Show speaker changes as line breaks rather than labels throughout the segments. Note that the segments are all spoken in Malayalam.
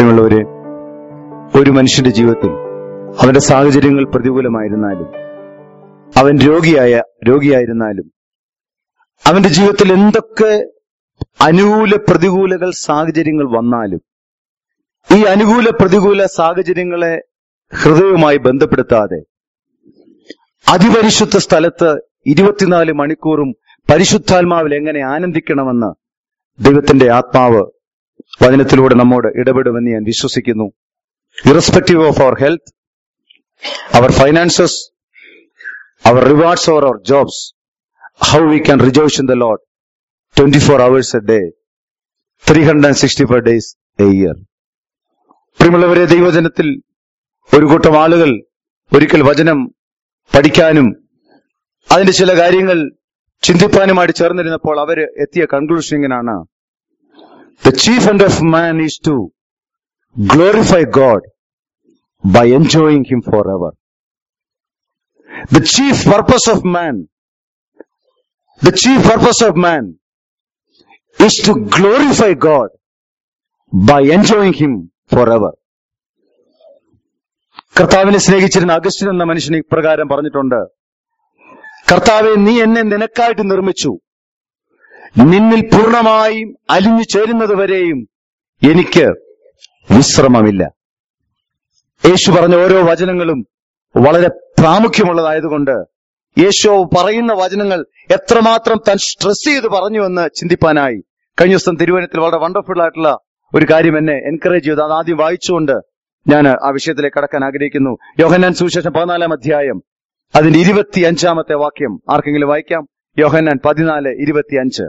പ്രിയമുള്ളവരെ ഒരു മനുഷ്യന്റെ ജീവിതത്തിൽ അവന്റെ സാഹചര്യങ്ങൾ പ്രതികൂലമായിരുന്നാലും അവൻ രോഗിയായ രോഗിയായിരുന്നാലും അവന്റെ ജീവിതത്തിൽ എന്തൊക്കെ അനുകൂല പ്രതികൂലകൾ സാഹചര്യങ്ങൾ വന്നാലും ഈ അനുകൂല പ്രതികൂല സാഹചര്യങ്ങളെ ഹൃദയവുമായി ബന്ധപ്പെടുത്താതെ അതിപരിശുദ്ധ സ്ഥലത്ത് ഇരുപത്തിനാല് മണിക്കൂറും പരിശുദ്ധാത്മാവിൽ എങ്ങനെ ആനന്ദിക്കണമെന്ന് ദൈവത്തിന്റെ ആത്മാവ് വചനത്തിലൂടെ നമ്മോട് ഇടപെടുമെന്ന് ഞാൻ വിശ്വസിക്കുന്നു irrespective of our health our finances our rewards or our jobs how we can rejoice in the lord twenty four hours a day three hundred and sixty five days a year പ്രിയമുള്ളവരെ ദൈവജനത്തിൽ ഒരു കൂട്ടം ആളുകൾ ഒരിക്കൽ വചനം പഠിക്കാനും അതിന്റെ ചില കാര്യങ്ങൾ ചിന്തിപ്പാനുമായിട്ട് ചേർന്നിരുന്നപ്പോൾ അവര് എത്തിയ കൺക്ലൂഷൻ ഇങ്ങനെയാണ് the chief end of man is to glorify God by enjoying him forever. The chief purpose of man, the chief purpose of man is to glorify God by enjoying him forever. കർത്താവിനെ സ്നേഹിച്ചിരുന്ന അഗസ്റ്റിൻ എന്ന മനുഷ്യൻ ഇപ്രകാരം പറഞ്ഞിട്ടുണ്ട് കർത്താവെ നീ എന്നെ നിനക്കായിട്ട് നിർമ്മിച്ചു നിന്നിൽ പൂർണ്ണമായും അലിഞ്ഞു ചേരുന്നത് വരെയും എനിക്ക് വിശ്രമമില്ല യേശു പറഞ്ഞ ഓരോ വചനങ്ങളും വളരെ പ്രാമുഖ്യമുള്ളതായതുകൊണ്ട് യേശു പറയുന്ന വചനങ്ങൾ എത്രമാത്രം താൻ സ്ട്രെസ് ചെയ്ത് പറഞ്ഞുവെന്ന് ചിന്തിപ്പാനായി കഴിഞ്ഞ ദിവസം തിരുവനന്തപുരത്തിൽ വളരെ വണ്ടർഫുൾ ആയിട്ടുള്ള ഒരു കാര്യം എന്നെ എൻകറേജ് ചെയ്തു അത് ആദ്യം വായിച്ചുകൊണ്ട് ഞാൻ ആ വിഷയത്തിലേക്ക് കടക്കാൻ ആഗ്രഹിക്കുന്നു യോഹന്നാൻ സുവിശേഷം പതിനാലാം അധ്യായം അതിന്റെ ഇരുപത്തി അഞ്ചാമത്തെ വാക്യം ആർക്കെങ്കിലും വായിക്കാം യോഹന്നാൻ പതിനാല് ഇരുപത്തി അഞ്ച്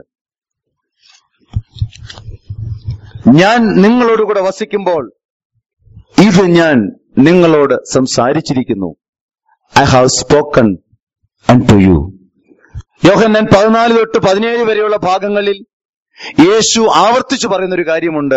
ഞാൻ നിങ്ങളോടുകൂടെ വസിക്കുമ്പോൾ ഇത് ഞാൻ നിങ്ങളോട് സംസാരിച്ചിരിക്കുന്നു I have spoken and to you Yohannan പതിനാല് തൊട്ട് പതിനേഴ് വരെയുള്ള ഭാഗങ്ങളിൽ യേശു ആവർത്തിച്ചു പറയുന്ന ഒരു കാര്യമുണ്ട്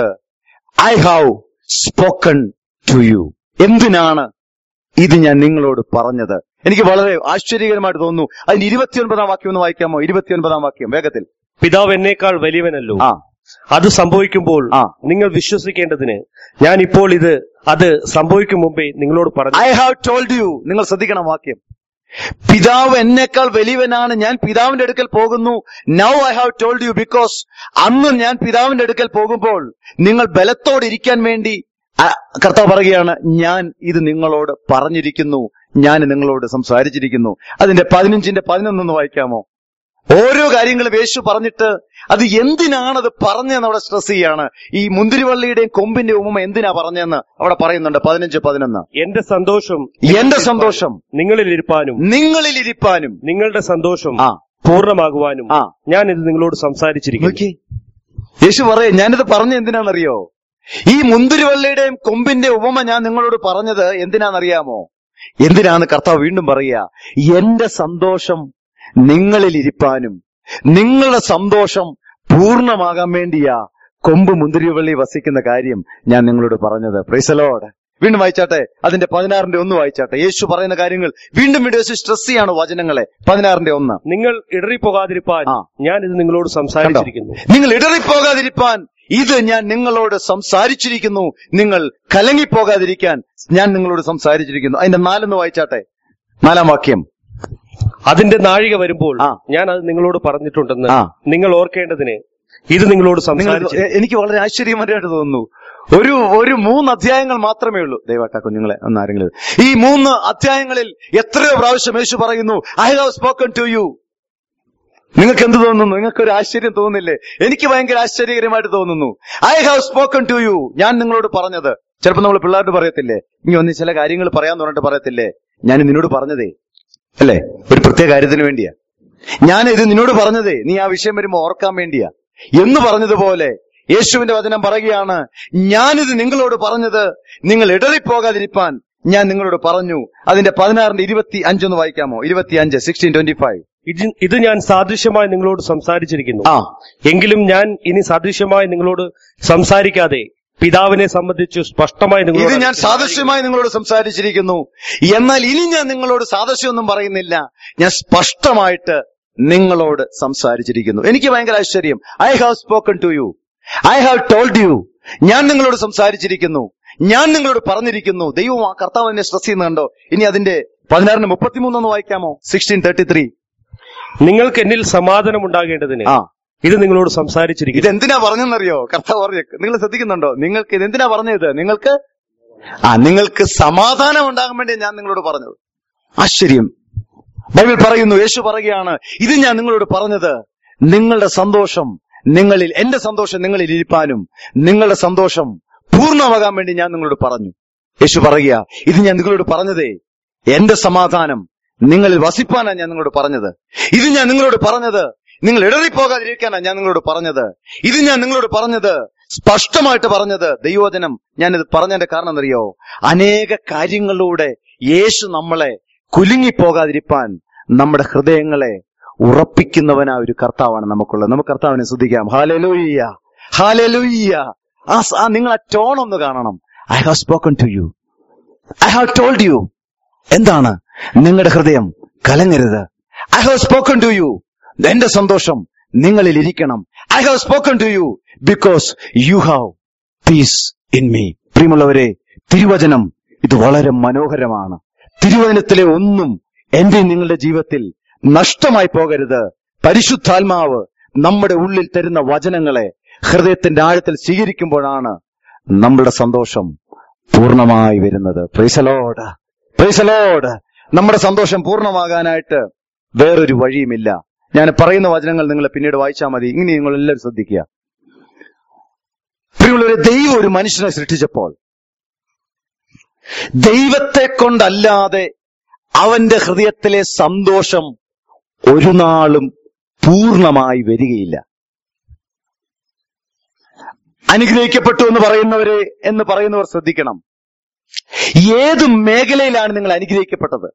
I have spoken to you എന്തിനാണ് ഇത് ഞാൻ നിങ്ങളോട് പറഞ്ഞത് എനിക്ക് വളരെ ആശ്ചര്യകരമായിട്ട് തോന്നുന്നു അതിന് ഇരുപത്തിയൊൻപതാം വാക്യം ഒന്ന് വായിക്കാമോ ഇരുപത്തിയൊൻപതാം വാക്യം വേഗത്തിൽ
പിതാവ് എന്നേക്കാൾ വലിയവനല്ലോ
ആ
അത് സംഭവിക്കുമ്പോൾ
ആ.
നിങ്ങൾ വിശ്വസിക്കേണ്ടതിന് ഞാൻ ഇപ്പോൾ ഇത് അത് സംഭവിക്കും മുമ്പേ നിങ്ങളോട് പറഞ്ഞു
ഐ ഹാവ് ടോൾഡ് യു നിങ്ങൾ ശ്രദ്ധിക്കണം വാക്യം പിതാവ് എന്നേക്കാൾ വലിയവനാണ് ഞാൻ പിതാവിന്റെ അടുക്കൽ പോകുന്നു now I have told you because അന്ന് ഞാൻ പിതാവിന്റെ അടുക്കൽ പോകുമ്പോൾ നിങ്ങൾ ബലത്തോടെ ഇരിക്കാൻ വേണ്ടി ആ, കർത്താവ് പറയുകയാണ് ഞാൻ ഇത് നിങ്ങളോട് പറഞ്ഞിരിക്കുന്നു ഞാൻ നിങ്ങളോട് സംസാരിച്ചിരിക്കുന്നു അതിന്റെ പതിനഞ്ചിന്റെ പതിനൊന്നൊന്ന് വായിക്കാമോ ഓരോ കാര്യങ്ങളും യേശു പറഞ്ഞിട്ട് അത് എന്തിനാണ് അത് പറഞ്ഞതെന്ന് അവിടെ സ്ട്രെസ് ചെയ്യാണ് ഈ മുന്തിരിവള്ളിയുടെയും കൊമ്പിന്റെ ഉപമ എന്തിനാ പറഞ്ഞതെന്ന് അവിടെ പറയുന്നുണ്ട് പതിനഞ്ച് പതിനൊന്ന്
എന്റെ സന്തോഷം
എന്റെ സന്തോഷം
നിങ്ങളിൽ ഇരുപ്പാനും
നിങ്ങളിൽ ഇരിപ്പാനും
നിങ്ങളുടെ സന്തോഷം
ആ
പൂർണ്ണമാകുവാനും
ആ.
ഞാൻ ഇത് നിങ്ങളോട് സംസാരിച്ചിരിക്കുന്നു
നോക്കി യേശു പറയേ ഞാനിത് പറഞ്ഞ എന്തിനാണെന്നറിയോ ഈ മുന്തിരിവള്ളിയുടെയും കൊമ്പിന്റെ ഉപമ ഞാൻ നിങ്ങളോട് പറഞ്ഞത് എന്തിനാണെന്നറിയാമോ എന്തിനാന്ന് കർത്താവ് വീണ്ടും പറയുക എന്റെ സന്തോഷം നിങ്ങളിൽ ഇരിപ്പാനും നിങ്ങളുടെ സന്തോഷം പൂർണ്ണമാകാൻ വേണ്ടിയാ കൊമ്പ് മുന്തിരിവള്ളി വസിക്കുന്ന കാര്യം ഞാൻ നിങ്ങളോട് പറഞ്ഞത് പ്രൈസലോട് വീണ്ടും വായിച്ചാട്ടെ അതിന്റെ പതിനാറിന്റെ ഒന്ന് വായിച്ചാട്ടെ യേശു പറയുന്ന കാര്യങ്ങൾ വീണ്ടും വീണ്ടും യേശു സ്ട്രെസ് ചെയ്യാണ് വചനങ്ങളെ പതിനാറിന്റെ ഒന്ന്
നിങ്ങൾ ഇടറിപ്പോകാതിരിപ്പാൻ
ആ.
ഞാൻ ഇത് നിങ്ങളോട്
കണ്ടോ?
സംസാരിച്ചിരിക്കുന്നു
നിങ്ങൾ ഇടറിപ്പോകാതിരിപ്പാൻ ഇത് ഞാൻ നിങ്ങളോട് സംസാരിച്ചിരിക്കുന്നു നിങ്ങൾ കലങ്ങിപ്പോകാതിരിക്കാൻ ഞാൻ നിങ്ങളോട് സംസാരിച്ചിരിക്കുന്നു അതിന്റെ നാലെന്ന് വായിച്ചാട്ടെ നാലാം വാക്യം
അതിന്റെ നാഴിക വരുമ്പോൾ
ആ.
ഞാൻ അത് നിങ്ങളോട് പറഞ്ഞിട്ടുണ്ടെന്ന്
ആ.
നിങ്ങൾ ഓർക്കേണ്ടതിന് ഇത് നിങ്ങളോട്
നിങ്ങൾ
സംസാരിച്ചു
എ- എനിക്ക് വളരെ ആശ്ചര്യമായിട്ട് തോന്നുന്നു ഒരു ഒരു മൂന്ന് അധ്യായങ്ങൾ മാത്രമേ ഉള്ളൂ ദയവാട്ട കുഞ്ഞുങ്ങളെ ഒന്ന് ആരെങ്കിലും ഈ മൂന്ന് അധ്യായങ്ങളിൽ എത്രയോ പ്രാവശ്യം യേശു പറയുന്നു I have spoken to you നിങ്ങൾക്ക് എന്ത് തോന്നുന്നു നിങ്ങൾക്ക് ഒരു ആശ്ചര്യം തോന്നുന്നില്ലേ എനിക്ക് ഭയങ്കര ആശ്ചര്യകരമായിട്ട് തോന്നുന്നു I have spoken to you ഞാൻ നിങ്ങളോട് പറഞ്ഞത് ചിലപ്പോൾ നമ്മൾ പിള്ളേരോട് പറയത്തില്ലേ ഇനി ഒന്ന് ചില കാര്യങ്ങൾ പറയാൻ പറഞ്ഞിട്ട് പറയത്തില്ലേ ഞാൻ നിന്നോട് പറഞ്ഞതേ അല്ലേ ഒരു പ്രത്യേക കാര്യത്തിന് വേണ്ടിയാ ഞാൻ ഇത് നിന്നോട് പറഞ്ഞതേ നീ ആ വിഷയം വരുമ്പോ ഓർക്കാൻ വേണ്ടിയാ എന്ന് പറഞ്ഞതുപോലെ യേശുവിന്റെ വചനം പറയുകയാണ് ഞാനിത് നിങ്ങളോട് പറഞ്ഞത് നിങ്ങൾ ഇടറിപ്പോകാതിരിപ്പാൻ ഞാൻ നിങ്ങളോട് പറഞ്ഞു അതിന്റെ പതിനാറിന്റെ ഇരുപത്തി അഞ്ചൊന്ന് വായിക്കാമോ ഇരുപത്തി അഞ്ച് സിക്സ്റ്റീൻ ട്വന്റി ഫൈവ്
ഇത് ഇത് ഞാൻ സാദൃശ്യമായി നിങ്ങളോട് സംസാരിച്ചിരിക്കുന്നു
ആ
എങ്കിലും ഞാൻ ഇനി സാദൃശ്യമായി നിങ്ങളോട് സംസാരിക്കാതെ പിതാവിനെ സംബന്ധിച്ച് സ്പഷ്ടമായി
ഇത്
നിങ്ങളോട്
ഞാൻ സാദൃശ്യമായി നിങ്ങളോട് സംസാരിച്ചിരിക്കുന്നു എന്നാൽ ഇനി ഞാൻ നിങ്ങളോട് സാദൃശ്യമൊന്നും പറയുന്നില്ല ഞാൻ സ്പഷ്ടമായിട്ട് നിങ്ങളോട് സംസാരിച്ചിരിക്കുന്നു എനിക്ക് ഭയങ്കര ആശ്ചര്യം I have spoken to you I have told you ഞാൻ നിങ്ങളോട് സംസാരിച്ചിരിക്കുന്നു ഞാൻ നിങ്ങളോട് പറഞ്ഞിരിക്കുന്നു ദൈവം ആ കർത്താവ് എന്നെ സ്ട്രെസ് ചെയ്യുന്നുണ്ടോ ഇനി അതിന്റെ പതിനാറിന് മുപ്പത്തിമൂന്നൊന്ന് വായിക്കാമോ സിക്സ്റ്റീൻ തേർട്ടി ത്രീ
നിങ്ങൾക്ക് എന്നിൽ സമാധാനം ഉണ്ടാകേണ്ടതിന്
ആ
ഇത് നിങ്ങളോട് സംസാരിച്ചിരിക്കുന്നു
ഇതെന്തിനാ പറഞ്ഞെന്നറിയോ കർത്താവ് പറഞ്ഞു നിങ്ങൾ ശ്രദ്ധിക്കുന്നുണ്ടോ നിങ്ങൾക്ക് ഇതെന്തിനാ പറഞ്ഞത് നിങ്ങൾക്ക് ആ നിങ്ങൾക്ക് സമാധാനം ഉണ്ടാകാൻ വേണ്ടി ഞാൻ നിങ്ങളോട് പറഞ്ഞത് ആശ്ചര്യം ബൈബിൾ പറയുന്നു യേശു പറയുകയാണ് ഇത് ഞാൻ നിങ്ങളോട് പറഞ്ഞത് നിങ്ങളുടെ സന്തോഷം നിങ്ങളിൽ എന്റെ സന്തോഷം നിങ്ങളിൽ ഇരിപ്പാനും നിങ്ങളുടെ സന്തോഷം പൂർണ്ണമാകാൻ വേണ്ടി ഞാൻ നിങ്ങളോട് പറഞ്ഞു യേശു പറയുക ഇത് ഞാൻ നിങ്ങളോട് പറഞ്ഞതേ എന്റെ സമാധാനം നിങ്ങളിൽ വസിപ്പാനാണ് ഞാൻ നിങ്ങളോട് പറഞ്ഞത് ഇത് ഞാൻ നിങ്ങളോട് പറഞ്ഞത് നിങ്ങൾ ഇടറിപ്പോകാതിരിക്കാനാണ് ഞാൻ നിങ്ങളോട് പറഞ്ഞത് ഇത് ഞാൻ നിങ്ങളോട് പറഞ്ഞത് സ്പഷ്ടമായിട്ട് പറഞ്ഞത് ദൈവവചനം ഞാനിത് പറഞ്ഞതിന്റെ കാരണം എന്നറിയോ അനേക കാര്യങ്ങളിലൂടെ യേശു നമ്മളെ കുലുങ്ങിപ്പോകാതിരിപ്പാൻ നമ്മുടെ ഹൃദയങ്ങളെ ഉറപ്പിക്കുന്നവനാ ഒരു കർത്താവാണ് നമുക്കുള്ളത് നമുക്ക് കർത്താവിനെ ശ്രദ്ധിക്കാം ഹാലലൂയ്യ ഹാലലൂയ്യ ആ സ- ആ നിങ്ങൾ ആ ടോൺ ഒന്ന് കാണണം I have spoken to you I have told you എന്താണ് നിങ്ങളുടെ ഹൃദയം കലങ്ങരുത് I have spoken to you എന്റെ സന്തോഷം നിങ്ങളിൽ ഇരിക്കണം I have spoken to you because you have peace in me പ്രിയമുള്ളവരെ തിരുവചനം ഇത് വളരെ മനോഹരമാണ് തിരുവചനത്തിലെ ഒന്നും എന്റെ നിങ്ങളുടെ ജീവിതത്തിൽ നഷ്ടമായി പോകരുത് പരിശുദ്ധാത്മാവ് നമ്മുടെ ഉള്ളിൽ തരുന്ന വചനങ്ങളെ ഹൃദയത്തിന്റെ ആഴത്തിൽ സ്വീകരിക്കുമ്പോഴാണ് നമ്മളുടെ സന്തോഷം പൂർണ്ണമായി വരുന്നത് പ്രൈസലോട് പ്രൈസലോട് നമ്മുടെ സന്തോഷം പൂർണ്ണമാകാനായിട്ട് വേറൊരു വഴിയുമില്ല ഞാൻ പറയുന്ന വചനങ്ങൾ നിങ്ങൾ പിന്നീട് വായിച്ചാൽ മതി ഇങ്ങനെ നിങ്ങൾ എല്ലാവരും ശ്രദ്ധിക്കുക പ്രിയമുള്ളവരെ ദൈവം ഒരു മനുഷ്യനെ സൃഷ്ടിച്ചപ്പോൾ ദൈവത്തെ കൊണ്ടല്ലാതെ അവന്റെ ഹൃദയത്തിലെ സന്തോഷം ഒരു നാളും പൂർണ്ണമായി വരികയില്ല അനുഗ്രഹിക്കപ്പെട്ടു എന്ന് പറയുന്നവരെ എന്ന് പറയുന്നവർ ശ്രദ്ധിക്കണം ഏത് മേഖലയിലാണ് നിങ്ങൾ അനുഗ്രഹിക്കപ്പെട്ടത്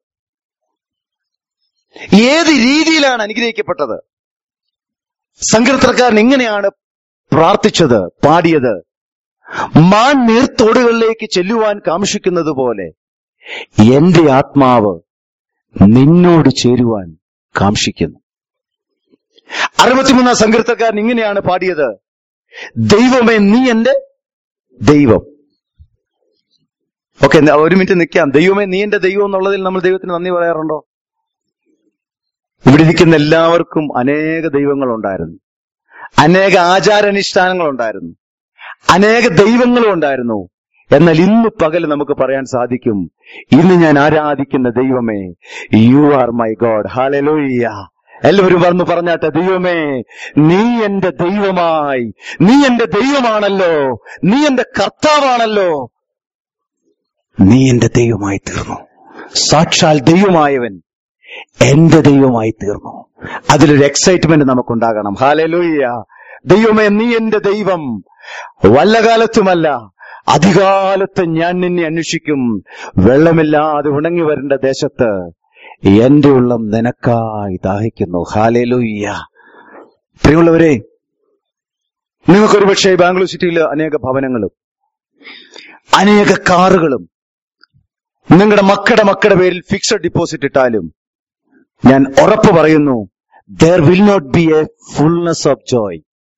ഏത് രീതിയിലാണ് അനുഗ്രഹിക്കപ്പെട്ടത് സങ്കീർത്തനക്കാരൻ ഇങ്ങനെയാണ് പ്രാർത്ഥിച്ചത് പാടിയത് മാൻ നീർത്തോടുകളിലേക്ക് ചെല്ലുവാൻ കാംക്ഷിക്കുന്നത് പോലെ എന്റെ ആത്മാവ് നിന്നോട് ചേരുവാൻ കാംക്ഷിക്കുന്നു അറുപത്തിമൂന്നാം സങ്കീർത്തക്കാരൻ ഇങ്ങനെയാണ് പാടിയത് ദൈവമേ നീ എന്റെ ദൈവം ഓക്കെ ഒരു മിനിറ്റ് നിൽക്കാം ദൈവമേ നീ എന്റെ ദൈവം എന്നുള്ളതിൽ നമ്മൾ ദൈവത്തിന് നന്ദി പറയാറുണ്ടോ ഇവിടെ ഇരിക്കുന്ന എല്ലാവർക്കും അനേക ദൈവങ്ങൾ ഉണ്ടായിരുന്നു അനേക ആചാരാനുഷ്ഠാനങ്ങൾ ഉണ്ടായിരുന്നു അനേക ദൈവങ്ങളും ഉണ്ടായിരുന്നു എന്നാൽ ഇന്ന് പകൽ നമുക്ക് പറയാൻ സാധിക്കും ഇന്ന് ഞാൻ ആരാധിക്കുന്ന ദൈവമേ you are my God hallelujah എല്ലാവരും പറഞ്ഞു പറഞ്ഞാട്ടെ ദൈവമേ നീ എന്റെ ദൈവമായി നീ എന്റെ ദൈവമാണല്ലോ നീ എന്റെ കർത്താവാണല്ലോ നീ എന്റെ ദൈവമായി തീർന്നു സാക്ഷാൽ ദൈവമായവൻ എന്റെ ദൈവമായി തീർന്നു അതിലൊരു എക്സൈറ്റ്മെന്റ് നമുക്കുണ്ടാകണം ഹാലലൂയ്യ ദൈവമേ നീ എന്റെ ദൈവം വല്ല കാലത്തുമല്ല അധികാലത്ത് ഞാൻ നിന്നെ അന്വേഷിക്കും വെള്ളമില്ലാതെ ഉണങ്ങി വരേണ്ട ദേശത്ത് എന്റെ ഉള്ളം നിനക്കായി ദാഹിക്കുന്നു ഹാലലൂയ്യ പ്രിയമുള്ളവരെ നിങ്ങൾക്കൊരു പക്ഷേ ബാംഗ്ലൂർ സിറ്റിയിൽ അനേക ഭവനങ്ങളും അനേക കാറുകളും നിങ്ങളുടെ മക്കളുടെ മക്കളുടെ പേരിൽ ഫിക്സഡ് ഡിപ്പോസിറ്റ് ഇട്ടാലും ഞാൻ ഉറപ്പ് പറയുന്നു there will not be a fullness of joy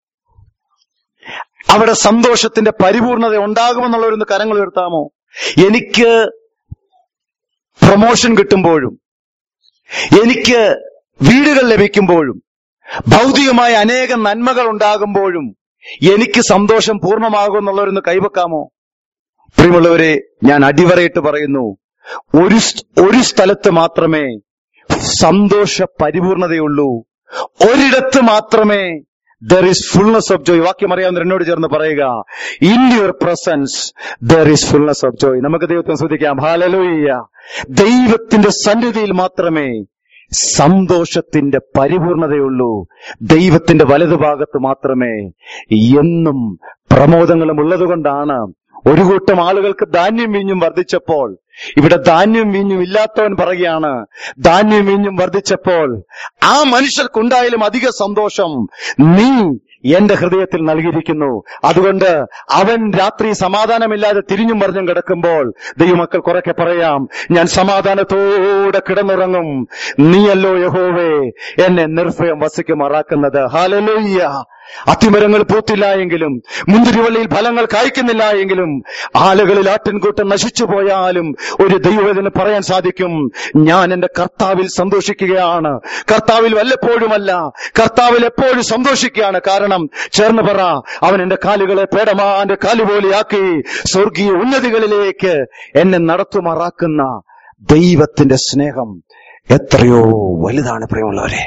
അവിടെ സന്തോഷത്തിന്റെ പരിപൂർണത ഉണ്ടാകുമെന്നുള്ളവരൊന്ന് കരങ്ങൾ ഉയർത്താമോ എനിക്ക് പ്രൊമോഷൻ കിട്ടുമ്പോഴും എനിക്ക് വീടുകൾ ലഭിക്കുമ്പോഴും ഭൗതികമായ അനേകം നന്മകൾ ഉണ്ടാകുമ്പോഴും എനിക്ക് സന്തോഷം പൂർണ്ണമാകുമെന്നുള്ളവരൊന്ന് കൈവെക്കാമോ പ്രിയമുള്ളവരെ ഞാൻ അടിവരയിട്ട് പറയുന്നു ഒരു സ്- ഒരു സ്ഥലത്ത് മാത്രമേ സന്തോഷ പരിപൂർണതയുള്ളൂ ഒരിടത്ത് മാത്രമേ there is fullness of joy വാക്യം അറിയാവുന്ന എന്നോട് ചേർന്ന് പറയുക in your presence there is fullness of joy നമുക്ക് ദൈവത്തെ ശ്രദ്ധിക്കാം ഹാലലൂയ്യ ദൈവത്തിന്റെ സന്നിധിയിൽ മാത്രമേ സന്തോഷത്തിന്റെ പരിപൂർണതയുള്ളൂ ദൈവത്തിന്റെ വലതുഭാഗത്ത് മാത്രമേ എന്നും പ്രമോദങ്ങളും ഉള്ളതുകൊണ്ടാണ് ഒരു കൂട്ടം ആളുകൾക്ക് ധാന്യം വീഞ്ഞും വർദ്ധിച്ചപ്പോൾ ഇവിടെ ധാന്യം വീഞ്ഞും ഇല്ലാത്തവൻ പറയുകയാണ് ധാന്യം വീഞ്ഞും വർദ്ധിച്ചപ്പോൾ ആ മനുഷ്യർക്കുണ്ടായാലും അധിക സന്തോഷം നീ എന്റെ ഹൃദയത്തിൽ നൽകിയിരിക്കുന്നു അതുകൊണ്ട് അവൻ രാത്രി സമാധാനമില്ലാതെ തിരിഞ്ഞും പറഞ്ഞും കിടക്കുമ്പോൾ ദൈവമക്കൾ കുറക്കെ പറയാം ഞാൻ സമാധാനത്തോടെ കിടന്നുറങ്ങും നീയല്ലോ യഹോവേ എന്നെ നിർഭയം വസിക്കുമാറാക്കുന്നത് ഹാലലൂയ്യ അത്തിമരങ്ങൾ പൂത്തില്ല എങ്കിലും മുന്തിരിവള്ളിയിൽ ഫലങ്ങൾ കായ്ക്കുന്നില്ല എങ്കിലും ആളുകളിൽ ആട്ടിൻകൂട്ടം നശിച്ചു പോയാലും ഒരു ദൈവത്തിന് പറയാൻ സാധിക്കും ഞാൻ എന്റെ കർത്താവിൽ സന്തോഷിക്കുകയാണ് കർത്താവിൽ വല്ലപ്പോഴുമല്ല കർത്താവിൽ എപ്പോഴും സന്തോഷിക്കുകയാണ് കാരണം ചേർന്ന് പറ അവൻ എന്റെ കാലുകളെ പേടമാന്റെ കാലുപോലെയാക്കി സ്വർഗീയ ഉന്നതികളിലേക്ക് എന്നെ നടത്തുമാറാക്കുന്ന ദൈവത്തിന്റെ സ്നേഹം എത്രയോ വലുതാണ് പ്രിയമുള്ളവരെ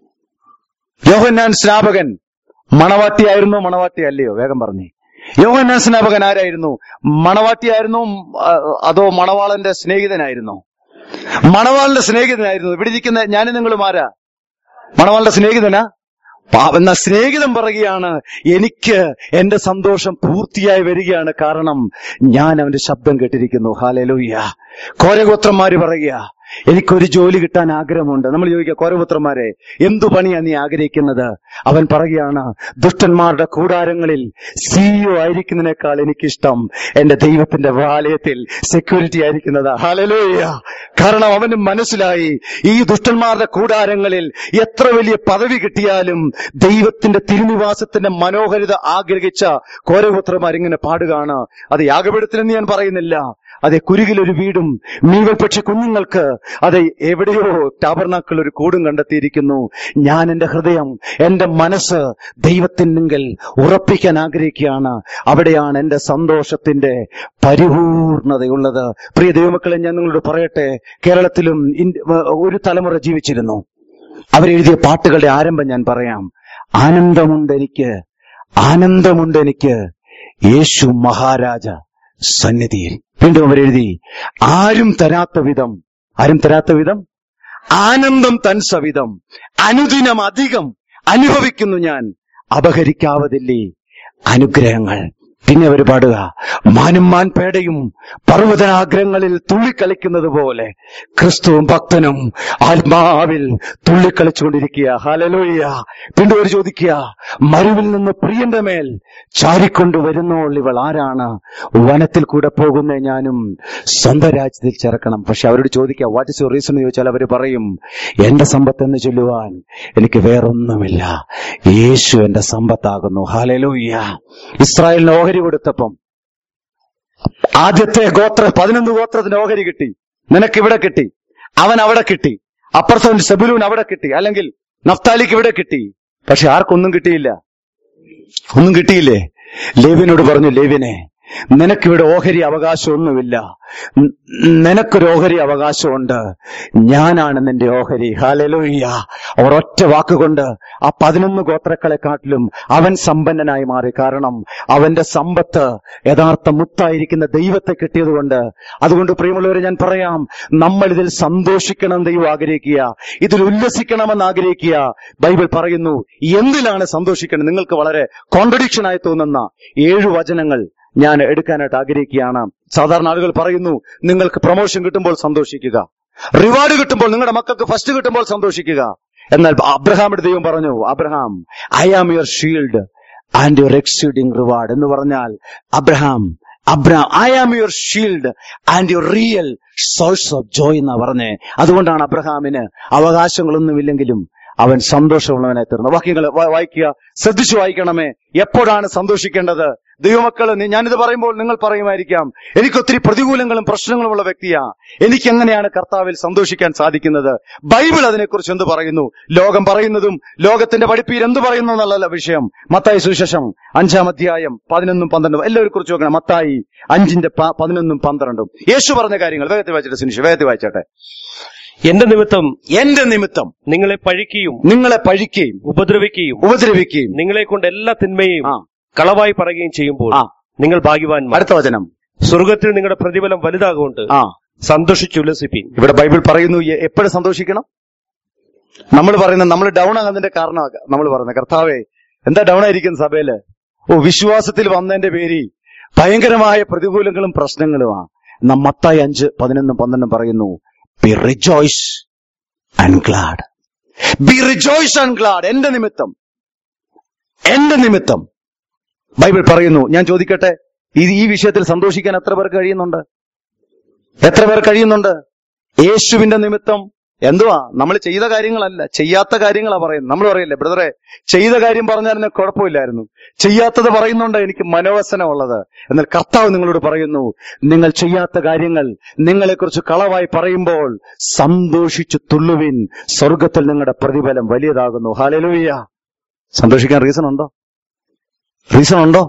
യോഹന്നാൻ സ്നാപകൻ മണവാട്ടിയായിരുന്നു മണവാട്ടി അല്ലയോ വേഗം പറഞ്ഞേ യോഹന്നാൻ സ്നാപകൻ ആരായിരുന്നു മണവാട്ടിയായിരുന്നു ആ, അതോ മണവാളന്റെ സ്നേഹിതനായിരുന്നോ മണവാളന്റെ സ്നേഹിതനായിരുന്നു ഇവിടെ ഇരിക്കുന്ന ഞാനും നിങ്ങളും ആരാ മണവാളന്റെ സ്നേഹിതനാ പാ- എന്നാ സ്നേഹിതൻ പറയുകയാണ് എനിക്ക് എന്റെ സന്തോഷം പൂർത്തിയായി വരികയാണ് കാരണം ഞാൻ അവന്റെ ശബ്ദം കേട്ടിരിക്കുന്നു ഹാലലൂയ്യ കോരഗോത്രന്മാര് പറയുക എനിക്കൊരു ജോലി കിട്ടാൻ ആഗ്രഹമുണ്ട് നമ്മൾ ചോദിക്കുക കോരപുത്രന്മാരെ എന്തു പണിയാ നീ ആഗ്രഹിക്കുന്നത് അവൻ പറയുകയാണ് ദുഷ്ടന്മാരുടെ കൂടാരങ്ങളിൽ സിഇഒ ആയിരിക്കുന്നതിനേക്കാൾ എനിക്കിഷ്ടം എന്റെ ദൈവത്തിന്റെ വാലയത്തിൽ സെക്യൂരിറ്റി ആയിരിക്കുന്നതാ ഹാലലൂയ കാരണം അവന് മനസ്സിലായി ഈ ദുഷ്ടന്മാരുടെ കൂടാരങ്ങളിൽ എത്ര വലിയ പദവി കിട്ടിയാലും ദൈവത്തിന്റെ തിരുനിവാസത്തിന്റെ മനോഹരിത ആഗ്രഹിച്ച കോരപുത്രന്മാരിങ്ങനെ പാടുകയാണ് അത് യാഗപീഠത്തിലെന്ന് ഞാൻ പറയുന്നില്ല അതെ കുരുകിലൊരു വീടും മീവൽ പക്ഷി കുഞ്ഞുങ്ങൾക്ക് അതെ എവിടെയോ ടാബർനാക്കൾ ഒരു കൂടും കണ്ടെത്തിയിരിക്കുന്നു ഞാൻ എന്റെ ഹൃദയം എന്റെ മനസ്സ് ദൈവത്തിനെങ്കിൽ ഉറപ്പിക്കാൻ ആഗ്രഹിക്കുകയാണ് അവിടെയാണ് എന്റെ സന്തോഷത്തിന്റെ പരിപൂർണതയുള്ളത് പ്രിയ ദൈവമക്കളെ ഞാൻ നിങ്ങളോട് പറയട്ടെ കേരളത്തിലും ഇന്ത്യ- ഒരു തലമുറ ജീവിച്ചിരുന്നു അവരെഴുതിയ പാട്ടുകളുടെ ആരംഭം ഞാൻ പറയാം ആനന്ദമുണ്ട് എനിക്ക് ആനന്ദമുണ്ട് എനിക്ക് യേശു മഹാരാജ സന്നിധിയിൽ വീണ്ടും അവരെഴുതി ആരും തരാത്ത വിധം ആരും തരാത്ത വിധം ആനന്ദം തൻ സവിധം അനുദിനം അധികം അനുഭവിക്കുന്നു ഞാൻ അപഹരിക്കാവതില്ലേ അനുഗ്രഹങ്ങൾ പിന്നെ അവർ പാടുക മാനും മാൻ പേടയും പർവ്വതനാഗ്രഹങ്ങളിൽ തുള്ളിക്കളിക്കുന്നത് പോലെ ക്രിസ്തുവും ഭക്തനും ആത്മാവിൽ തുള്ളിക്കളിച്ചുകൊണ്ടിരിക്കുക ഹലലോയ്യ വീണ്ടും അവർ ചോദിക്കുക മരുവിൽ നിന്ന് പ്രിയന്റെ മേൽ ചാരിക്കൊണ്ടു വരുന്നോൾ ഇവൾ ആരാണ് വനത്തിൽ കൂടെ പോകുന്ന ഞാനും സ്വന്തം രാജ്യത്തിൽ ചേർക്കണം പക്ഷെ അവരോട് ചോദിക്കുക വാട്ട് ഇസ് യുവർ റീസൺ എന്ന് ചോദിച്ചാൽ അവർ പറയും എന്റെ സമ്പത്ത് എന്ന് ചൊല്ലുവാൻ എനിക്ക് വേറൊന്നുമില്ല യേശു എന്റെ സമ്പത്താകുന്നു ഹാലലൂയ്യ ഇസ്രായേലിന് ഓഹരി കൊടുത്തപ്പം ആദ്യത്തെ ഗോത്ര പതിനൊന്ന് ഗോത്രത്തിന് ഓഹരി കിട്ടി നിനക്ക് ഇവിടെ കിട്ടി അവൻ അവിടെ കിട്ടി അപ്പുറത്തവൻ സെബുലൂൻ അവിടെ കിട്ടി അല്ലെങ്കിൽ നഫ്താലിക്ക് ഇവിടെ കിട്ടി പക്ഷെ ആർക്കൊന്നും കിട്ടിയില്ല ഒന്നും കിട്ടിയില്ലേ ലേവിനോട് പറഞ്ഞു ലേവിനെ നിനക്കിവിടെ ഓഹരി അവകാശമൊന്നുമില്ല ന- നിനക്കൊരു ഓഹരി അവകാശമുണ്ട് ഞാനാണ് നിന്റെ ഓഹരി ഹാലലോയ്യ അവർ ഒറ്റ വാക്കുകൊണ്ട് ആ പതിനൊന്ന് ഗോത്രക്കളെക്കാട്ടിലും അവൻ സമ്പന്നനായി മാറി കാരണം അവന്റെ സമ്പത്ത് യഥാർത്ഥ മുത്തായിരിക്കുന്ന ദൈവത്തെ കിട്ടിയതുകൊണ്ട് അതുകൊണ്ട് പ്രിയമുള്ളവരെ ഞാൻ പറയാം നമ്മൾ ഇതിൽ സന്തോഷിക്കണം ദൈവം ആഗ്രഹിക്കുക ഇതിൽ ഉല്ലസിക്കണമെന്ന് ആഗ്രഹിക്കുക ബൈബിൾ പറയുന്നു എന്തിലാണ് സന്തോഷിക്കണം നിങ്ങൾക്ക് വളരെ കോൺട്രഡിക്ഷൻ ആയി തോന്നുന്ന ഏഴു വചനങ്ങൾ ഞാൻ എടുക്കാനായിട്ട് ആഗ്രഹിക്കുകയാണ് സാധാരണ ആളുകൾ പറയുന്നു നിങ്ങൾക്ക് പ്രൊമോഷൻ കിട്ടുമ്പോൾ സന്തോഷിക്കുക റിവാർഡ് കിട്ടുമ്പോൾ നിങ്ങളുടെ മക്കൾക്ക് ഫസ്റ്റ് കിട്ടുമ്പോൾ സന്തോഷിക്കുക എന്നാൽ അബ്രഹാമിന്റെ ദൈവം പറഞ്ഞു Abraham I am your shield and your exceeding reward എന്ന് പറഞ്ഞാൽ Abraham Abraham I am your shield and your real source of joy എന്നാ പറഞ്ഞേ അതുകൊണ്ടാണ് അബ്രഹാമിന് അവകാശങ്ങളൊന്നുമില്ലെങ്കിലും അവൻ സന്തോഷമുള്ളവനായി തീർന്നു വാക്യങ്ങൾ വാ- വായിക്കുക ശ്രദ്ധിച്ചു വായിക്കണമേ എപ്പോഴാണ് സന്തോഷിക്കേണ്ടത് ദൈവമക്കള് നീ- ഞാനിത് പറയുമ്പോൾ നിങ്ങൾ പറയുമായിരിക്കാം എനിക്ക് ഒത്തിരി പ്രതികൂലങ്ങളും പ്രശ്നങ്ങളുമുള്ള വ്യക്തിയാ എനിക്ക് എങ്ങനെയാണ് കർത്താവിൽ സന്തോഷിക്കാൻ സാധിക്കുന്നത് ബൈബിൾ അതിനെക്കുറിച്ച് എന്ത് പറയുന്നു ലോകം പറയുന്നതും ലോകത്തിന്റെ പഠിപ്പീർ എന്ത് പറയുന്നു എന്നുള്ളതല്ല വിഷയം മത്തായി സുവിശേഷം അഞ്ചാം അധ്യായം പതിനൊന്നും പന്ത്രണ്ടും എല്ലാവരും കുറിച്ച് നോക്കണം മത്തായി അഞ്ചിന്റെ പ- പതിനൊന്നും പന്ത്രണ്ടും യേശു പറഞ്ഞ കാര്യങ്ങൾ വേഗത്തിൽ വായിച്ചട്ടെ സുനിഷ് വേഗത്തിൽ വായിച്ചട്ടെ
എന്റെ നിമിത്തം
എന്റെ നിമിത്തം
നിങ്ങളെ പഴിക്കുകയും
നിങ്ങളെ പഴിക്കുകയും
ഉപദ്രവിക്കുകയും
ഉപദ്രവിക്കുകയും
നിങ്ങളെ കൊണ്ട് എല്ലാ തിന്മയും
ആ
കളവായി പറയുകയും ചെയ്യുമ്പോൾ
ആ.
നിങ്ങൾ ഭാഗ്യവാന്മാർ
അടുത്ത വചനം
സ്വർഗത്തിൽ നിങ്ങളുടെ പ്രതിഫലം വലുതാകൊണ്ട്
ആ
സന്തോഷിച്ചുല്ലസിപ്പീൻ
ഇവിടെ ബൈബിൾ പറയുന്നു എപ്പോഴും സന്തോഷിക്കണം നമ്മൾ പറയുന്നത് നമ്മൾ ഡൗൺ ആകുന്നതിന്റെ കാരണം നമ്മൾ പറയുന്നത് കർത്താവേ എന്താ ഡൗൺ ആയിരിക്കുന്ന സഭയില് ഓ വിശ്വാസത്തിൽ വന്നതിന്റെ പേരിൽ ഭയങ്കരമായ പ്രതികൂലങ്ങളും പ്രശ്നങ്ങളുമാണ് നാം മത്തായി അഞ്ച് പതിനൊന്നും പന്ത്രണ്ടും പറയുന്നു be rejoice and glad be rejoice and glad എന്റെ നിമിത്തം എന്റെ നിമിത്തം ബൈബിൾ പറയുന്നു ഞാൻ ചോദിക്കട്ടെ ഇത് ഈ വിഷയത്തിൽ സന്തോഷിക്കാൻ എത്ര പേർക്ക് കഴിയുന്നുണ്ട് എത്ര പേർ കഴിയുന്നുണ്ട് യേശുവിന്റെ നിമിത്തം എന്തുവാ നമ്മൾ ചെയ്ത കാര്യങ്ങളല്ല ചെയ്യാത്ത കാര്യങ്ങളാ പറയുന്നത് നമ്മൾ പറയില്ലേ ബ്രദറെ ചെയ്ത കാര്യം പറഞ്ഞാൽ എന്നെ കുഴപ്പമില്ലായിരുന്നു ചെയ്യാത്തത് പറയുന്നുണ്ട് എനിക്ക് മനോവസനമുള്ളത് എന്നാൽ കർത്താവ് നിങ്ങളോട് പറയുന്നു നിങ്ങൾ ചെയ്യാത്ത കാര്യങ്ങൾ നിങ്ങളെക്കുറിച്ച് കളവായി പറയുമ്പോൾ സന്തോഷിച്ചു തുള്ളുവിൻ സ്വർഗത്തിൽ നിങ്ങളുടെ പ്രതിഫലം വലിയതാകുന്നു ഹാലലൂയ്യ സന്തോഷിക്കാൻ റീസൺ ഉണ്ടോ റീസൺ ഉണ്ടോ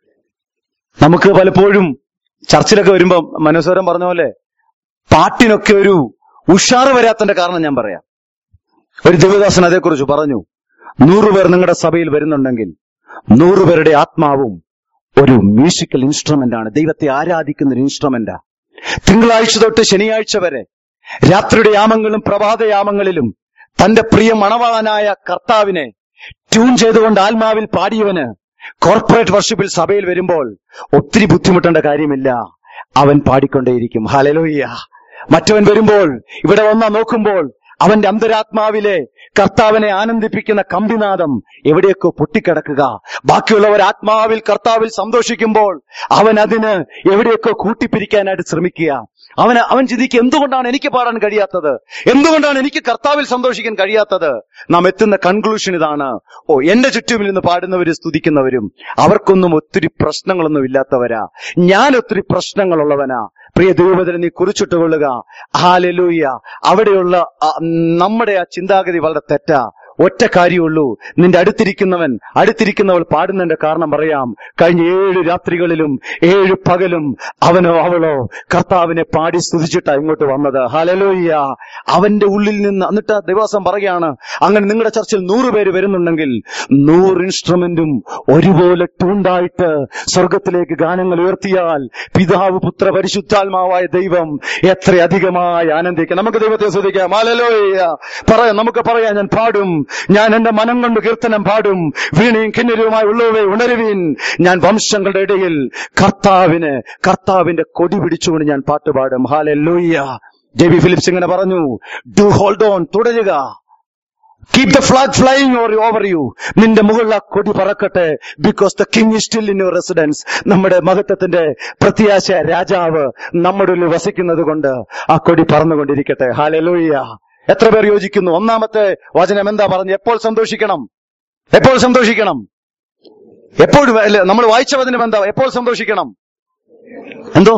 നമുക്ക് പലപ്പോഴും ചർച്ചിലൊക്കെ വരുമ്പോ മനോസരം പറഞ്ഞ പോലെ പാട്ടിനൊക്കെ ഒരു ഉഷാറ് വരാത്തതിന്റെ കാരണം ഞാൻ പറയാം ഒരു ദേവദാസൻ അതേക്കുറിച്ച് പറഞ്ഞു നൂറുപേർ നിങ്ങളുടെ സഭയിൽ വരുന്നുണ്ടെങ്കിൽ നൂറുപേരുടെ ആത്മാവും ഒരു മ്യൂസിക്കൽ ഇൻസ്ട്രുമെന്റ് ആണ് ദൈവത്തെ ആരാധിക്കുന്ന ഒരു ഇൻസ്ട്രുമെന്റാ തിങ്കളാഴ്ച തൊട്ട് ശനിയാഴ്ച വരെ രാത്രിയുടെ യാമങ്ങളിലും പ്രഭാതയാമങ്ങളിലും തന്റെ പ്രിയ മണവാളനായ കർത്താവിനെ ട്യൂൺ ചെയ്തുകൊണ്ട് ആത്മാവിൽ പാടിയവന് കോർപ്പറേറ്റ് വർഷിപ്പിൽ സഭയിൽ വരുമ്പോൾ ഒത്തിരി ബുദ്ധിമുട്ടേണ്ട കാര്യമില്ല അവൻ പാടിക്കൊണ്ടേയിരിക്കും ഹലലോയ്യ മറ്റവൻ വരുമ്പോൾ ഇവിടെ വന്നാ നോക്കുമ്പോൾ അവന്റെ അന്തരാത്മാവിലെ കർത്താവിനെ ആനന്ദിപ്പിക്കുന്ന കമ്പിനാദം എവിടെയൊക്കെ പൊട്ടിക്കിടക്കുക ബാക്കിയുള്ളവർ ആത്മാവിൽ കർത്താവിൽ സന്തോഷിക്കുമ്പോൾ അവൻ അതിന് എവിടെയൊക്കെ കൂട്ടിപ്പിരിക്കാനായിട്ട് ശ്രമിക്കുക അവന് അവൻ ചിന്തിക്കുക എന്തുകൊണ്ടാണ് എനിക്ക് പാടാൻ കഴിയാത്തത് എന്തുകൊണ്ടാണ് എനിക്ക് കർത്താവിൽ സന്തോഷിക്കാൻ കഴിയാത്തത് നാം എത്തുന്ന കൺക്ലൂഷൻ ഇതാണ് ഓ എന്റെ ചുറ്റുമിൽ നിന്ന് പാടുന്നവരും സ്തുതിക്കുന്നവരും അവർക്കൊന്നും ഒത്തിരി പ്രശ്നങ്ങളൊന്നും ഇല്ലാത്തവരാ ഞാൻ ഒത്തിരി പ്രശ്നങ്ങളുള്ളവനാ പ്രിയ ദൈവത്തിന് നീ കുറിച്ചിട്ട് കൊള്ളുക ഹാലലൂയ അവിടെയുള്ള ആ, നമ്മുടെ ആ ചിന്താഗതി വളരെ തെറ്റാ ഒറ്റ കാര്യമുള്ളൂ നിന്റെ അടുത്തിരിക്കുന്നവൻ അടുത്തിരിക്കുന്നവൾ പാടുന്നതിന്റെ കാരണം പറയാം കഴിഞ്ഞ ഏഴ് രാത്രികളിലും ഏഴ് പകലും അവനോ അവളോ കർത്താവിനെ പാടി സ്തുതിച്ചിട്ടാ ഇങ്ങോട്ട് വന്നത് ഹലലോയ്യ അവന്റെ ഉള്ളിൽ നിന്ന് എന്നിട്ട് ആ ദിവസം പറയുകയാണ് അങ്ങനെ നിങ്ങളുടെ ചർച്ചിൽ നൂറ് പേര് വരുന്നുണ്ടെങ്കിൽ നൂറ് ഇൻസ്ട്രുമെന്റും ഒരുപോലെ ട്യൂണ്ടായിട്ട് സ്വർഗത്തിലേക്ക് ഗാനങ്ങൾ ഉയർത്തിയാൽ പിതാവ് പുത്ര പരിശുദ്ധാത്മാവായ ദൈവം എത്ര അധികമായി ആനന്ദിക്കാം നമുക്ക് ദൈവത്തെ സ്തുതിക്കാം ഹല്ലേലൂയ പറയാം നമുക്ക് പറയാം ഞാൻ പാടും ഞാൻ എന്റെ മനം കൊണ്ട് കീർത്തനം പാടും വീണയും കിന്നരവുമായി ഉള്ളവേ ഉണരുവീൻ ഞാൻ വംശങ്ങളുടെ ഇടയിൽ കർത്താവിന് കർത്താവിന്റെ കൊടി പിടിച്ചുകൊണ്ട് ഞാൻ പാട്ട് പാടും ഹാലൂയ്യ ജെബി ഫിലിപ്സ് ഇങ്ങനെ പറഞ്ഞു ഡു ഹോൾഡ് ഓൺ തുടരുക keep the flag flying or over you നിന്റെ മുകളിൽ ആ കൊടി പറക്കട്ടെ because the king is still in your residence നമ്മുടെ മഹത്വത്തിന്റെ പ്രത്യാശ രാജാവ് നമ്മുടെ ഉള്ളിൽ വസിക്കുന്നത് കൊണ്ട് ആ കൊടി പറന്നുകൊണ്ടിരിക്കട്ടെ ഹാലലൂയ്യ എത്ര പേർ യോജിക്കുന്നു ഒന്നാമത്തെ വചനം എന്താ പറഞ്ഞു എപ്പോൾ സന്തോഷിക്കണം എപ്പോൾ സന്തോഷിക്കണം എപ്പോഴും നമ്മൾ വായിച്ച വചനം എന്താ എപ്പോൾ സന്തോഷിക്കണം എന്തോ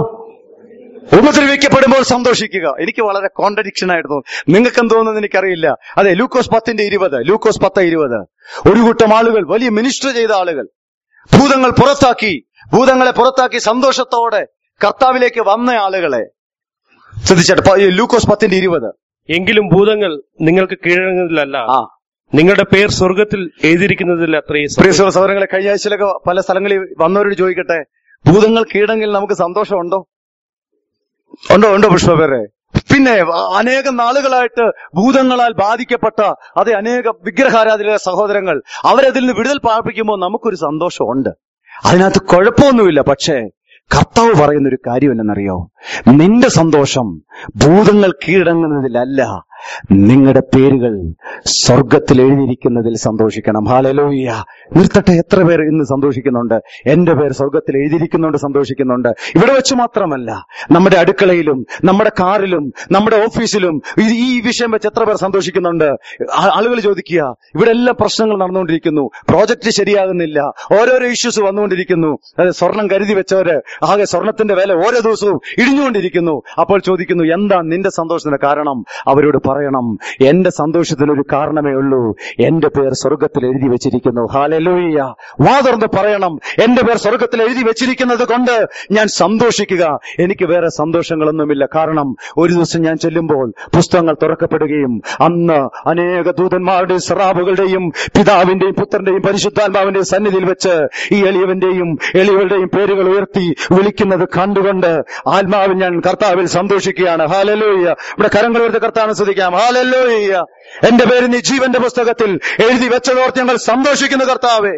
ഉപദ്രവിക്കപ്പെടുമ്പോൾ സന്തോഷിക്കുക എനിക്ക് വളരെ കോൺട്രഡിക്ഷൻ ആയിരുന്നു നിങ്ങൾക്ക് എന്തോന്നെന്ന് എനിക്കറിയില്ല അതെ ലൂക്കോസ് പത്തിന്റെ ഇരുപത് ലൂക്കോസ് പത്ത് ഇരുപത് ഒരു കൂട്ടം ആളുകൾ വലിയ മിനിസ്റ്റർ ചെയ്ത ആളുകൾ ഭൂതങ്ങൾ പുറത്താക്കി ഭൂതങ്ങളെ പുറത്താക്കി സന്തോഷത്തോടെ കർത്താവിലേക്ക് വന്ന ആളുകളെ ശ്രദ്ധിച്ചട്ടെ പ- ഈ ലൂക്കോസ് പത്തിന്റെ ഇരുപത്
എങ്കിലും ഭൂതങ്ങൾ നിങ്ങൾക്ക് കീഴടങ്ങുന്നതിലല്ല
ആ
നിങ്ങളുടെ പേർ സ്വർഗത്തിൽ എഴുതിയിരിക്കുന്നതിൽ അത്രയും
പ്രിയ സഹോദരങ്ങളെ കഴിഞ്ഞ ആഴ്ചയിലൊക്കെ പല സ്ഥലങ്ങളിൽ വന്നവരോട് ചോദിക്കട്ടെ ഭൂതങ്ങൾ കീഴെങ്കിൽ നമുക്ക് സന്തോഷമുണ്ടോ ഉണ്ടോ ഉണ്ടോ പുഷ്പപേരെ പിന്നെ അ- അനേകം നാളുകളായിട്ട് ഭൂതങ്ങളാൽ ബാധിക്കപ്പെട്ട അതെ അനേക വിഗ്രഹാരാധന സഹോദരങ്ങൾ അവരതിൽ നിന്ന് വിടുതൽ പാർപ്പിക്കുമ്പോൾ നമുക്കൊരു സന്തോഷമുണ്ട് അതിനകത്ത് കുഴപ്പമൊന്നുമില്ല പക്ഷേ കർത്താവ് പറയുന്ന ഒരു കാര്യം എന്നറിയോ നിന്റെ സന്തോഷം ഭൂതങ്ങൾ കീഴടങ്ങുന്നതിലല്ല നിങ്ങളുടെ പേരുകൾ സ്വർഗത്തിൽ എഴുതിയിരിക്കുന്നതിൽ സന്തോഷിക്കണം ഹാലലോയ്യ നിർത്തട്ടെ എത്ര പേർ ഇന്ന് സന്തോഷിക്കുന്നുണ്ട് എന്റെ പേര് സ്വർഗത്തിൽ എഴുതിയിരിക്കുന്നുണ്ട് സന്തോഷിക്കുന്നുണ്ട് ഇവിടെ വെച്ച് മാത്രമല്ല നമ്മുടെ അടുക്കളയിലും നമ്മുടെ കാറിലും നമ്മുടെ ഓഫീസിലും ഈ- ഈ വിഷയം വെച്ച് എത്ര പേർ സന്തോഷിക്കുന്നുണ്ട് ആ- ആളുകൾ ചോദിക്കുക ഇവിടെ എല്ലാം പ്രശ്നങ്ങൾ നടന്നുകൊണ്ടിരിക്കുന്നു പ്രോജക്റ്റ് ശരിയാകുന്നില്ല ഓരോരോ ഇഷ്യൂസ് വന്നുകൊണ്ടിരിക്കുന്നു അതായത് സ്വർണം കരുതി വെച്ചവര് ആകെ സ്വർണത്തിന്റെ വില ഓരോ ദിവസവും ഇടിഞ്ഞുകൊണ്ടിരിക്കുന്നു അപ്പോൾ ചോദിക്കുന്നു എന്താ നിന്റെ സന്തോഷത്തിന് കാരണം അവരോട് പറയണം എന്റെ സന്തോഷത്തിന് ഒരു കാരണമേ ഉള്ളൂ എന്റെ പേർ സ്വർഗത്തിൽ എഴുതി വെച്ചിരിക്കുന്നു ഹാലലൂയ്യ വാ തുറന്ന് പറയണം എന്റെ പേർ സ്വർഗത്തിൽ എഴുതി വെച്ചിരിക്കുന്നത് കൊണ്ട് ഞാൻ സന്തോഷിക്കുക എനിക്ക് വേറെ സന്തോഷങ്ങളൊന്നുമില്ല കാരണം ഒരു ദിവസം ഞാൻ ചെല്ലുമ്പോൾ പുസ്തകങ്ങൾ തുറക്കപ്പെടുകയും അന്ന് അനേക ദൂതന്മാരുടെയും സറാബുകളുടെയും പിതാവിന്റെയും പുത്രന്റെയും പരിശുദ്ധാത്മാവിന്റെയും സന്നിധിയിൽ വെച്ച് ഈ എളിയവന്റെയും എളിയവരുടെയും പേരുകൾ ഉയർത്തി വിളിക്കുന്നത് കണ്ടുകൊണ്ട് ആത്മാവിൽ ഞാൻ കർത്താവിൽ സന്തോഷിക്കുകയാണ് ഹാലലോയ്യ ഇവിടെ കരങ്ങൾ ഉയർത്തി കർത്താവിനെ ശ്രദ്ധിക്കാം ഹാലലോയ്യ എന്റെ പേര് നീ ജീവന്റെ പുസ്തകത്തിൽ എഴുതി വെച്ചതോർത്ത് ഞങ്ങൾ സന്തോഷിക്കുന്നു കർത്താവെ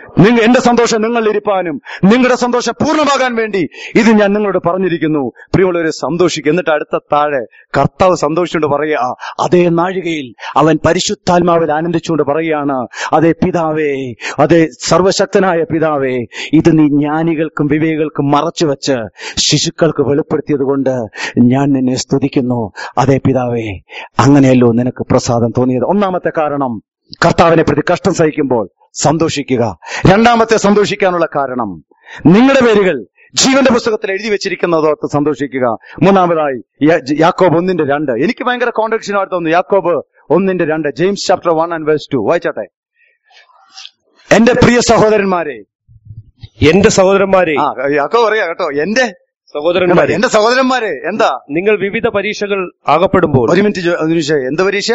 നിങ്ങൾ എന്റെ സന്തോഷം നിങ്ങളിൽ ഇരിപ്പാനും നിങ്ങളുടെ സന്തോഷം പൂർണ്ണമാകാൻ വേണ്ടി ഇത് ഞാൻ നിങ്ങളോട് പറഞ്ഞിരിക്കുന്നു പ്രിയമുള്ളവരെ സന്തോഷിക്കുക എന്നിട്ട് അടുത്ത താഴെ കർത്താവ് സന്തോഷിച്ചുകൊണ്ട് പറയുക അതേ നാഴികയിൽ അവൻ പരിശുദ്ധാത്മാവിൽ ആനന്ദിച്ചുകൊണ്ട് പറയുകയാണ് അതേ പിതാവേ അതേ സർവശക്തനായ പിതാവേ ഇത് നീ ജ്ഞാനികൾക്കും വിവേകൾക്കും മറച്ചു വെച്ച് ശിശുക്കൾക്ക് വെളിപ്പെടുത്തിയത് കൊണ്ട് ഞാൻ നിന്നെ സ്തുതിക്കുന്നു അതേ പിതാവേ അങ്ങനെയല്ലോ നിനക്ക് പ്രസാദം തോന്നിയത് ഒന്നാമത്തെ കാരണം കർത്താവിനെ പ്രതി കഷ്ടം സഹിക്കുമ്പോൾ സന്തോഷിക്കുക രണ്ടാമത്തെ സന്തോഷിക്കാനുള്ള കാരണം നിങ്ങളുടെ പേരുകൾ ജീവന്റെ പുസ്തകത്തിൽ എഴുതി വെച്ചിരിക്കുന്നതോർത്ത് സന്തോഷിക്കുക മൂന്നാമതായി യാ- യാക്കോബ് ഒന്നിന്റെ രണ്ട് എനിക്ക് ഭയങ്കര കോൺട്രഡിക്ഷൻ ആയിട്ട് തോന്നുന്നു യാക്കോബ് ഒന്നിന്റെ രണ്ട് James chapter one and verse two വായിച്ചാട്ടെ എന്റെ പ്രിയ സഹോദരന്മാരെ
എന്റെ സഹോദരന്മാരെ
ആ യാക്കോബ് പറയാ കേട്ടോ എന്റെ
സഹോദരന്മാരെ
എന്റെ സഹോദരന്മാരെ എന്താ
നിങ്ങൾ വിവിധ പരീക്ഷകൾ അകപ്പെടുമ്പോൾ
ഒരു മിനിറ്റ് ജോ- ഒരു നിമിഷം എന്ത് പരീക്ഷ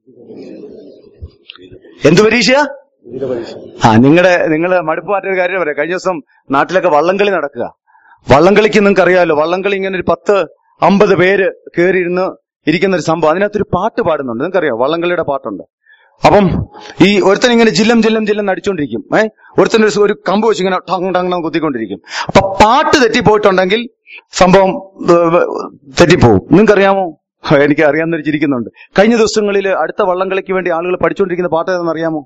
എന്ത് പരീക്ഷ ആ നിങ്ങളുടെ നിങ്ങൾ മടുപ്പ് മാറ്റൊരു കാര്യം പറയാം കഴിഞ്ഞ ദിവസം നാട്ടിലൊക്കെ വള്ളംകളി നടക്കുക വള്ളംകളിക്ക് നിങ്ങൾക്ക് അറിയാമല്ലോ വള്ളംകളി ഇങ്ങനെ ഒരു പത്ത് അമ്പത് പേര് കയറിയിരുന്ന് ഇരിക്കുന്ന ഒരു സംഭവം അതിനകത്തൊരു പാട്ട് പാടുന്നുണ്ട് നിങ്ങൾക്കറിയാം വള്ളംകളിയുടെ പാട്ടുണ്ട് അപ്പം ഈ ഒരുത്തൻ ഇങ്ങനെ ജില്ലം ജില്ലം ജില്ലം നടിച്ചോണ്ടിരിക്കും ഏ ഒരുത്തൻ ഒരു സ- ഒരു കമ്പ് വെച്ച് ഇങ്ങനെ ടങ് ടങ് ടങ് കുത്തിക്കൊണ്ടിരിക്കും അപ്പൊ പാട്ട് തെറ്റിപ്പോയിട്ടുണ്ടെങ്കിൽ സംഭവം ഏ, തെറ്റിപ്പോവും നിങ്ങൾക്കറിയാമോ ഹ, എനിക്ക് അറിയാവുന്നവർ ചിരിക്കുന്നുണ്ട് കഴിഞ്ഞ ദിവസങ്ങളിൽ അടുത്ത വള്ളംകളിക്ക് വേണ്ടി ആളുകൾ പഠിച്ചുകൊണ്ടിരിക്കുന്ന പാട്ട് ഏതാണെന്ന് അറിയാമോ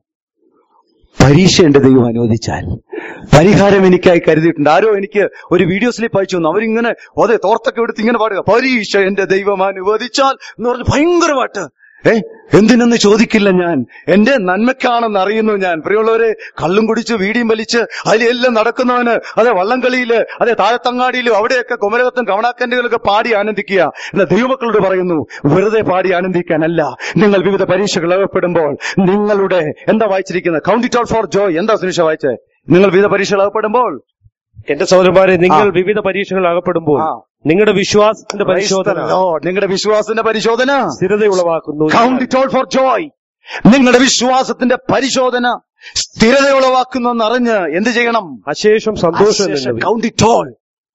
പരീക്ഷ എന്റെ ദൈവം അനുവദിച്ചാൽ പരിഹാരം എനിക്കായി കരുതിയിട്ടുണ്ട് ആരോ എനിക്ക് ഒരു വീഡിയോ സ്ലിപ്പ് അയച്ചു തന്നു അവരിങ്ങനെ അതെ തോർത്തൊക്കെ എടുത്ത് ഇങ്ങനെ പാടുക പരീക്ഷ എന്റെ ദൈവം അനുവദിച്ചാൽ എന്ന് പറഞ്ഞ് ഭയങ്കര പാട്ട് ഏ എന്തിനെന്ന് ചോദിക്കില്ല ഞാൻ എന്റെ നന്മയ്ക്കാണെന്ന് അറിയുന്നു ഞാൻ പ്രിയമുള്ളവരെ കള്ളും കുടിച്ച് വീടിയും വലിച്ച് അതിലെല്ലാം നടക്കുന്നവന് അതെ വള്ളംകളിയില് അതെ താഴത്തങ്ങാടിയിലും അവിടെയൊക്കെ കുമരകത്തും കവണാക്കന്റുകളൊക്കെ പാടി ആനന്ദിക്കുക എന്ന ദൈവമക്കളോട് പറയുന്നു വെറുതെ പാടി ആനന്ദിക്കാനല്ല നിങ്ങൾ വിവിധ പരീക്ഷകൾ അകപ്പെടുമ്പോൾ നിങ്ങളുടെ എന്താ വായിച്ചിരിക്കുന്നത് count it out for joy എന്താ സുനിഷ വായിച്ചേ നിങ്ങൾ വിവിധ പരീക്ഷകൾ അകപ്പെടുമ്പോൾ
എന്റെ സഹോദരന്മാരെ നിങ്ങൾ
ആ.
വിവിധ പരീക്ഷകൾ അകപ്പെടുമ്പോൾ
ആ.
നിങ്ങളുടെ വിശ്വാസത്തിന്റെ പരിശോധന
Lord, നിങ്ങളുടെ വിശ്വാസത്തിന്റെ പരിശോധന
സ്ഥിരത ഉളവാക്കുന്നു
count it all for joy നിങ്ങളുടെ വിശ്വാസത്തിന്റെ പരിശോധന സ്ഥിരത ഉളവാക്കുന്നെന്ന് അറിഞ്ഞ് എന്ത് ചെയ്യണം
അശേഷം സന്തോഷം എന്നുള്ളത്
കൗണ്ട് ഇറ്റ് ഓൾ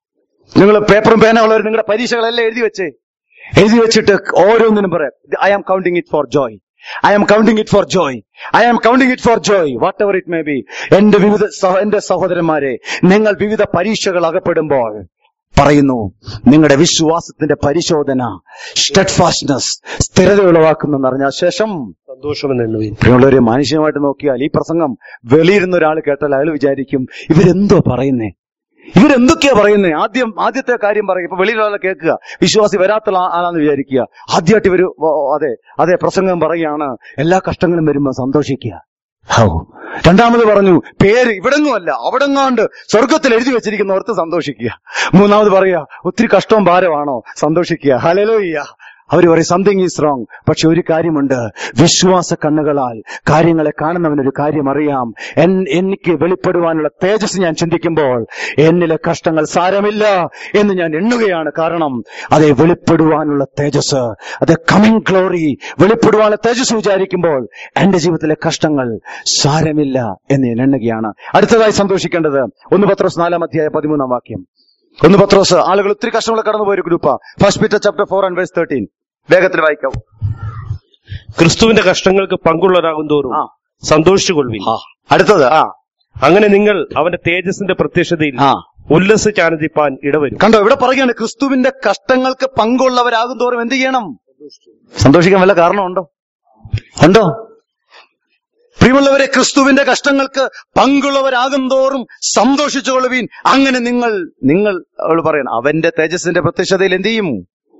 നിങ്ങൾ പേപ്പറും പേന ഉള്ളവർ നിങ്ങളുടെ പരീക്ഷകളെല്ലാം എഴുതി വെച്ചേ എഴുതി വെച്ചിട്ട് ഓരോന്നിനും പറയാം I am counting it for joy I am counting it for joy I am counting it for joy whatever it may be എന്റെ വിവിധ സഹ- എന്റെ സഹോദരന്മാരെ നിങ്ങൾ വിവിധ പരീക്ഷകൾ അകപ്പെടുമ്പോൾ പറയുന്നു നിങ്ങളുടെ വിശ്വാസത്തിന്റെ പരിശോധന സ്റ്റെഡ്ഫാസ്റ്റ്നസ് സ്ഥിരത ഉളവാക്കുന്നു അറിഞ്ഞ ശേഷം
സന്തോഷം എന്നുള്ളത്
പ്രിയമുള്ളവരെ മാനുഷികമായിട്ട് നോക്കിയാൽ ഈ പ്രസംഗം വെളിയിരുന്ന ഒരാൾ കേട്ടാൽ അയാൾ വിചാരിക്കും ഇവരെന്തോ പറയുന്നേ ഇവരെന്തൊക്കെയാ പറയുന്നത് ആദ്യം ആദ്യത്തെ കാര്യം പറയും ഇപ്പൊ വെളിയിലുള്ള കേൾക്കുക വിശ്വാസി വരാത്ത ആ- ആളാന്ന് വിചാരിക്കുക ആദ്യമായിട്ട് ഇവര് വ- അതെ അതെ പ്രസംഗം പറയുകയാണ് എല്ലാ കഷ്ടങ്ങളും വരുമ്പോ സന്തോഷിക്കുക ഹൗ രണ്ടാമത് പറഞ്ഞു പേര് ഇവിടെങ്ങുമല്ല അവിടെങ്ങാണ്ട് സ്വർഗത്തിൽ എഴുതി വെച്ചിരിക്കുന്ന ഓർത്ത് സന്തോഷിക്കുക മൂന്നാമത് പറയാ ഒത്തിരി കഷ്ടവും ഭാരമാണോ സന്തോഷിക്കുക ഹലലോയ്യ അവർ പറയും സംതിങ് ഈസ് റോങ് പക്ഷെ ഒരു കാര്യമുണ്ട് വിശ്വാസ കണ്ണുകളാൽ കാര്യങ്ങളെ കാണുന്നവനൊരു കാര്യം അറിയാം എൻ- എനിക്ക് വെളിപ്പെടുവാനുള്ള തേജസ് ഞാൻ ചിന്തിക്കുമ്പോൾ എന്നിലെ കഷ്ടങ്ങൾ സാരമില്ല എന്ന് ഞാൻ എണ്ണുകയാണ് കാരണം അതെ വെളിപ്പെടുവാനുള്ള തേജസ് അതെ കമ്മിങ് ഗ്ലോറി വെളിപ്പെടുവാനുള്ള തേജസ് വിചാരിക്കുമ്പോൾ എന്റെ ജീവിതത്തിലെ കഷ്ടങ്ങൾ സാരമില്ല എന്ന് ഞാൻ എണ്ണുകയാണ് അടുത്തതായി സന്തോഷിക്കേണ്ടത് ഒന്ന് പത്രോസ് നാലാം അധ്യായ പതിമൂന്നാം വാക്യം ഒന്ന് പത്രോസ് ആളുകൾ ഒത്തിരി കഷ്ടങ്ങൾ കടന്നു പോയൊരു ഗ്രൂപ്പാ first Peter chapter four and verse thirteen വേഗത്തിൽ വായിക്കാം
ക്രിസ്തുവിന്റെ കഷ്ടങ്ങൾക്ക് പങ്കുള്ളവരാകും തോറും
ആ.
സന്തോഷിച്ചുകൊള്ളുവിൻ
അടുത്തത് ആ
അങ്ങനെ നിങ്ങൾ അവന്റെ തേജസ്സിന്റെ പ്രത്യക്ഷതയിൽ
ആ
ഉല്ലസിച്ചാനന്ദിപ്പാൻ ഇടവരും
കണ്ടോ ഇവിടെ പറയുകയാണ് ക്രിസ്തുവിന്റെ കഷ്ടങ്ങൾക്ക് പങ്കുള്ളവരാകും തോറും എന്ത് ചെയ്യണം സന്തോഷിക്കാൻ വല്ല കാരണമുണ്ടോ ഉണ്ടോ പ്രിയമുള്ളവരെ ക്രിസ്തുവിന്റെ കഷ്ടങ്ങൾക്ക് പങ്കുള്ളവരാകും തോറും സന്തോഷിച്ചുകൊള്ളുവീൻ അങ്ങനെ നിങ്ങൾ നിങ്ങൾ അവൾ പറയണം അവന്റെ തേജസ്സിന്റെ പ്രത്യക്ഷതയിൽ എന്ത് ചെയ്യും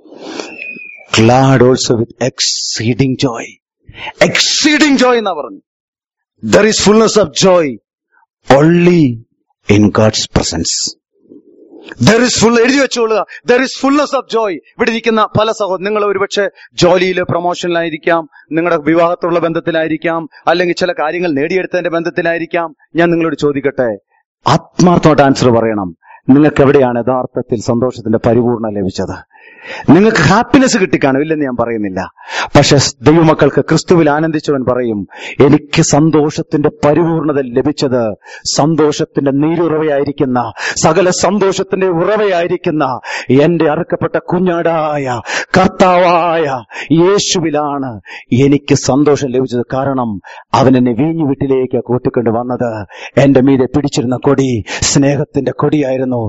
glad also with exceeding joy exceeding joy എന്നാ പറഞ്ഞു there is fullness of joy only in God's presence there is full എഴുതി വെച്ചോളുക there is fullness of joy ഇവിടെ ഇരിക്കുന്ന പല സഹോദരൻ നിങ്ങൾ ഒരുപക്ഷെ ജോലിയിൽ പ്രൊമോഷനിലായിരിക്കാം നിങ്ങളുടെ വിവാഹത്തുള്ള ബന്ധത്തിലായിരിക്കാം അല്ലെങ്കിൽ ചില കാര്യങ്ങൾ നേടിയെടുത്തതിന്റെ ബന്ധത്തിലായിരിക്കാം ഞാൻ നിങ്ങളോട് ചോദിക്കട്ടെ ആത്മാർത്ഥമായിട്ട് ആൻസർ പറയണം നിങ്ങൾക്ക് എവിടെയാണ് യഥാർത്ഥത്തിൽ സന്തോഷത്തിന്റെ പരിപൂർണ ലഭിച്ചത് നിങ്ങൾക്ക് ഹാപ്പിനെസ് കിട്ടിക്കാണും ഇല്ലെന്ന് ഞാൻ പറയുന്നില്ല പക്ഷെ ദൈവമക്കൾക്ക് ക്രിസ്തുവിൽ ആനന്ദിച്ചവൻ പറയും എനിക്ക് സന്തോഷത്തിന്റെ പരിപൂർണത ലഭിച്ചത് സന്തോഷത്തിന്റെ നീരുറവയായിരിക്കുന്ന സകല സന്തോഷത്തിന്റെ ഉറവയായിരിക്കുന്ന എന്റെ അറുക്കപ്പെട്ട കുഞ്ഞാടായ കർത്താവായ യേശുവിലാണ് എനിക്ക് സന്തോഷം ലഭിച്ചത് കാരണം അവൻ എന്നെ വീഞ്ഞു വീട്ടിലേക്ക് കൂട്ടിക്കൊണ്ട് വന്നത് എന്റെ മീതെ പിടിച്ചിരുന്ന കൊടി സ്നേഹത്തിന്റെ കൊടിയായിരുന്നു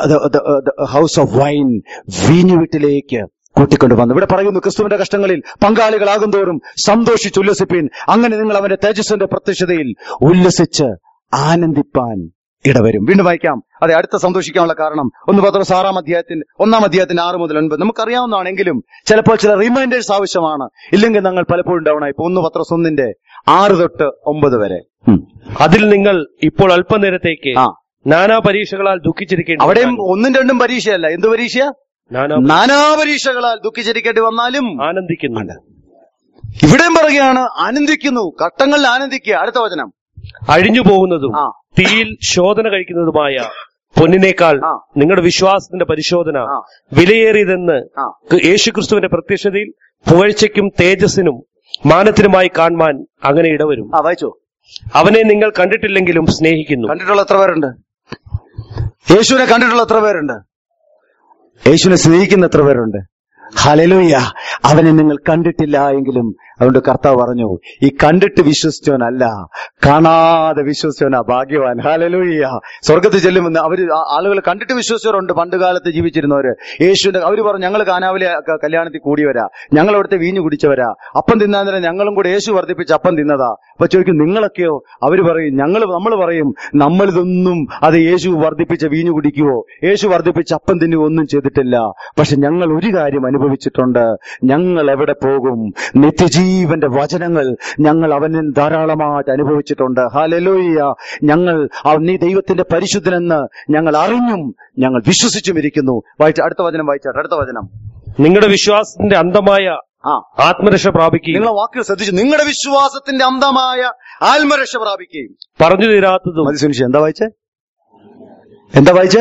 ഹൗസ് ഓഫ് വൈൻ വീഞ്ഞു വീട്ടിലേക്ക് കൂട്ടിക്കൊണ്ട് വന്നു ഇവിടെ പറയുന്നു ക്രിസ്തുവിന്റെ കഷ്ടങ്ങളിൽ പങ്കാളികളാകും തോറും സന്തോഷിച്ച് ഉല്ലസിപ്പിൻ അങ്ങനെ നിങ്ങൾ അവന്റെ തേജസ്സിന്റെ പ്രത്യക്ഷതയിൽ ഉല്ലസിച്ച് ആനന്ദിപ്പാൻ ഇടവരും വീണ്ടും വായിക്കാം അതെ അടുത്ത സന്തോഷിക്കാനുള്ള കാരണം ഒന്ന് പത്രോസ് ആറാം അധ്യായത്തിന്റെ ഒന്നാം അധ്യായത്തിന്റെ ആറ് മുതൽ ഒൻപത് നമുക്കറിയാവുന്നതാണെങ്കിലും ചിലപ്പോൾ ചില റിമൈൻഡേഴ്സ് ആവശ്യമാണ് ഇല്ലെങ്കിൽ ഞങ്ങൾ പലപ്പോഴും ഡൗൺ ആയി ഒന്ന് പത്രോസ് ഒന്നിന്റെ ആറ് തൊട്ട് ഒമ്പത് വരെ ഉം.
അതിൽ നിങ്ങൾ ഇപ്പോൾ അല്പനേരത്തേക്ക്
ആ
നാനാ പരീക്ഷകളാൽ ദുഃഖിച്ചിരിക്കേണ്ടി
അവിടെയും
വന്നാലും
ഒന്നും രണ്ടും പരീക്ഷയല്ല എന്ത് പരീക്ഷ
നാനാ
നാനാ പരീക്ഷകളാൽ ദുഃഖിച്ചിരിക്കേണ്ടി വന്നാലും
ആനന്ദിക്കുന്നുണ്ട്
ഇവിടെയും പറയുകയാണ് ആനന്ദിക്കുന്നു ഘട്ടങ്ങളിൽ ആനന്ദിക്കുക അടുത്ത വചനം
അഴിഞ്ഞു പോകുന്നതും
ആ.
തീയിൽ ശോധന കഴിക്കുന്നതുമായ പൊന്നിനേക്കാൾ
ആ.
നിങ്ങളുടെ വിശ്വാസത്തിന്റെ പരിശോധന
ആ.
വിലയേറിയതെന്ന്
ആ.
യേശുക്രിസ്തുവിന്റെ പ്രത്യക്ഷതയിൽ പുകഴ്ചയ്ക്കും തേജസ്സിനും മാനത്തിനുമായി കാണുവാൻ അങ്ങനെ ഇടവരും
ആ വായിച്ചോ
അവനെ നിങ്ങൾ കണ്ടിട്ടില്ലെങ്കിലും സ്നേഹിക്കുന്നു
കണ്ടിട്ടുള്ള എത്ര പേരുണ്ട് യേശുവിനെ കണ്ടിട്ടുള്ള എത്ര പേരുണ്ട് യേശുവിനെ സ്നേഹിക്കുന്ന എത്ര പേരുണ്ട് ഹലലൂയ അവനെ നിങ്ങൾ കണ്ടിട്ടില്ല എങ്കിലും അതുകൊണ്ട് കർത്താവ് പറഞ്ഞു ഈ കണ്ടിട്ട് വിശ്വസിച്ചവനല്ല കാണാതെ വിശ്വസിച്ചവനാ ഭാഗ്യവാൻ ഹലലൂയ സ്വർഗത്തിൽ ചെല്ലുമെന്ന് അവര് ആ- ആളുകൾ കണ്ടിട്ട് വിശ്വസിച്ചവരുണ്ട് പണ്ട് കാലത്ത് ജീവിച്ചിരുന്നവര് യേശുവിന്റെ അവര് പറഞ്ഞു ഞങ്ങൾ കാനാവിലെ ക- കല്യാണത്തിൽ കൂടിയവരാ ഞങ്ങൾ അവിടുത്തെ വീഞ്ഞു കുടിച്ചവരാ അപ്പം തിന്നാൻ നേരം ഞങ്ങളും കൂടെ യേശു വർദ്ധിപ്പിച്ച് അപ്പം തിന്നതാ അപ്പൊ ചോദിക്കും നിങ്ങളൊക്കെയോ അവര് പറയും ഞങ്ങൾ നമ്മൾ പറയും നമ്മളിതൊന്നും അത് യേശു വർദ്ധിപ്പിച്ച വീഞ്ഞു കുടിക്കുവോ യേശു വർദ്ധിപ്പിച്ച അപ്പം തിന്നുവോ ഒന്നും ചെയ്തിട്ടില്ല പക്ഷെ ഞങ്ങൾ ഒരു കാര്യം അനുഭവിച്ചിട്ടുണ്ട് ഞങ്ങൾ എവിടെ പോകും നിത്യജീവന്റെ വചനങ്ങൾ ഞങ്ങൾ അവനിൽ ധാരാളമായിട്ട് അനുഭവിച്ചിട്ടുണ്ട് ഹാലലോയ്യ ഞങ്ങൾ അവൻ നീ ദൈവത്തിന്റെ പരിശുദ്ധനെന്ന് ഞങ്ങൾ അറിഞ്ഞും ഞങ്ങൾ വിശ്വസിച്ചും ഇരിക്കുന്നു വായിച്ച അടുത്ത വചനം വായിച്ചാട്ടെ അടുത്ത വചനം
നിങ്ങളുടെ വിശ്വാസത്തിന്റെ അന്തമായ
ആ
ആത്മരക്ഷ പ്രാപിക്കുകയും
നിങ്ങളെ വാക്കുകൾ ശ്രദ്ധിച്ചു നിങ്ങളുടെ വിശ്വാസത്തിന്റെ അന്തമായ ആത്മരക്ഷ പ്രാപിക്കുകയും
പറഞ്ഞു തീരാത്തതും
മതി സുനിഷ എന്താ വായിച്ചേ എന്താ വായിച്ചേ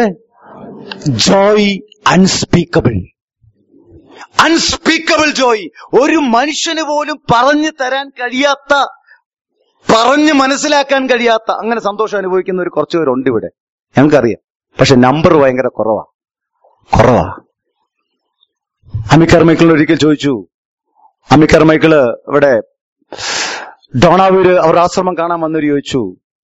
ജോയ് അൺസ്പീക്കബിൾ അൺസ്പീക്കബിൾ ജോയ് ഒരു മനുഷ്യന് പോലും പറഞ്ഞു തരാൻ കഴിയാത്ത പറഞ്ഞ് മനസ്സിലാക്കാൻ കഴിയാത്ത അങ്ങനെ സന്തോഷം അനുഭവിക്കുന്ന ഒരു കുറച്ചു പേരുണ്ട് ഇവിടെ ഞങ്ങൾക്കറിയാം പക്ഷെ നമ്പർ ഭയങ്കര കുറവാ കുറവാ അമിക്കർ മൈക്കിളിന് ഒരിക്കൽ ചോദിച്ചു അമിക്കർ മൈക്കിള് ഇവിടെ ഡോണാവൂര് അവർ ആശ്രമം കാണാൻ വന്നൊരു ചോദിച്ചു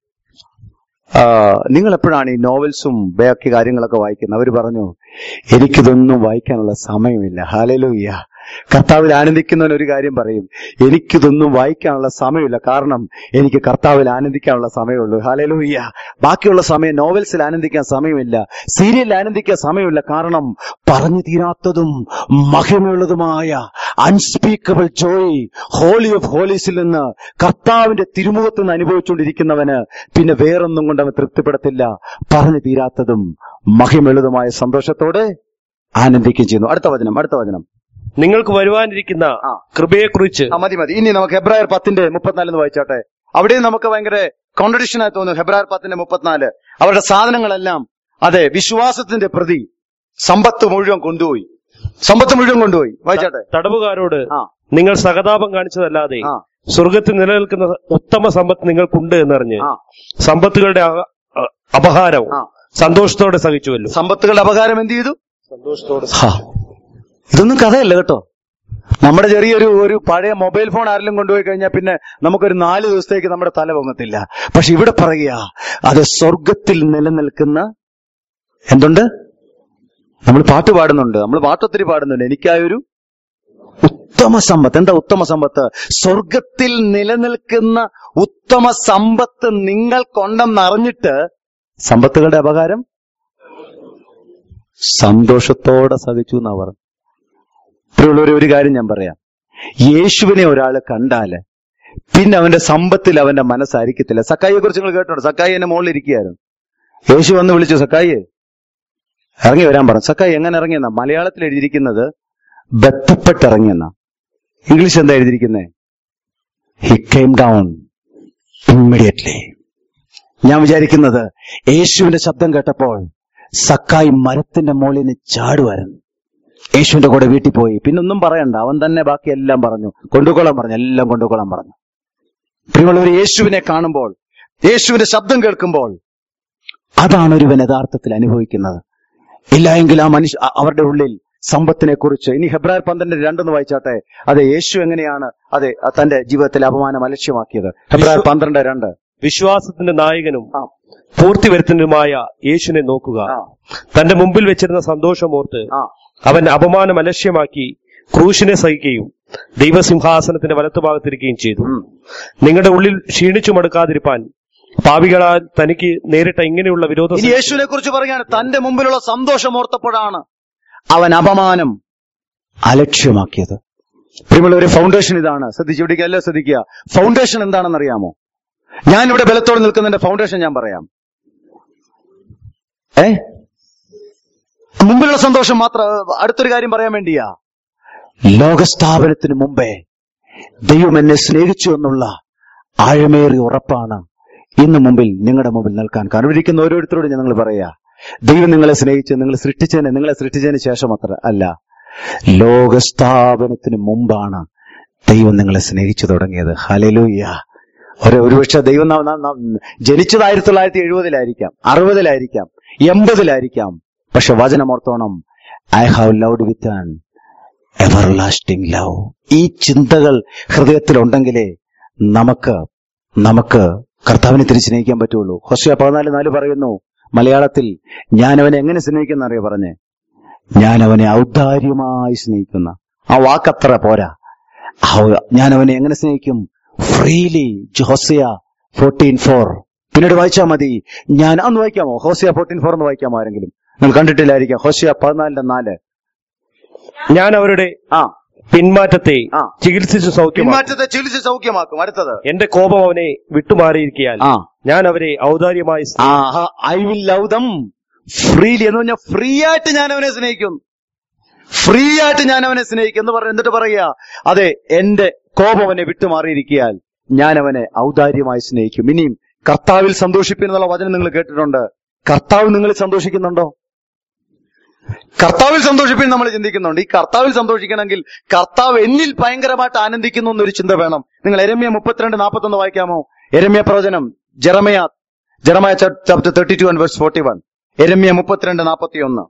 ആ, നിങ്ങൾ എപ്പോഴാണ് ഈ നോവൽസും ബാക്കി കാര്യങ്ങളൊക്കെ വായിക്കുന്നത് അവർ പറഞ്ഞു എനിക്കിതൊന്നും വായിക്കാനുള്ള സമയമില്ല ഹാലലൂയ്യ കർത്താവിൽ ആനന്ദിക്കുന്നവൻ ഒരു കാര്യം പറയും എനിക്കിതൊന്നും വായിക്കാനുള്ള സമയമില്ല കാരണം എനിക്ക് കർത്താവിൽ ആനന്ദിക്കാനുള്ള സമയമുള്ളൂ ഹാലലൂയ്യ ബാക്കിയുള്ള സമയം നോവൽസിൽ ആനന്ദിക്കാൻ സമയമില്ല സീരിയലിൽ ആനന്ദിക്കാൻ സമയമില്ല കാരണം പറഞ്ഞു തീരാത്തതും മഹിമയുള്ളതുമായ അൺസ്പീക്കബിൾ ജോയ് ഹോളി ഓഫ് ഹോളീസിൽ നിന്ന് കർത്താവിന്റെ തിരുമുഖത്ത് നിന്ന് അനുഭവിച്ചുകൊണ്ടിരിക്കുന്നവന് പിന്നെ വേറൊന്നും കൊണ്ട് അവൻ തൃപ്തിപ്പെടത്തില്ല പറഞ്ഞു തീരാത്തതും മഹിമയുള്ളതുമായ സന്തോഷത്തോടെ ആനന്ദിക്കുകയും ചെയ്യുന്നു അടുത്ത വചനം അടുത്ത വചനം
നിങ്ങൾക്ക് വരുവാനിരിക്കുന്ന
ആ.
കൃപയെക്കുറിച്ച്
ആ മതി മതി ഇനി നമുക്ക് ഹെബ്രായർ പത്തിന്റെ മുപ്പത്തിനാലിന്ന് വായിച്ചാട്ടെ അവിടെയും നമുക്ക് ഭയങ്കര കോൺട്രഡിക്ഷൻ ആയി തോന്നുന്നു ഹെബ്രായർ പത്തിന്റെ മുപ്പത്തിനാല് അവരുടെ സാധനങ്ങളെല്ലാം അതെ വിശ്വാസത്തിന്റെ പ്രതി സമ്പത്ത് മുഴുവൻ കൊണ്ടുപോയി സമ്പത്ത് മുഴുവൻ കൊണ്ടുപോയി വായിച്ചാട്ടെ
തടവുകാരോട്
ആ
നിങ്ങൾ സഹതാപം കാണിച്ചതല്ലാതെ
ആ
സ്വർഗത്തിൽ നിലനിൽക്കുന്ന ഉത്തമ സമ്പത്ത് നിങ്ങൾക്കുണ്ട് എന്നറിഞ്ഞ്
ആ
സമ്പത്തുകളുടെ അഹ- അ- അപഹാരം
ആ.
സന്തോഷത്തോടെ സഹിച്ചുവല്ലോ
സമ്പത്തുകളുടെ അപകാരം എന്ത് ചെയ്തു
സന്തോഷത്തോടെ
ഹാ, ഇതൊന്നും കഥയല്ല കേട്ടോ നമ്മുടെ ചെറിയൊരു ഒരു പഴയ മൊബൈൽ ഫോൺ ആരെങ്കിലും കൊണ്ടുപോയി കഴിഞ്ഞാൽ പിന്നെ നമുക്കൊരു നാല് ദിവസത്തേക്ക് നമ്മുടെ തല പൊങ്ങത്തില്ല പക്ഷെ ഇവിടെ പറയുക അത് സ്വർഗത്തിൽ നിലനിൽക്കുന്ന എന്തുണ്ട് നമ്മൾ പാട്ട് പാടുന്നുണ്ട് നമ്മൾ പാട്ടൊത്തിരി പാടുന്നുണ്ട് എനിക്കായൊരു ഉത്തമ സമ്പത്ത് എന്താ ഉത്തമ സമ്പത്ത് സ്വർഗത്തിൽ നിലനിൽക്കുന്ന ഉത്തമ സമ്പത്ത് നിങ്ങൾ കൊണ്ടെന്നറിഞ്ഞിട്ട് സമ്പത്തുകളുടെ അപകാരം സന്തോഷത്തോടെ സഹിച്ചു എന്നാ പറഞ്ഞു ഇത്രയുള്ളൊരു ഒരു കാര്യം ഞാൻ പറയാം യേശുവിനെ ഒരാൾ കണ്ടാല് പിന്നെ അവന്റെ സമ്പത്തിൽ അവന്റെ മനസ്സായിരിക്കത്തില്ല സക്കായിയെ കുറിച്ച് നിങ്ങൾ കേട്ടോ സക്കായി എന്നെ മുകളിൽ ഇരിക്കുകയായിരുന്നു യേശു വന്ന് വിളിച്ചു സക്കായിയെ ഇറങ്ങി വരാൻ പറഞ്ഞു സക്കായി എങ്ങനെ ഇറങ്ങിയെന്ന മലയാളത്തിൽ എഴുതിയിരിക്കുന്നത് ബന്ധപ്പെട്ട് ഇറങ്ങിയെന്ന ഇംഗ്ലീഷ് എന്താ എഴുതിയിരിക്കുന്നത് ഹി കെയിം ഡൗൺ ഇമ്മീഡിയറ്റ്ലി ഞാൻ വിചാരിക്കുന്നത് യേശുവിന്റെ ശബ്ദം കേട്ടപ്പോൾ സക്കായി മരത്തിന്റെ മുകളിൽ നിന്ന് ചാടുമായിരുന്നു യേശുവിന്റെ കൂടെ വീട്ടിൽ പോയി പിന്നൊന്നും പറയണ്ട അവൻ തന്നെ ബാക്കി എല്ലാം പറഞ്ഞു കൊണ്ടുകൊള്ളാൻ പറഞ്ഞു എല്ലാം കൊണ്ടുകൊള്ളാൻ പറഞ്ഞു പ്രിയമുള്ളവർ യേശുവിനെ കാണുമ്പോൾ യേശുവിന്റെ ശബ്ദം കേൾക്കുമ്പോൾ അതാണ് ഒരുവൻ യഥാർത്ഥത്തിൽ അനുഭവിക്കുന്നത് ഇല്ല എങ്കിൽ ആ മനുഷ്യ അ- അവരുടെ ഉള്ളിൽ സമ്പത്തിനെ കുറിച്ച് ഇനി ഹെബ്രായർ പന്ത്രണ്ട് രണ്ടെന്ന് വായിച്ചാട്ടെ അതെ യേശു എങ്ങനെയാണ് അതെ അ- തന്റെ ജീവിതത്തിൽ അപമാനം അലക്ഷ്യമാക്കിയത് ഹെബ്രായർ പന്ത്രണ്ട് രണ്ട്
വിശ്വാസത്തിന്റെ നായകനും
ആ.
പൂർത്തി വരുത്തുന്നതുമായ യേശുവിനെ നോക്കുക
ആ.
തന്റെ മുമ്പിൽ വെച്ചിരുന്ന സന്തോഷമോർത്ത്
ആ
അവൻ അപമാനം അലക്ഷ്യമാക്കി ക്രൂശിനെ സഹിക്കുകയും ദൈവസിംഹാസനത്തിന്റെ വലത്തുഭാഗത്തിരിക്കുകയും ചെയ്തു
ഉം.
നിങ്ങളുടെ ഉള്ളിൽ ക്ഷീണിച്ചു മടുക്കാതിരിപ്പാൻ പാപികളാൽ തനിക്ക് നേരിട്ട ഇങ്ങനെയുള്ള വിരോധ
ഇനി യേശുവിനെ കുറിച്ച് പറയുകയാണ് തന്റെ മുമ്പിലുള്ള സന്തോഷം ഓർത്തപ്പോഴാണ് അവൻ അപമാനം അലക്ഷ്യമാക്കിയത് പ്രിയമുള്ള ഒരു ഫൗണ്ടേഷൻ ഇതാണ് ശ്രദ്ധിച്ചു പിടിക്കുക അല്ലേ ശ്രദ്ധിക്കുക ഫൗണ്ടേഷൻ എന്താണെന്ന് അറിയാമോ ഞാൻ ഇവിടെ ബലത്തോടെ നിൽക്കുന്നതിന്റെ ഫൗണ്ടേഷൻ ഞാൻ പറയാം ഏ മുമ്പിലുള്ള സന്തോഷം മാത്രം അടുത്തൊരു കാര്യം പറയാൻ വേണ്ടിയാ ലോകസ്ഥാപനത്തിന് മുമ്പേ ദൈവം എന്നെ സ്നേഹിച്ചു എന്നുള്ള ആഴമേറിയ ഉറപ്പാണ് ഇന്ന് മുമ്പിൽ നിങ്ങളുടെ മുമ്പിൽ നിൽക്കാൻ കാരണം ഇരിക്കുന്ന ഓരോരുത്തരോടും ഞങ്ങൾ പറയാ ദൈവം നിങ്ങളെ സ്നേഹിച്ച് നിങ്ങൾ സൃഷ്ടിച്ചതിന് നിങ്ങളെ സൃഷ്ടിച്ചതിന് ശേഷം അത്ര അല്ല ലോകസ്ഥാപനത്തിന് മുമ്പാണ് ദൈവം നിങ്ങളെ സ്നേഹിച്ചു തുടങ്ങിയത് ഹലലൂയ്യ ഒരു ഒരുപക്ഷെ ദൈവം നാം- നാം- നാം ജനിച്ചത് ആയിരത്തി തൊള്ളായിരത്തി എഴുപതിലായിരിക്കാം അറുപതിലായിരിക്കാം എൺപതിലായിരിക്കാം പക്ഷെ വചനമോർത്തോണം I have loved with an everlasting love ഈ ചിന്തകൾ ഹൃദയത്തിലുണ്ടെങ്കിലേ നമുക്ക് നമുക്ക് കർത്താവിനെ തിരിച്ച് സ്നേഹിക്കാൻ പറ്റുള്ളൂ ഹൊസ്യ പതിനാല് നാല് പറയുന്നു മലയാളത്തിൽ ഞാൻ അവനെ എങ്ങനെ സ്നേഹിക്കുന്ന അറിയോ പറഞ്ഞേ ഞാൻ അവനെ ഔദാര്യമായി സ്നേഹിക്കുന്ന ആ വാക്കത്ര പോരാ ഔ- ഞാൻ അവനെ എങ്ങനെ സ്നേഹിക്കും ഫ്രീലി ഹോസിയ ഫോർട്ടീൻ ഫോർ പിന്നീട് വായിച്ചാൽ മതി ഞാൻ അന്ന് വായിക്കാമോ ഹോസിയ ഫോർട്ടീൻ ഫോർ എന്ന് വായിക്കാമോ ആരെങ്കിലും നിങ്ങൾ കണ്ടിട്ടില്ലായിരിക്കാം ഹോസിയ പതിനാലിന്റെ നാല്
ഞാൻ അവരുടെ
ആ പിന്മാറ്റത്തെ
ആ.
ചികിത്സിച്ച് സൗഖ്യമാക്കും
പിന്മാറ്റത്തെ ചികിത്സ സൗഖ്യമാക്കും അടുത്തത്
എന്റെ കോപം അവനെ വിട്ടുമാറിയിരിക്കാൻ
ആ
ഞാൻ അവരെ ഔദാര്യമായി I will love them freely എന്ന് പറഞ്ഞാൽ ഫ്രീ ആയിട്ട് ഞാൻ അവനെ സ്നേഹിക്കും ഫ്രീ ആയിട്ട് ഞാൻ അവനെ സ്നേഹിക്കും എന്ന് പറഞ്ഞു എന്നിട്ട് പറയുക അതെ എന്റെ കോപം അവനെ വിട്ടുമാറിയിരിക്കാൻ ഞാൻ അവനെ ഔദാര്യമായി സ്നേഹിക്കും ഇനിയും കർത്താവിൽ സന്തോഷിപ്പിന്നുള്ള വചനം നിങ്ങൾ കേട്ടിട്ടുണ്ട് കർത്താവ് നിങ്ങളിൽ സന്തോഷിക്കുന്നുണ്ടോ കർത്താവിൽ സന്തോഷിപ്പിൻ നമ്മൾ ചിന്തിക്കുന്നുണ്ട് ഈ കർത്താവിൽ സന്തോഷിക്കണമെങ്കിൽ കർത്താവ് എന്നിൽ ഭയങ്കരമായിട്ട് ആനന്ദിക്കുന്നു എന്നൊരു ചിന്ത വേണം നിങ്ങൾ എരമ്യ മുപ്പത്തിരണ്ട് നാൽപ്പത്തൊന്ന് വായിക്കാമോ എരമ്യ പ്രവചനം Jeremiah Jeremiah chapter thirty two and verse forty one എരമ്യ മുപ്പത്തിരണ്ട് നാൽപ്പത്തി ഒന്ന്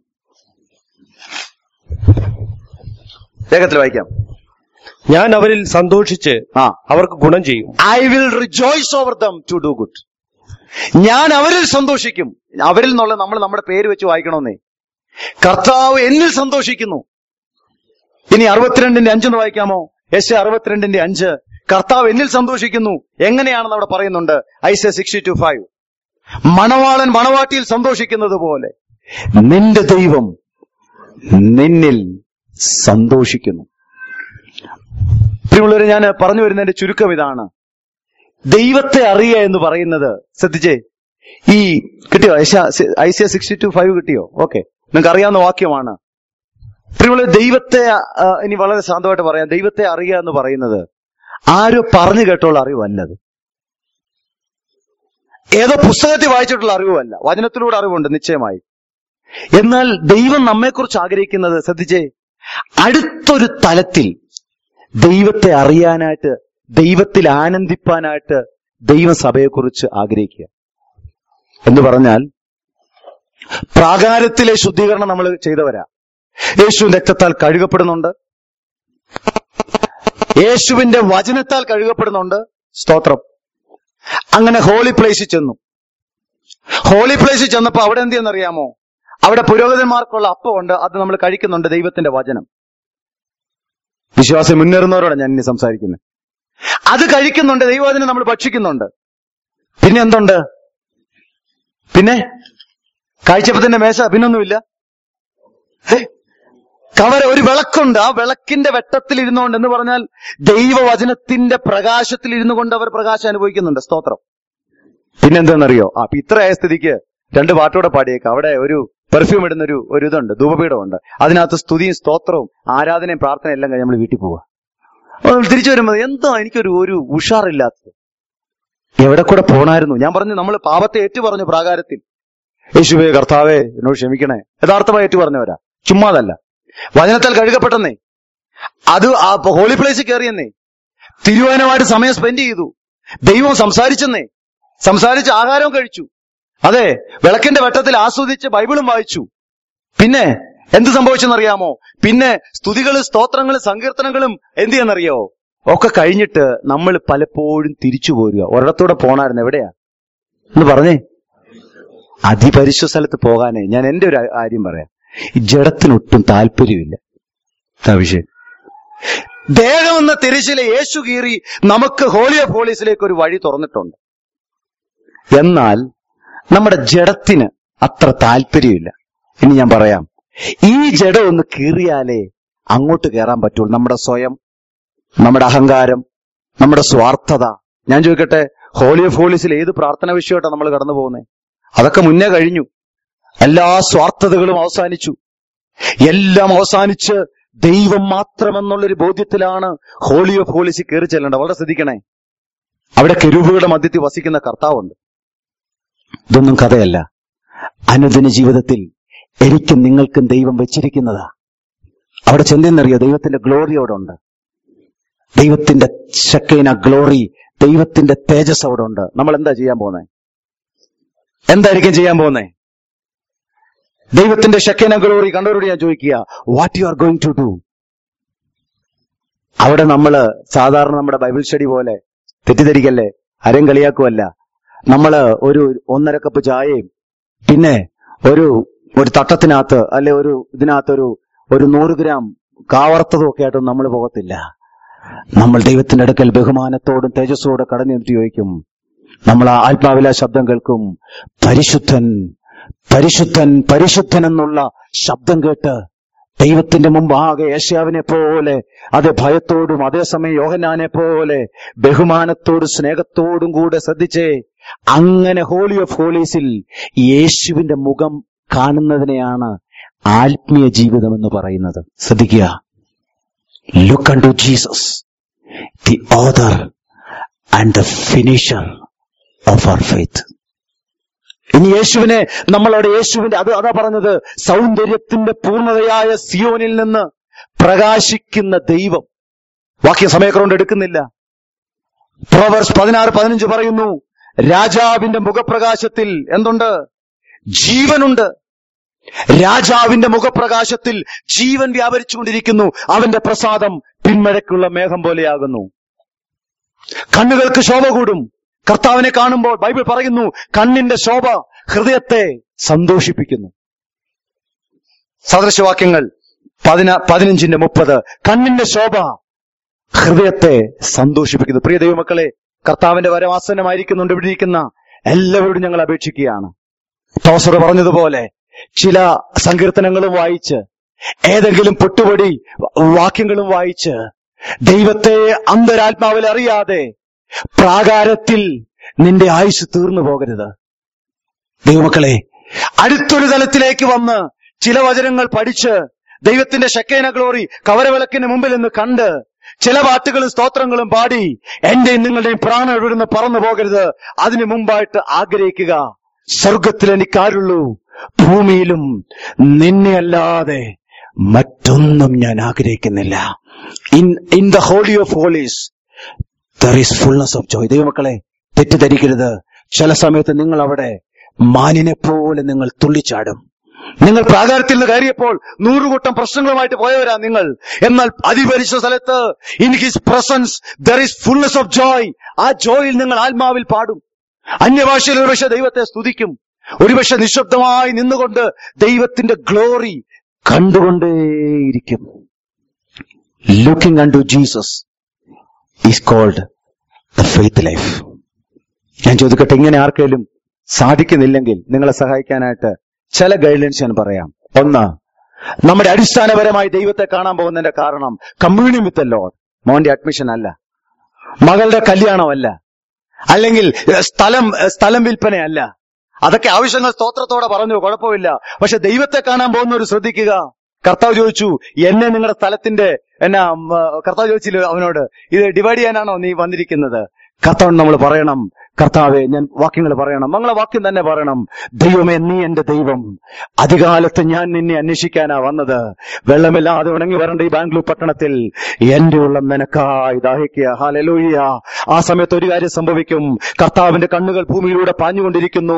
വേഗത്തിൽ വായിക്കാം
ഞാൻ അവരിൽ സന്തോഷിച്ച്
ആ
അവർക്ക് ഗുണം ചെയ്യും
I will rejoice over them to do good ഞാൻ അവരിൽ സന്തോഷിക്കും അവരിൽ നിന്നുള്ള നമ്മൾ നമ്മുടെ പേര് വെച്ച് വായിക്കണമെന്നേ കർത്താവ് എന്നിൽ സന്തോഷിക്കുന്നു ഇനി അറുപത്തിരണ്ടിന്റെ അഞ്ചെന്ന് വായിക്കാമോ എസ് അറുപത്തിരണ്ടിന്റെ അഞ്ച് കർത്താവ് എന്നിൽ സന്തോഷിക്കുന്നു എങ്ങനെയാണെന്ന് അവിടെ പറയുന്നുണ്ട് ഐസ് സിക്സ്റ്റി ടു ഫൈവ് മണവാളൻ മണവാട്ടിയിൽ സന്തോഷിക്കുന്നത് പോലെ നിന്റെ ദൈവം നിന്നിൽ സന്തോഷിക്കുന്നു പ്രിയമുള്ളവരെ ഞാൻ പറഞ്ഞു വരുന്നതിന്റെ ചുരുക്കം ഇതാണ് ദൈവത്തെ അറിയുക എന്ന് പറയുന്നത് ശ്രദ്ധിച്ചേ ഈ കിട്ടിയോ I C sixty two five കിട്ടിയോ ഓക്കെ നിങ്ങൾക്ക് അറിയാവുന്ന വാക്യമാണ് പ്രിയമുള്ള ദൈവത്തെ ആ, ഇനി വളരെ ശാന്തമായിട്ട് പറയാം ദൈവത്തെ അറിയുക എന്ന് പറയുന്നത് ആരോ പറഞ്ഞു കേട്ടുള്ള അറിവല്ലത് ഏതോ പുസ്തകത്തിൽ വായിച്ചിട്ടുള്ള അറിവുമല്ല വചനത്തിലൂടെ അറിവുണ്ട് നിശ്ചയമായി എന്നാൽ ദൈവം നമ്മെക്കുറിച്ച് ആഗ്രഹിക്കുന്നത് ശ്രദ്ധിച്ചേ അടുത്തൊരു തലത്തിൽ ദൈവത്തെ അറിയാനായിട്ട് ദൈവത്തിൽ ആനന്ദിപ്പാനായിട്ട് ദൈവം സഭയെക്കുറിച്ച് ആഗ്രഹിക്കുക എന്ന് പറഞ്ഞാൽ പ്രാകാരത്തിലെ ശുദ്ധീകരണം നമ്മൾ ചെയ്തവരാ യേശു രക്തത്താൽ കഴുകപ്പെടുന്നുണ്ട് യേശുവിന്റെ വചനത്താൽ കഴുകപ്പെടുന്നുണ്ട് സ്തോത്രം അങ്ങനെ ഹോളി പ്ലേസിൽ ചെന്നു ഹോളി പ്ലേസിൽ ചെന്നപ്പോ അവിടെ എന്ത് ചെയ്യുന്നറിയാമോ അവിടെ പുരോഹിതന്മാർക്കുള്ള അപ്പമുണ്ട് അത് നമ്മൾ കഴിക്കുന്നുണ്ട് ദൈവത്തിന്റെ വചനം വിശ്വാസം മുന്നേറുന്നവരോടാണ് ഞാൻ ഇനി സംസാരിക്കുന്നത് അത് കഴിക്കുന്നുണ്ട് ദൈവവചനം നമ്മൾ ഭക്ഷിക്കുന്നുണ്ട് പിന്നെ എന്തുണ്ട് പിന്നെ കാഴ്ചപ്പത്തിന്റെ മേശ പിന്നൊന്നുമില്ല ഏ? കവര ഒരു വിളക്കുണ്ട് ആ വിളക്കിന്റെ വെട്ടത്തിൽ ഇരുന്നുകൊണ്ട് എന്ന് പറഞ്ഞാൽ ദൈവവചനത്തിന്റെ പ്രകാശത്തിൽ ഇരുന്നു കൊണ്ട് അവർ പ്രകാശം അനുഭവിക്കുന്നുണ്ട് സ്തോത്രം പിന്നെന്താണെന്നറിയോ ആ അപ്പൊ ഇത്രയായ സ്ഥിതിക്ക് രണ്ട് പാട്ടോടെ പാടിയേക്കാം അവിടെ ഒരു പെർഫ്യൂം ഇടുന്ന ഒരു ഒരു ഇതുണ്ട് ധൂപപീഠമുണ്ട് അതിനകത്ത് സ്തുതിയും സ്തോത്രവും ആരാധനയും പ്രാർത്ഥനയും എല്ലാം കഴിഞ്ഞ് നമ്മൾ വീട്ടിൽ പോവുക അപ്പോൾ തിരിച്ചു വരുമ്പോൾ എന്തോ എനിക്കൊരു ഒരു ഉഷാറില്ലാത്തത് എവിടെ കൂടെ പോണായിരുന്നു ഞാൻ പറഞ്ഞു നമ്മൾ പാപത്തെ ഏറ്റു പറഞ്ഞു പ്രാകാരത്തിൽ യേശുവേ കർത്താവേ എന്നോട് ക്ഷമിക്കണേ യഥാർത്ഥമായി ഏറ്റു പറഞ്ഞവരാ ചുമ്മാതല്ല വചനത്താൽ കഴുകപ്പെട്ടെന്നേ അത് ആ ഹോളി പ്ലേസിൽ കയറിയെന്നേ തിരുവനമായിട്ട് സമയം സ്പെൻഡ് ചെയ്തു ദൈവം സംസാരിച്ചെന്നേ സംസാരിച്ച് ആഹാരവും കഴിച്ചു അതെ വിളക്കിന്റെ വെട്ടത്തിൽ ആസ്വദിച്ച് ബൈബിളും വായിച്ചു പിന്നെ എന്ത് സംഭവിച്ചെന്നറിയാമോ പിന്നെ സ്തുതികളും സ്തോത്രങ്ങളും സങ്കീർത്തനങ്ങളും എന്ത് ചെയ്യാന്നറിയോ ഒക്കെ കഴിഞ്ഞിട്ട് നമ്മൾ പലപ്പോഴും തിരിച്ചു പോരുക ഒരിടത്തൂടെ പോണായിരുന്നു എവിടെയാ എന്ന് പറഞ്ഞേ അതിപരിശു സ്ഥലത്ത് പോകാനേ ഞാൻ എന്റെ ഒരു കാര്യം പറയാം ഈ ജഡത്തിനൊട്ടും താല്പര്യമില്ല ഇതാ വിഷയം ദേഹം എന്ന തിരിച്ചിലെ യേശു കീറി നമുക്ക് ഹോളി ഓഫ് ഹോളീസിലേക്ക് ഒരു വഴി തുറന്നിട്ടുണ്ട് എന്നാൽ നമ്മുടെ ജഡത്തിന് അത്ര താല്പര്യമില്ല ഇനി ഞാൻ പറയാം ഈ ജഡം ഒന്ന് കീറിയാലേ അങ്ങോട്ട് കയറാൻ പറ്റുള്ളൂ നമ്മുടെ സ്വയം നമ്മുടെ അഹങ്കാരം നമ്മുടെ സ്വാർത്ഥത ഞാൻ ചോദിക്കട്ടെ ഹോളി ഓഫ് ഹോളീസിൽ ഏത് പ്രാർത്ഥന വിഷയമായിട്ടാണ് നമ്മൾ കടന്നു പോകുന്നത് അതൊക്കെ മുന്നേ കഴിഞ്ഞു എല്ലാ സ്വാർത്ഥതകളും അവസാനിച്ചു എല്ലാം അവസാനിച്ച് ദൈവം മാത്രമെന്നുള്ളൊരു ബോധ്യത്തിലാണ് ഹോളി ഓഫ് ഹോളീസിൽ കയറി ചെല്ലേണ്ടത് വളരെ ശ്രദ്ധിക്കണേ അവിടെ കെരൂബുകളുടെ മധ്യത്തിൽ വസിക്കുന്ന കർത്താവുണ്ട് ഇതൊന്നും കഥയല്ല അനുദിന ജീവിതത്തിൽ എനിക്കും നിങ്ങൾക്കും ദൈവം വെച്ചിരിക്കുന്നതാ അവിടെ ചെന്നെന്നറിയോ ദൈവത്തിന്റെ ഗ്ലോറി അവിടെ ഉണ്ട് ദൈവത്തിന്റെ ശക്കൈന ഗ്ലോറി ദൈവത്തിന്റെ തേജസ് അവിടെ ഉണ്ട് നമ്മൾ എന്താ ചെയ്യാൻ പോകുന്നത് എന്തായിരിക്കും ചെയ്യാൻ പോകുന്നത് ദൈവത്തിന്റെ ശക്കൈന ഗ്ലോറി കണ്ടവരോട് ഞാൻ ചോദിക്കുക what you are going to do അവിടെ നമ്മള് സാധാരണ നമ്മുടെ ബൈബിൾ സ്റ്റഡി പോലെ തെറ്റിദ്ധരിക്കല്ലേ ആരെയും കളിയാക്കുമല്ല നമ്മള് ഒരു ഒന്നര കപ്പ് ചായയും പിന്നെ ഒരു ഒരു തട്ടത്തിനകത്ത് അല്ലെ ഒരു ഇതിനകത്ത് ഒരു ഒരു നൂറ് ഗ്രാം കാവർത്തതും ഒക്കെ ആയിട്ടൊന്നും നമ്മൾ പോകത്തില്ല നമ്മൾ ദൈവത്തിന്റെ അടുക്കൽ ബഹുമാനത്തോടും തേജസ്സോടും കടന്നു നിന്നിട്ട് ചോദിക്കും നമ്മൾ ആ ആത്മാവില ശബ്ദം കേൾക്കും പരിശുദ്ധൻ പരിശുദ്ധൻ പരിശുദ്ധൻ എന്നുള്ള ശബ്ദം കേട്ട് ദൈവത്തിന്റെ മുമ്പ് ആകെ ഏഷ്യാവിനെ പോലെ അത് ഭയത്തോടും അതേസമയം യോഹനാനെ പോലെ ബഹുമാനത്തോടും സ്നേഹത്തോടും കൂടെ ശ്രദ്ധിച്ചേ അങ്ങനെ ഹോളി ഓഫ് ഹോളീസിൽ യേശുവിന്റെ മുഖം കാണുന്നതിനെയാണ് ആത്മീയ ജീവിതം എന്ന് പറയുന്നത് ശ്രദ്ധിക്കുക look unto Jesus the author and the finisher of our faith ഇനി യേശുവിനെ നമ്മളവിടെ യേശുവിന്റെ അത് അതാ പറഞ്ഞത് സൗന്ദര്യത്തിന്റെ പൂർണ്ണതയായ സിയോനിൽ നിന്ന് പ്രകാശിക്കുന്ന ദൈവം വാക്യ സമയക്രമം എടുക്കുന്നില്ല പ്രോവേഴ്സ് പതിനാറ് പതിനഞ്ച് പറയുന്നു രാജാവിന്റെ മുഖപ്രകാശത്തിൽ എന്തുണ്ട് ജീവനുണ്ട് രാജാവിന്റെ മുഖപ്രകാശത്തിൽ ജീവൻ വ്യാപരിച്ചുകൊണ്ടിരിക്കുന്നു അവന്റെ പ്രസാദം പിന്മഴയ്ക്കുള്ള മേഘം പോലെയാകുന്നു കണ്ണുകൾക്ക് ശോഭ കൂടും കർത്താവിനെ കാണുമ്പോൾ ബൈബിൾ പറയുന്നു കണ്ണിന്റെ ശോഭ ഹൃദയത്തെ സന്തോഷിപ്പിക്കുന്നു സദൃശവാക്യങ്ങൾ പതിന പതിനഞ്ചിന്റെ മുപ്പത് കണ്ണിന്റെ ശോഭ ഹൃദയത്തെ സന്തോഷിപ്പിക്കുന്നു പ്രിയ ദൈവമക്കളെ കർത്താവിന്റെ വരവാസനമായിരിക്കുന്നുണ്ട് ഇവിടെ ഇരിക്കുന്ന എല്ലാവരോടും ഞങ്ങൾ അപേക്ഷിക്കുകയാണ് ടോസർ പറഞ്ഞതുപോലെ ചില സങ്കീർത്തനങ്ങളും വായിച്ച് ഏതെങ്കിലും പൊട്ടുപൊടി വാക്യങ്ങളും വായിച്ച് ദൈവത്തെ അന്തരാത്മാവിൽ അറിയാതെ പ്രാകാരത്തിൽ നിന്റെ ആയുസ് തീർന്നു പോകരുത് ദൈവമക്കളെ അടുത്തൊരു തലത്തിലേക്ക് വന്ന് ചില വചനങ്ങൾ പഠിച്ച് ദൈവത്തിന്റെ ശക്കേന ഗ്ലോറി കവരവിളക്കിന് മുമ്പിൽ നിന്ന് കണ്ട് ചില പാട്ടുകളും സ്തോത്രങ്ങളും പാടി എന്റെയും നിങ്ങളുടെയും പ്രാണൻ ഇവിടുന്ന് പറന്നു പോകരുത് അതിനു മുമ്പായിട്ട് ആഗ്രഹിക്കുക സ്വർഗത്തിൽ എനിക്കാരുള്ളൂ ഭൂമിയിലും നിന്നെ അല്ലാതെ മറ്റൊന്നും ഞാൻ ആഗ്രഹിക്കുന്നില്ല in in the holy of holies there is fullness of joy ദൈവമക്കളെ തെറ്റിദ്ധരിക്കരുത് ചില സമയത്ത് നിങ്ങൾ അവിടെ മാനിനെ പോലെ നിങ്ങൾ തുള്ളിച്ചാടും നിങ്ങൾ പ്രാകാരത്തിൽ നിന്ന് കയറിയപ്പോൾ നൂറുകൂട്ടം പ്രശ്നങ്ങളുമായിട്ട് പോയവരാ നിങ്ങൾ എന്നാൽ അതിപരിശ സ്ഥലത്ത് in his presence there is fullness of joy ആ ജോയിൽ നിങ്ങൾ ആത്മാവിൽ പാടും അന്യഭാഷയിൽ ഒരുപക്ഷെ ദൈവത്തെ സ്തുതിക്കും ഒരുപക്ഷെ നിശബ്ദമായി നിന്നുകൊണ്ട് ദൈവത്തിന്റെ ഗ്ലോറി കണ്ടുകൊണ്ടേയിരിക്കും looking unto Jesus is called the faith life ഞാൻ ചോദിക്കട്ടെ ഇങ്ങനെ ആർക്കെങ്കിലും സാധിക്കുന്നില്ലെങ്കിൽ നിങ്ങളെ സഹായിക്കാനായിട്ട് ചില ഗൈഡ്ലൈൻസ് ഞാൻ പറയാം ഒന്ന് നമ്മുടെ അടിസ്ഥാനപരമായി ദൈവത്തെ കാണാൻ പോകുന്നതിന്റെ കാരണം കമ്മ്യൂണിയം വിത്ത് ലോഡ് മോന്റെ അഡ്മിഷൻ അല്ല മകളുടെ കല്യാണമല്ല അല്ലെങ്കിൽ ഏഹ്, സ്ഥലം ഏഹ്, സ്ഥലം വിൽപ്പനയല്ല അതൊക്കെ ആവശ്യങ്ങൾ സ്തോത്രത്തോടെ പറഞ്ഞു കുഴപ്പമില്ല പക്ഷെ ദൈവത്തെ കാണാൻ പോകുന്നവർ ശ്രദ്ധിക്കുക കർത്താവ് ചോദിച്ചു എന്നെ നിങ്ങളുടെ സ്ഥലത്തിന്റെ എന്നാ ഉം, ആ, കർത്താവ് ചോദിച്ചില്ല അവനോട് ഇത് ഡിവൈഡ് ചെയ്യാനാണോ നീ വന്നിരിക്കുന്നത് കർത്താവ് നമ്മൾ പറയണം കർത്താവെ ഞാൻ വാക്യങ്ങൾ പറയണം മങ്ങളെ വാക്യം തന്നെ പറയണം ദൈവമേ നീ എന്റെ ദൈവം അധികാലത്ത് ഞാൻ നിന്നെ അന്വേഷിക്കാനാ വന്നത് വെള്ളമില്ലാതെ ഉണങ്ങി വരേണ്ട ഈ ബാംഗ്ലൂർ പട്ടണത്തിൽ എന്റെ ഉള്ളം നിനക്കായി ദാഹിക്കുക ഹാലലൂയ ആ സമയത്ത് ഒരു കാര്യം സംഭവിക്കും കർത്താവിന്റെ കണ്ണുകൾ ഭൂമിയിലൂടെ പാഞ്ഞുകൊണ്ടിരിക്കുന്നു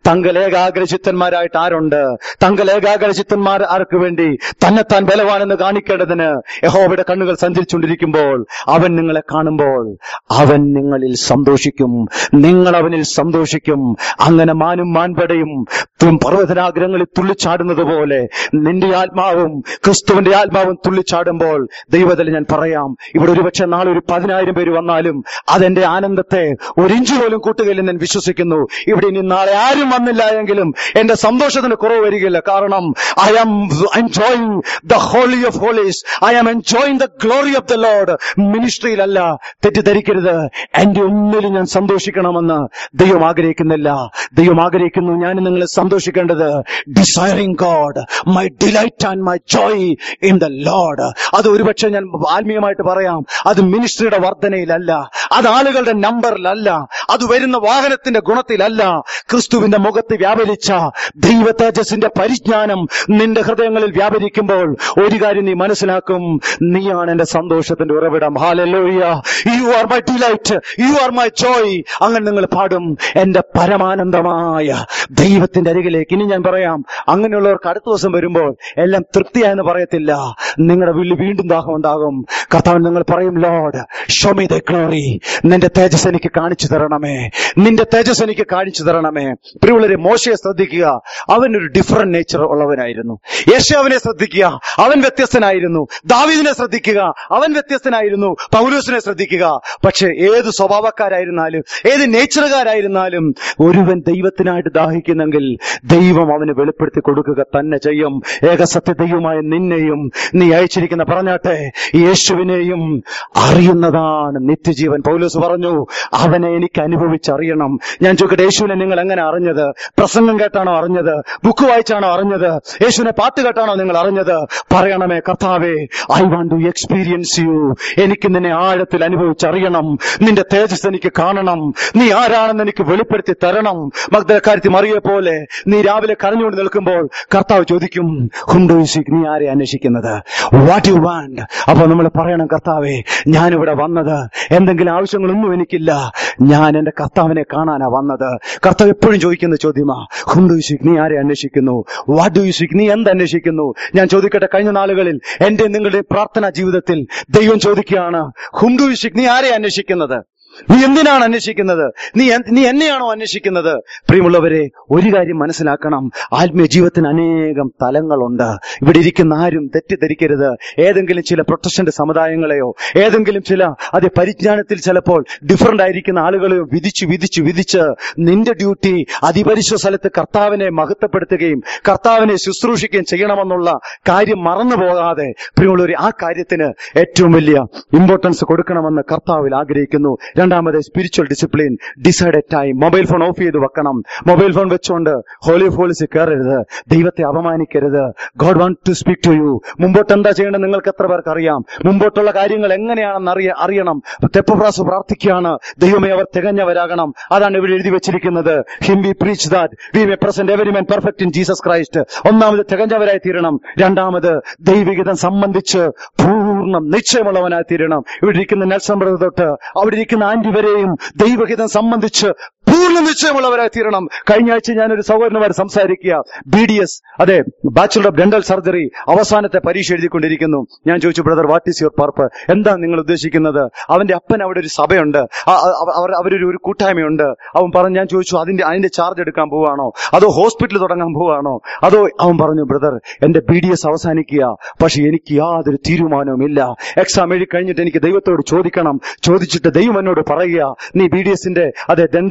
തങ്കലേകാഗ്രചിത്തന്മാരായിട്ട് ആരുണ്ട് തങ്കലേകാഗ്രചിത്തന്മാർ ആർക്ക് വേണ്ടി തന്നെത്താൻ ബലവാനെന്ന് കാണിക്കേണ്ടതിന് യഹോവയുടെ കണ്ണുകൾ സഞ്ചരിച്ചുകൊണ്ടിരിക്കുമ്പോൾ അവൻ നിങ്ങളെ കാണുമ്പോൾ അവൻ നിങ്ങളിൽ സന്തോഷിക്കും നിങ്ങൾ അവനിൽ സന്തോഷിക്കും അങ്ങനെ മാനും മാൻപടയും തും പർവ്വതനാഗ്രഹങ്ങളിൽ തുള്ളിച്ചാടുന്നത് പോലെ നിന്റെ ആത്മാവും ക്രിസ്തുവിന്റെ ആത്മാവും തുള്ളിച്ചാടുമ്പോൾ ദൈവത്തിൽ ഞാൻ പറയാം ഇവിടെ ഒരുപക്ഷെ നാളെ ഒരു പതിനായിരം പേര് വന്നാലും അതെന്റെ ആനന്ദത്തെ ഒരു ഇഞ്ച് പോലും കൂട്ടുകയില്ലെന്ന് ഞാൻ വിശ്വസിക്കുന്നു ഇവിടെ ഇനി നാളെ ആരും വന്നില്ല എങ്കിലും എന്റെ സന്തോഷത്തിന് കുറവ് വരികയില്ല കാരണം I am enjoying the holy of holies I am enjoying the glory of the lord മിനിസ്ട്രിയിലല്ല തെറ്റിദ്ധരിക്കരുത് എന്റെ ഒന്നിലും ഞാൻ സന്തോഷിക്കണമെന്ന് ദൈവം ആഗ്രഹിക്കുന്നില്ല ദൈവം ആഗ്രഹിക്കുന്നു ഞാൻ നിങ്ങളെ സന്തോഷിക്കേണ്ടത് desiring God my delight and my joy in the lord അത് ഒരുപക്ഷെ ഞാൻ ആത്മീയമായിട്ട് പറയാം അത് മിനിസ്ട്രിയുടെ വർധനയിലല്ല അത് ആളുകളുടെ നമ്പറിലല്ല അത് വരുന്ന വാഹനത്തിന്റെ ഗുണത്തിലല്ല ക്രിസ്തുവിന്റെ മുഖത്ത് വ്യാപരിച്ച ദൈവ തേജസ്സിന്റെ പരിജ്ഞാനം നിന്റെ ഹൃദയങ്ങളിൽ വ്യാപരിക്കുമ്പോൾ ഒരു കാര്യം നീ മനസ്സിലാക്കും നീയാണ് എന്റെ സന്തോഷത്തിന്റെ ഉറവിടം hallelujah you are my delight you are my joy അങ്ങനെ നിങ്ങൾ പാടും എന്റെ പരമാനന്ദമായ ദൈവത്തിന്റെ അരികിലേക്ക് ഇനി ഞാൻ പറയാം അങ്ങനെയുള്ളവർക്ക് അടുത്ത ദിവസം വരുമ്പോൾ എല്ലാം തൃപ്തിയായെന്ന് പറയത്തില്ല നിങ്ങളുടെ വീട്ടിൽ വീണ്ടും ദാഹം ഉണ്ടാകും കർത്താവ് നിങ്ങൾ പറയും ലോഡ് ഷോമി ദ ഗ്ലോറി നിന്റെ തേജസ് എനിക്ക് കാണിച്ചു തരണമേ നിന്റെ തേജസ് എനിക്ക് കാണിച്ചു തരണമേ പ്രിയുള്ളവരെ മോശയെ ശ്രദ്ധിക്കുക അവൻ ഒരു ഡിഫറെന്റ് നേച്ചർ ഉള്ളവനായിരുന്നു യേശുവിനെ ശ്രദ്ധിക്കുക അവൻ വ്യത്യസ്തനായിരുന്നു ദാവീദിനെ ശ്രദ്ധിക്കുക അവൻ വ്യത്യസ്തനായിരുന്നു പൗലൂസിനെ ശ്രദ്ധിക്കുക പക്ഷെ ഏത് സ്വഭാവക്കാരായിരുന്നാലും ഏത് നേച്ചറുകാരായിരുന്നാലും ഒരുവൻ ദൈവത്തിനായിട്ട് ദാഹിക്കുന്നെങ്കിൽ ദൈവം അവന് വെളിപ്പെടുത്തി കൊടുക്കുക തന്നെ ചെയ്യും ഏകസത്യ ദൈവമായ നിന്നെയും നീ അയച്ചിരിക്കുന്ന പറഞ്ഞാട്ടെ യേശുവിനെയും അറിയുന്നതാണ് നിത്യജീവൻ പൗലോസ് പറഞ്ഞു അവനെ എനിക്ക് അനുഭവിച്ചറിയണം ഞാൻ ചോദിക്കട്ടെ യേശുവിനെ നിങ്ങൾ എങ്ങനെ അറിഞ്ഞത് പ്രസംഗം കേട്ടാണോ അറിഞ്ഞത് ബുക്ക് വായിച്ചാണോ അറിഞ്ഞത് യേശുവിനെ പാട്ട് കേട്ടാണോ നിങ്ങൾ അറിഞ്ഞത് പറയണമേ കർത്താവേ I want to experience you എനിക്ക് നിന്നെ ആഴത്തിൽ അനുഭവിച്ചറിയണം നിന്റെ തേജസ് എനിക്ക് കാണണം നീ ആരാണെന്ന് എനിക്ക് വെളിപ്പെടുത്തി തരണം മഗ്ദലക്കാരത്തി മറിയെ പോലെ നീ രാവിലെ കരഞ്ഞുകൊണ്ട് നിൽക്കുമ്പോൾ കർത്താവ് ചോദിക്കും ഹുണ്ടോ നീ ആരെ അന്വേഷിക്കുന്നത് വാട്ട് യു വാണ്ട് അപ്പൊ നമ്മൾ പറയണം കർത്താവേ ഞാനിവിടെ വന്നത് എന്തെങ്കിലും ആവശ്യങ്ങളൊന്നും എനിക്കില്ല ഞാൻ എന്റെ കർത്താവിനെ കാണാനാ വന്നത് കർത്താവ് എപ്പോഴും ചോദിക്കുന്ന ചോദ്യമാ ഹും ഡു യു നീ ആരെ അന്വേഷിക്കുന്നു വാട്ട് ഡു യു സീക്ക് നീ എന്ത് അന്വേഷിക്കുന്നു ഞാൻ ചോദിക്കട്ടെ കഴിഞ്ഞ നാളുകളിൽ എന്റെ നിങ്ങളുടെ പ്രാർത്ഥനാ ജീവിതത്തിൽ ദൈവം ചോദിക്കുകയാണ് ഹും ഡു യു നീ ആരെ അന്വേഷിക്കുന്നത് നീ എന്തിനാണ് അന്വേഷിക്കുന്നത് നീ എന്ത്- നീ എന്നെയാണോ അന്വേഷിക്കുന്നത് പ്രിയമുള്ളവരെ ഒരു കാര്യം മനസ്സിലാക്കണം ആത്മീയ ജീവിതത്തിന് അനേകം തലങ്ങളുണ്ട് ഇവിടെ ഇരിക്കുന്ന ആരും തെറ്റിദ്ധരിക്കരുത് ഏതെങ്കിലും ചില പ്രൊട്ടസ്റ്റന്റ് സമുദായങ്ങളെയോ ഏതെങ്കിലും ചില അതേ പരിജ്ഞാനത്തിൽ ചിലപ്പോൾ ഡിഫറന്റ് ആയിരിക്കുന്ന ആളുകളെയോ വിധിച്ചു വിധിച്ചു വിധിച്ച് നിന്റെ ഡ്യൂട്ടി അതിപരിശുദ്ധ സ്ഥലത്ത് കർത്താവിനെ മഹത്വപ്പെടുത്തുകയും കർത്താവിനെ ശുശ്രൂഷിക്കുകയും ചെയ്യണമെന്നുള്ള കാര്യം മറന്നു പോകാതെ പ്രിയമുള്ളവർ ആ കാര്യത്തിന് ഏറ്റവും വലിയ ഇമ്പോർട്ടൻസ് കൊടുക്കണമെന്ന് കർത്താവിൽ ആഗ്രഹിക്കുന്നു രണ്ടാമത് spiritual discipline decided time mobile phone off ചെയ്ത് വെക്കണം മൊബൈൽ ഫോൺ വെച്ചുകൊണ്ട് ഹോളി ഫോളിസ് കയറരുത് ദൈവത്തെ അപമാനിക്കരുത് God want to speak to you മുമ്പോട്ട് എന്താ ചെയ്യേണ്ടത് നിങ്ങൾക്ക് എത്ര പേർക്ക് അറിയാം മുമ്പോട്ടുള്ള കാര്യങ്ങൾ എങ്ങനെയാണെന്ന് അറിയ അറിയണം തെപ്പപ്രാസ് പ്രാർത്ഥിക്കുകയാണ് ദൈവമേ അവർ തികഞ്ഞവരാകണം അതാണ് ഇവിടെ എഴുതി വെച്ചിരിക്കുന്നത് him we preach that we may present every man perfect in Jesus Christ ഒന്നാമത് തികഞ്ഞവരായി തീരണം രണ്ടാമത് ദൈവികതം സംബന്ധിച്ച് പൂർണ്ണം നിശ്ചയമുള്ളവനായി തീരണം ഇവിടെ ഇരിക്കുന്ന നെൽസൺ ബ്രദർ തൊട്ട് അവിടെ ഇരിക്കുന്ന ആന്റി വരെയും ദൈവഹിതം സംബന്ധിച്ച് പൂർണ്ണ നിശ്ചയമുള്ളവരായി തീരണം കഴിഞ്ഞ ആഴ്ച ഞാനൊരു സഹോദരനുമായിട്ട് സംസാരിക്കുക ബി ഡി എസ് അതെ ബാച്ചുലർ ഓഫ് ഡെന്റൽ സർജറി അവസാനത്തെ പരീക്ഷ എഴുതിക്കൊണ്ടിരിക്കുന്നു ഞാൻ ചോദിച്ചു brother what is your purpose എന്താ നിങ്ങൾ ഉദ്ദേശിക്കുന്നത് അവന്റെ അപ്പൻ അവിടെ ഒരു സഭയുണ്ട് ആ- ആ- അവ- അവർ അവരൊരു ഒരു കൂട്ടായ്മയുണ്ട് അവൻ പറഞ്ഞു ഞാൻ ചോദിച്ചു അതിന്റെ അതിന്റെ ചാർജ് എടുക്കാൻ പോവാണോ അതോ ഹോസ്പിറ്റൽ തുടങ്ങാൻ പോവാണോ അതോ അവൻ പറഞ്ഞു ബ്രദർ എന്റെ ബി ഡി എസ് അവസാനിക്കുക പക്ഷെ എനിക്ക് യാതൊരു തീരുമാനവും ഇല്ല എക്സാം എഴുതി കഴിഞ്ഞിട്ട് എനിക്ക് ദൈവത്തോട് ചോദിക്കണം ചോദിച്ചിട്ട് ദൈവം എന്നോട് പറയുക നീ ബി ഡി എസിന്റെ അതെ ഡെന്റൽ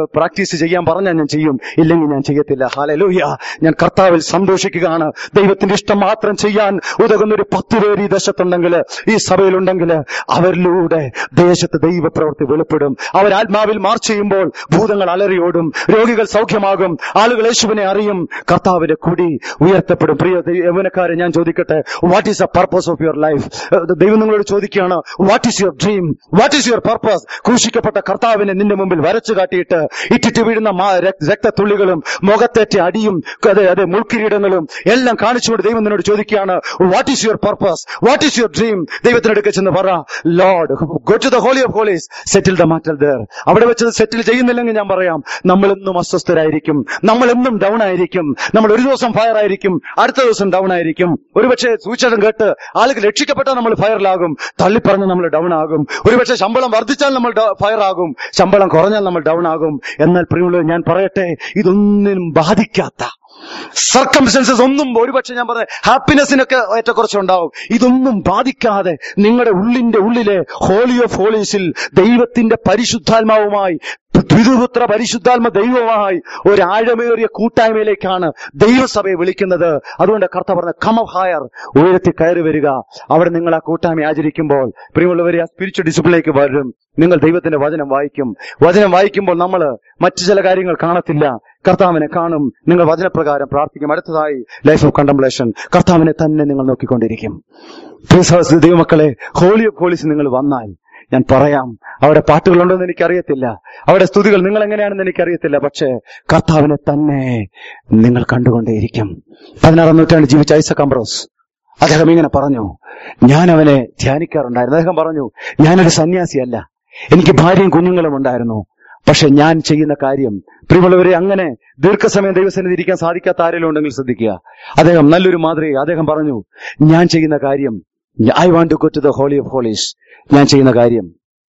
പ്രാക്ടീസ് ചെയ്യാൻ പറഞ്ഞാൽ ഞാൻ ചെയ്യും ഇല്ലെങ്കിൽ ഞാൻ ചെയ്യത്തില്ല ഹാലലൂയ ഞാൻ കർത്താവിൽ സന്തോഷിക്കുകയാണ് ദൈവത്തിന്റെ ഇഷ്ടം മാത്രം ചെയ്യാൻ ഉതകുന്ന ഒരു പത്ത് പേര് ഈ ദേശത്തുണ്ടെങ്കിൽ ഈ സഭയിലുണ്ടെങ്കിൽ അവരിലൂടെ ദേശത്ത് ദൈവപ്രവൃത്തി വെളിപ്പെടും അവർ ആത്മാവിൽ മാർച്ച് ചെയ്യുമ്പോൾ ഭൂതങ്ങൾ അലറിയോടും രോഗികൾ സൗഖ്യമാകും ആളുകൾ യേശുവിനെ അറിയും കർത്താവിന്റെ കുടി ഉയർത്തപ്പെടും പ്രിയ യൗവനക്കാരെ ഞാൻ ചോദിക്കട്ടെ what is a purpose of your life ദൈവം നിങ്ങളോട് ചോദിക്കുകയാണ് what is your dream what is your purpose ക്രൂശിക്കപ്പെട്ട കർത്താവിനെ നിന്റെ മുമ്പിൽ വരച്ചു കാട്ടിയിട്ട് ഇറ്റിറ്റ് വീഴുന്ന മാ- രക്ത- രക്തത്തുള്ളികളും മുഖത്തേറ്റ അടിയും അതെ അതെ മുൾക്കിരീടങ്ങളും എല്ലാം കാണിച്ചുകൊണ്ട് ദൈവം നിന്നോട് ചോദിക്കുകയാണ് what is your purpose what is your dream ദൈവത്തിനടുക്ക ചെന്ന് പറ lord go to the holy of holies settle the matter there അവിടെ വെച്ച് സെറ്റിൽ ചെയ്യുന്നില്ലെങ്കിൽ ഞാൻ പറയാം നമ്മൾ എന്നും അസ്വസ്ഥരായിരിക്കും നമ്മൾ എന്നും ഡൗൺ ആയിരിക്കും നമ്മൾ ഒരു ദിവസം ഫയർ ആയിരിക്കും അടുത്ത ദിവസം ഡൗൺ ആയിരിക്കും ഒരുപക്ഷെ സൂചനം കേട്ട് ആളുകൾ രക്ഷിക്കപ്പെട്ടാൽ നമ്മൾ ഫയറിലാകും തള്ളിപ്പറഞ്ഞ് നമ്മൾ ഡൗൺ ആകും ഒരുപക്ഷെ ശമ്പളം വർദ്ധിച്ചാൽ നമ്മൾ ഫയർ ആകും ശമ്പളം കുറഞ്ഞാൽ നമ്മൾ ഡൗൺ ആകും എന്നാൽ പ്രിയമുള്ളത് ഞാൻ പറയട്ടെ ഇതൊന്നിനും ബാധിക്കാത്ത സർക്കംസ്റ്റൻസസ് ഒന്നും ഒരുപക്ഷെ ഞാൻ പറഞ്ഞ ഹാപ്പിനെസ്സിനൊക്കെ ഏറ്റക്കുറച്ചുണ്ടാവും ഇതൊന്നും ബാധിക്കാതെ നിങ്ങളുടെ ഉള്ളിന്റെ ഉള്ളിലെ ഹോളി ഓഫ് ഹോളീസിൽ ദൈവത്തിന്റെ പരിശുദ്ധാത്മാവുമായി ദ്വിതുപുത്ര പരിശുദ്ധാത്മ ദൈവമായി ഒരു ആഴമേറിയ കൂട്ടായ്മയിലേക്കാണ് ദൈവസഭയെ വിളിക്കുന്നത് അതുകൊണ്ട് കർത്ത പറഞ്ഞ കം ഓഫ് ഹയർ ഉയരത്തിൽ കയറി വരിക അവിടെ നിങ്ങൾ ആ കൂട്ടായ്മ ആചരിക്കുമ്പോൾ പ്രിയമുള്ളവരെ ആ സ്പിരിച്വൽ ഡിസിപ്ലിനിലേക്ക് വരും നിങ്ങൾ ദൈവത്തിന്റെ വചനം വായിക്കും വചനം വായിക്കുമ്പോൾ നമ്മൾ മറ്റു ചില കാര്യങ്ങൾ കാണത്തില്ല കർത്താവിനെ കാണും നിങ്ങൾ വചനപ്രകാരം പ്രാർത്ഥിക്കും അടുത്തതായി ലൈഫ് ഓഫ് കണ്ടംപ്ലേഷൻ കർത്താവിനെ തന്നെ നിങ്ങൾ നോക്കിക്കൊണ്ടിരിക്കും Please, house, ദൈവമക്കളെ ഹോളി ഓഫ് ഹോളീസ് നിങ്ങൾ വന്നാൽ ഞാൻ പറയാം അവിടെ പാട്ടുകളുണ്ടോന്ന് എനിക്കറിയത്തില്ല അവിടെ സ്തുതികൾ നിങ്ങൾ എങ്ങനെയാണെന്ന് എനിക്കറിയത്തില്ല പക്ഷേ കർത്താവിനെ തന്നെ നിങ്ങൾ കണ്ടുകൊണ്ടേയിരിക്കും പതിനാറാം നൂറ്റാണ്ട് ജീവിച്ച ഐസക് അംബ്രോസ് അദ്ദേഹം ഇങ്ങനെ പറഞ്ഞു ഞാൻ അവനെ ധ്യാനിക്കാറുണ്ടായിരുന്നു അദ്ദേഹം പറഞ്ഞു ഞാനൊരു സന്യാസിയല്ല എനിക്ക് ഭാര്യയും കുഞ്ഞുങ്ങളും ഉണ്ടായിരുന്നു പക്ഷെ ഞാൻ ചെയ്യുന്ന കാര്യം പ്രിയമുള്ളവരെ അങ്ങനെ ദീർഘസമയം ദൈവസന്നിധി ഇരിക്കാൻ സാധിക്കാത്ത ആരെങ്കിലും ഉണ്ടെങ്കിൽ ശ്രദ്ധിക്കുക അദ്ദേഹം നല്ലൊരു മാതൃക അദ്ദേഹം പറഞ്ഞു ഞാൻ ചെയ്യുന്ന കാര്യം I want to go to the holy of holies ഞാൻ ചെയ്യുന്ന കാര്യം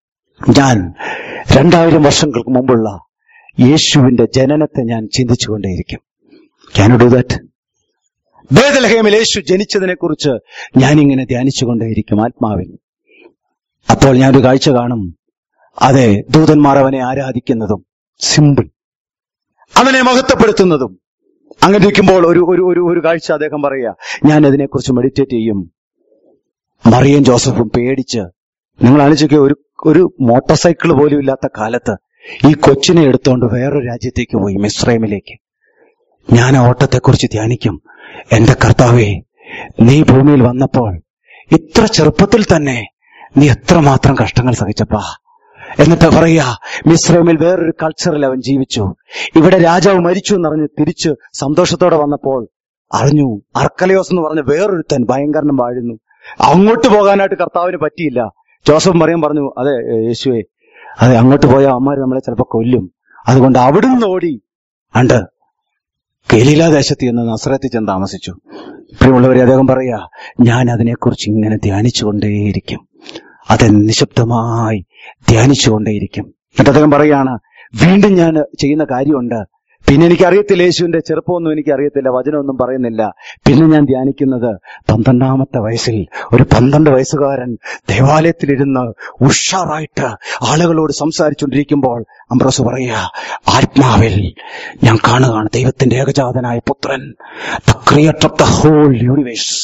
ഞാൻ രണ്ടായിരം വർഷങ്ങൾക്ക് മുമ്പുള്ള യേശുവിന്റെ ജനനത്തെ ഞാൻ ചിന്തിച്ചുകൊണ്ടേയിരിക്കും ക്യാൻ ഡു ദാറ്റ് ബേദലഹേമിൽ യേശു ജനിച്ചതിനെ കുറിച്ച് ഞാനിങ്ങനെ ധ്യാനിച്ചുകൊണ്ടേയിരിക്കും ആത്മാവിൽ അപ്പോൾ ഞാനൊരു കാഴ്ച കാണും അതെ ദൂതന്മാർ അവനെ ആരാധിക്കുന്നതും സിമ്പിൾ അവനെ മഹത്വപ്പെടുത്തുന്നതും അങ്ങനെ ഇരിക്കുമ്പോൾ ഒരു ഒരു ഒരു ഒരു കാഴ്ച അദ്ദേഹം പറയുക ഞാൻ അതിനെക്കുറിച്ച് മെഡിറ്റേറ്റ് ചെയ്യും മറിയം ജോസഫും പേടിച്ച് നിങ്ങൾ ആലോചിക്കുക ഒരു ഒരു മോട്ടോർ സൈക്കിൾ പോലും ഇല്ലാത്ത കാലത്ത് ഈ കൊച്ചിനെ എടുത്തുകൊണ്ട് വേറൊരു രാജ്യത്തേക്ക് പോയി മിസ്രൈമിലേക്ക് ഞാൻ ആ ഓട്ടത്തെക്കുറിച്ച് ധ്യാനിക്കും എന്റെ കർത്താവേ നീ ഭൂമിയിൽ വന്നപ്പോൾ ഇത്ര ചെറുപ്പത്തിൽ തന്നെ നീ എത്രമാത്രം കഷ്ടങ്ങൾ സഹിച്ചപ്പാ എന്നിട്ട് പറയാ മിസ്രൈമിൽ വേറൊരു കൾച്ചറിൽ അവൻ ജീവിച്ചു ഇവിടെ രാജാവ് മരിച്ചു എന്നറിഞ്ഞ് തിരിച്ച് സന്തോഷത്തോടെ വന്നപ്പോൾ അറിഞ്ഞു അർക്കലയോസ് എന്ന് പറഞ്ഞ വേറൊരുത്തൻ ഭയങ്കരനും വാഴുന്നു അങ്ങോട്ട് പോകാനായിട്ട് കർത്താവിന് പറ്റിയില്ല ജോസഫ് മറിയം പറഞ്ഞു അതെ ഏ, യേശുവേ അതെ അങ്ങോട്ട് പോയ അമ്മമാര് നമ്മളെ ചിലപ്പോ കൊല്ലും അതുകൊണ്ട് അവിടുന്ന് ഓടി അണ്ട് ഗലീല ദേശത്ത് ചെന്ന് നസ്രത്തിൽ ചെന്ന് താമസിച്ചു പ്രിയമുള്ളവരെ അദ്ദേഹം പറയാ ഞാൻ അതിനെക്കുറിച്ച് ഇങ്ങനെ ധ്യാനിച്ചുകൊണ്ടേയിരിക്കും അത് നിശബ്ദമായി ധ്യാനിച്ചുകൊണ്ടേയിരിക്കും എന്നിട്ട് അദ്ദേഹം പറയാണ് വീണ്ടും ഞാൻ ചെയ്യുന്ന കാര്യമുണ്ട് പിന്നെ എനിക്ക് അറിയത്തില്ല യേശുവിന്റെ ചെറുപ്പമൊന്നും എനിക്ക് അറിയത്തില്ല വചനമൊന്നും പറയുന്നില്ല പിന്നെ ഞാൻ ധ്യാനിക്കുന്നത് പന്ത്രണ്ടാമത്തെ വയസ്സിൽ ഒരു പന്ത്രണ്ട് വയസ്സുകാരൻ ദേവാലയത്തിലിരുന്ന് ഉഷാറായിട്ട് ആളുകളോട് സംസാരിച്ചുകൊണ്ടിരിക്കുമ്പോൾ അംബ്രോസ് പറയുക ആത്മാവിൽ ഞാൻ കാണുകയാണ് ദൈവത്തിന്റെ ഏകജാതനായ പുത്രൻ the creator of the whole universe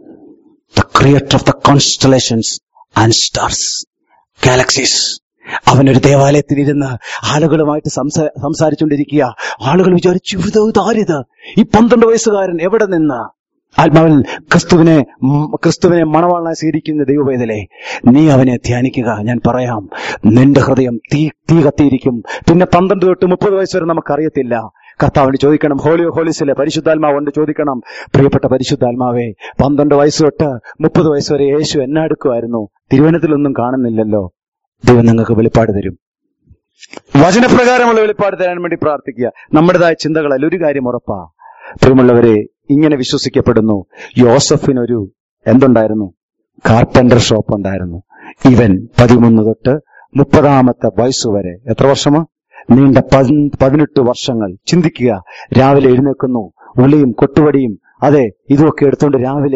the creator of the constellations and stars galaxies അവനൊരു ദേവാലയത്തിൽ ഇരുന്ന് ആളുകളുമായിട്ട് സംസാ സംസാരിച്ചുകൊണ്ടിരിക്കുക ആളുകൾ വിചാരിച്ചു ഇത് ഇതാരിത് ഈ പന്ത്രണ്ട് വയസ്സുകാരൻ എവിടെ നിന്ന് ആത്മാവിൽ ക്രിസ്തുവിനെ ഉം, ക്രിസ്തുവിനെ മണവാളനായി സ്വീകരിക്കുന്ന ദൈവവേദലെ നീ അവനെ ധ്യാനിക്കുക ഞാൻ പറയാം നിന്റെ ഹൃദയം തീ തീ കത്തിയിരിക്കും പിന്നെ പന്ത്രണ്ട് തൊട്ട് മുപ്പത് വയസ്സ് വരെ നമുക്കറിയത്തില്ല കർത്താവിന് ചോദിക്കണം ഹോളിയോ ഹോളിസിലെ പരിശുദ്ധാത്മാവുണ്ട് ചോദിക്കണം പ്രിയപ്പെട്ട പരിശുദ്ധാത്മാവേ പന്ത്രണ്ട് വയസ്സ് തൊട്ട് മുപ്പത് വയസ്സ് വരെ യേശു എന്നെ അടുക്കുമായിരുന്നു തിരുവനന്തപുരത്തൊന്നും കാണുന്നില്ലല്ലോ ദൈവം നിങ്ങൾക്ക് വെളിപ്പാട് തരും വചനപ്രകാരമുള്ള വെളിപ്പാട് തരാൻ വേണ്ടി പ്രാർത്ഥിക്കുക നമ്മുടേതായ ചിന്തകളല്ല ഒരു കാര്യം ഉറപ്പാ പ്രിയമുള്ളവരെ ഇങ്ങനെ വിശ്വസിക്കപ്പെടുന്നു യോസഫിനൊരു എന്തുണ്ടായിരുന്നു കാർപ്പന്റർ ഷോപ്പ് ഉണ്ടായിരുന്നു ഇവൻ പതിമൂന്ന് തൊട്ട് മുപ്പതാമത്തെ വയസ്സ് വരെ എത്ര വർഷമാ നീണ്ട പതി- പതിനെട്ട് വർഷങ്ങൾ ചിന്തിക്കുക രാവിലെ എഴുന്നേൽക്കുന്നു ഉളിയും കൊട്ടുവടിയും അതെ ഇതുമൊക്കെ എടുത്തുകൊണ്ട് രാവിലെ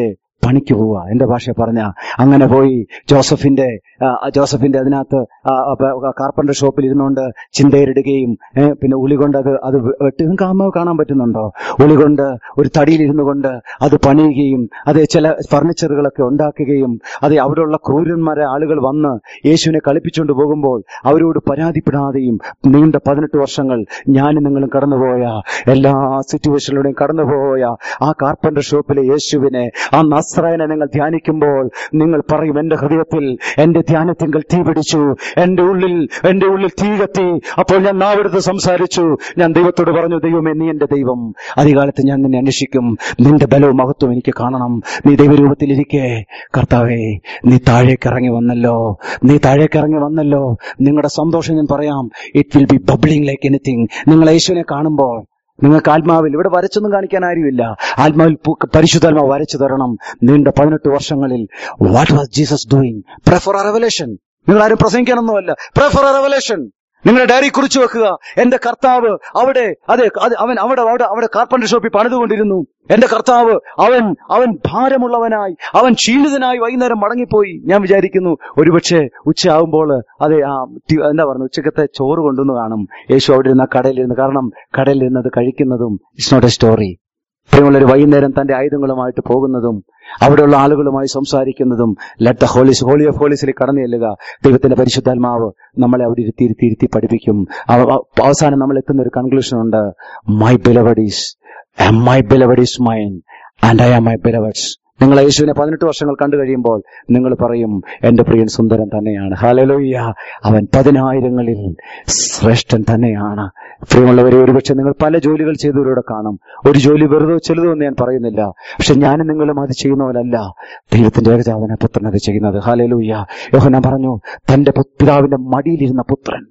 പണിക്ക് പോവുക എന്റെ ഭാഷ പറഞ്ഞ അങ്ങനെ പോയി ജോസഫിന്റെ ആ, ആ ജോസഫിന്റെ അതിനകത്ത് ആ, ആ, പ- കാർപ്പന്റർ ഷോപ്പിൽ ഇരുന്നുകൊണ്ട് ചിന്തയിലിടുകയും ഏ, പിന്നെ ഉളി കൊണ്ട് അത് അത് വെട്ടി നിങ്ങൾക്ക് അമ്മ കാണാൻ പറ്റുന്നുണ്ടോ ഉളി കൊണ്ട് ഒരു തടിയിൽ ഇരുന്നു കൊണ്ട് അത് പണിയുകയും അത് ചില ഫർണിച്ചറുകളൊക്കെ ഉണ്ടാക്കുകയും അത് അവിടെയുള്ള ക്രൂരന്മാരെ ആളുകൾ വന്ന് യേശുവിനെ കളിപ്പിച്ചുകൊണ്ട് പോകുമ്പോൾ അവരോട് പരാതിപ്പെടാതെയും നീണ്ട പതിനെട്ട് വർഷങ്ങൾ ഞാനും നിങ്ങളും കടന്നുപോയ എല്ലാ സിറ്റുവേഷനിലൂടെയും കടന്നുപോയ ആ കാർപ്പന്റർ ഷോപ്പിലെ യേശുവിനെ ആ നസ്രായനെ നിങ്ങൾ ധ്യാനിക്കുമ്പോൾ നിങ്ങൾ പറയും എന്റെ ഹൃദയത്തിൽ എന്റെ ധ്യാനത്തിങ്കൽ തീ പിടിച്ചു എന്റെ ഉള്ളിൽ എന്റെ ഉള്ളിൽ തീ കത്തി അപ്പോൾ ഞാൻ നാവെടുത്ത് സംസാരിച്ചു ഞാൻ ദൈവത്തോട് പറഞ്ഞു ദൈവമേ നീ എന്റെ ദൈവം അധികാലത്ത് ഞാൻ നിന്നെ അന്വേഷിക്കും നിന്റെ ബലവും മഹത്വം എനിക്ക് കാണണം നീ ദൈവരൂപത്തിലിരിക്കെ കർത്താവേ നീ താഴേക്ക് ഇറങ്ങി വന്നല്ലോ നീ താഴേക്ക് ഇറങ്ങി വന്നല്ലോ നിങ്ങളുടെ സന്തോഷം ഞാൻ പറയാം it will be bubbling like anything നിങ്ങൾ യേശുവിനെ കാണുമ്പോൾ നിങ്ങൾക്ക് ആത്മാവിൽ ഇവിടെ വരച്ചൊന്നും കാണിക്കാൻ ആരുമില്ല ആത്മാവിൽ പു- പരിശുദ്ധാത്മാവ് വരച്ചു തരണം നീണ്ട പതിനെട്ട് വർഷങ്ങളിൽ what was Jesus doing pray for revelation നിങ്ങൾ ആരും പ്രസംഗിക്കാനൊന്നുമല്ല പ്രെഫർ റെവലേഷൻ നിങ്ങളുടെ ഡയറി കുറിച്ചു വെക്കുക എന്റെ കർത്താവ് അവിടെ അതെ അത് അവൻ അവിടെ അവിടെ അവിടെ കാർപ്പന്റർ ഷോപ്പിൽ പണിതുകൊണ്ടിരുന്നു എന്റെ കർത്താവ് അവൻ അവൻ ഭാരമുള്ളവനായി അവൻ ക്ഷീണിതനായി വൈകുന്നേരം മടങ്ങിപ്പോയി ഞാൻ വിചാരിക്കുന്നു ഒരുപക്ഷെ ഉച്ചയാകുമ്പോൾ അതെ ആ ടി- എന്താ പറയുക ഉച്ചക്കത്തെ ചോറ് കൊണ്ടുവന്ന് കാണും യേശു അവിടെ ഇരുന്ന കടയിലിരുന്ന് കാരണം കടയിലിരുന്നത് കഴിക്കുന്നതും ഇറ്റ്സ് നോട്ട് എ സ്റ്റോറി പ്രിയമുള്ളൊരു വൈകുന്നേരം തന്റെ ആയുധങ്ങളുമായിട്ട് പോകുന്നതും അവിടെയുള്ള ആളുകളുമായി സംസാരിക്കുന്നതും let the holies holy of ഹോളീസിൽ കടന്നു ചെല്ലുക ദൈവത്തിന്റെ പരിശുദ്ധാത്മാവ് നമ്മളെ അവിടെ ഇരുത്തി ഇരുത്തി ഇരുത്തി പഠിപ്പിക്കും അവ- അവ- അവസാനം നമ്മൾ എത്തുന്ന ഒരു കൺക്ലൂഷൻ ഉണ്ട് my beloved is my beloved is mine and I am my beloved's നിങ്ങൾ യേശുവിനെ പതിനെട്ട് വർഷങ്ങൾ കണ്ടു കഴിയുമ്പോൾ നിങ്ങൾ പറയും എന്റെ പ്രിയൻ സുന്ദരൻ തന്നെയാണ് ഹാലലോയ്യ അവൻ പതിനായിരങ്ങളിൽ ശ്രേഷ്ഠൻ തന്നെയാണ് പ്രിയമുള്ളവരെ ഒരുപക്ഷെ നിങ്ങൾ പല ജോലികൾ ചെയ്തവരോടെ കാണും ഒരു ജോലി വെറുതോ ചെറുതോ എന്ന് ഞാൻ പറയുന്നില്ല പക്ഷെ ഞാനും നിങ്ങളും അത് ചെയ്യുന്ന പോലല്ല ദൈവത്തിന്റെ ഏകജാതന പുത്രൻ അത് ചെയ്യുന്നത് ഹാലലൂയ്യ യോഹന പറഞ്ഞു തന്റെ പു- പിതാവിന്റെ മടിയിലിരുന്ന പുത്രൻ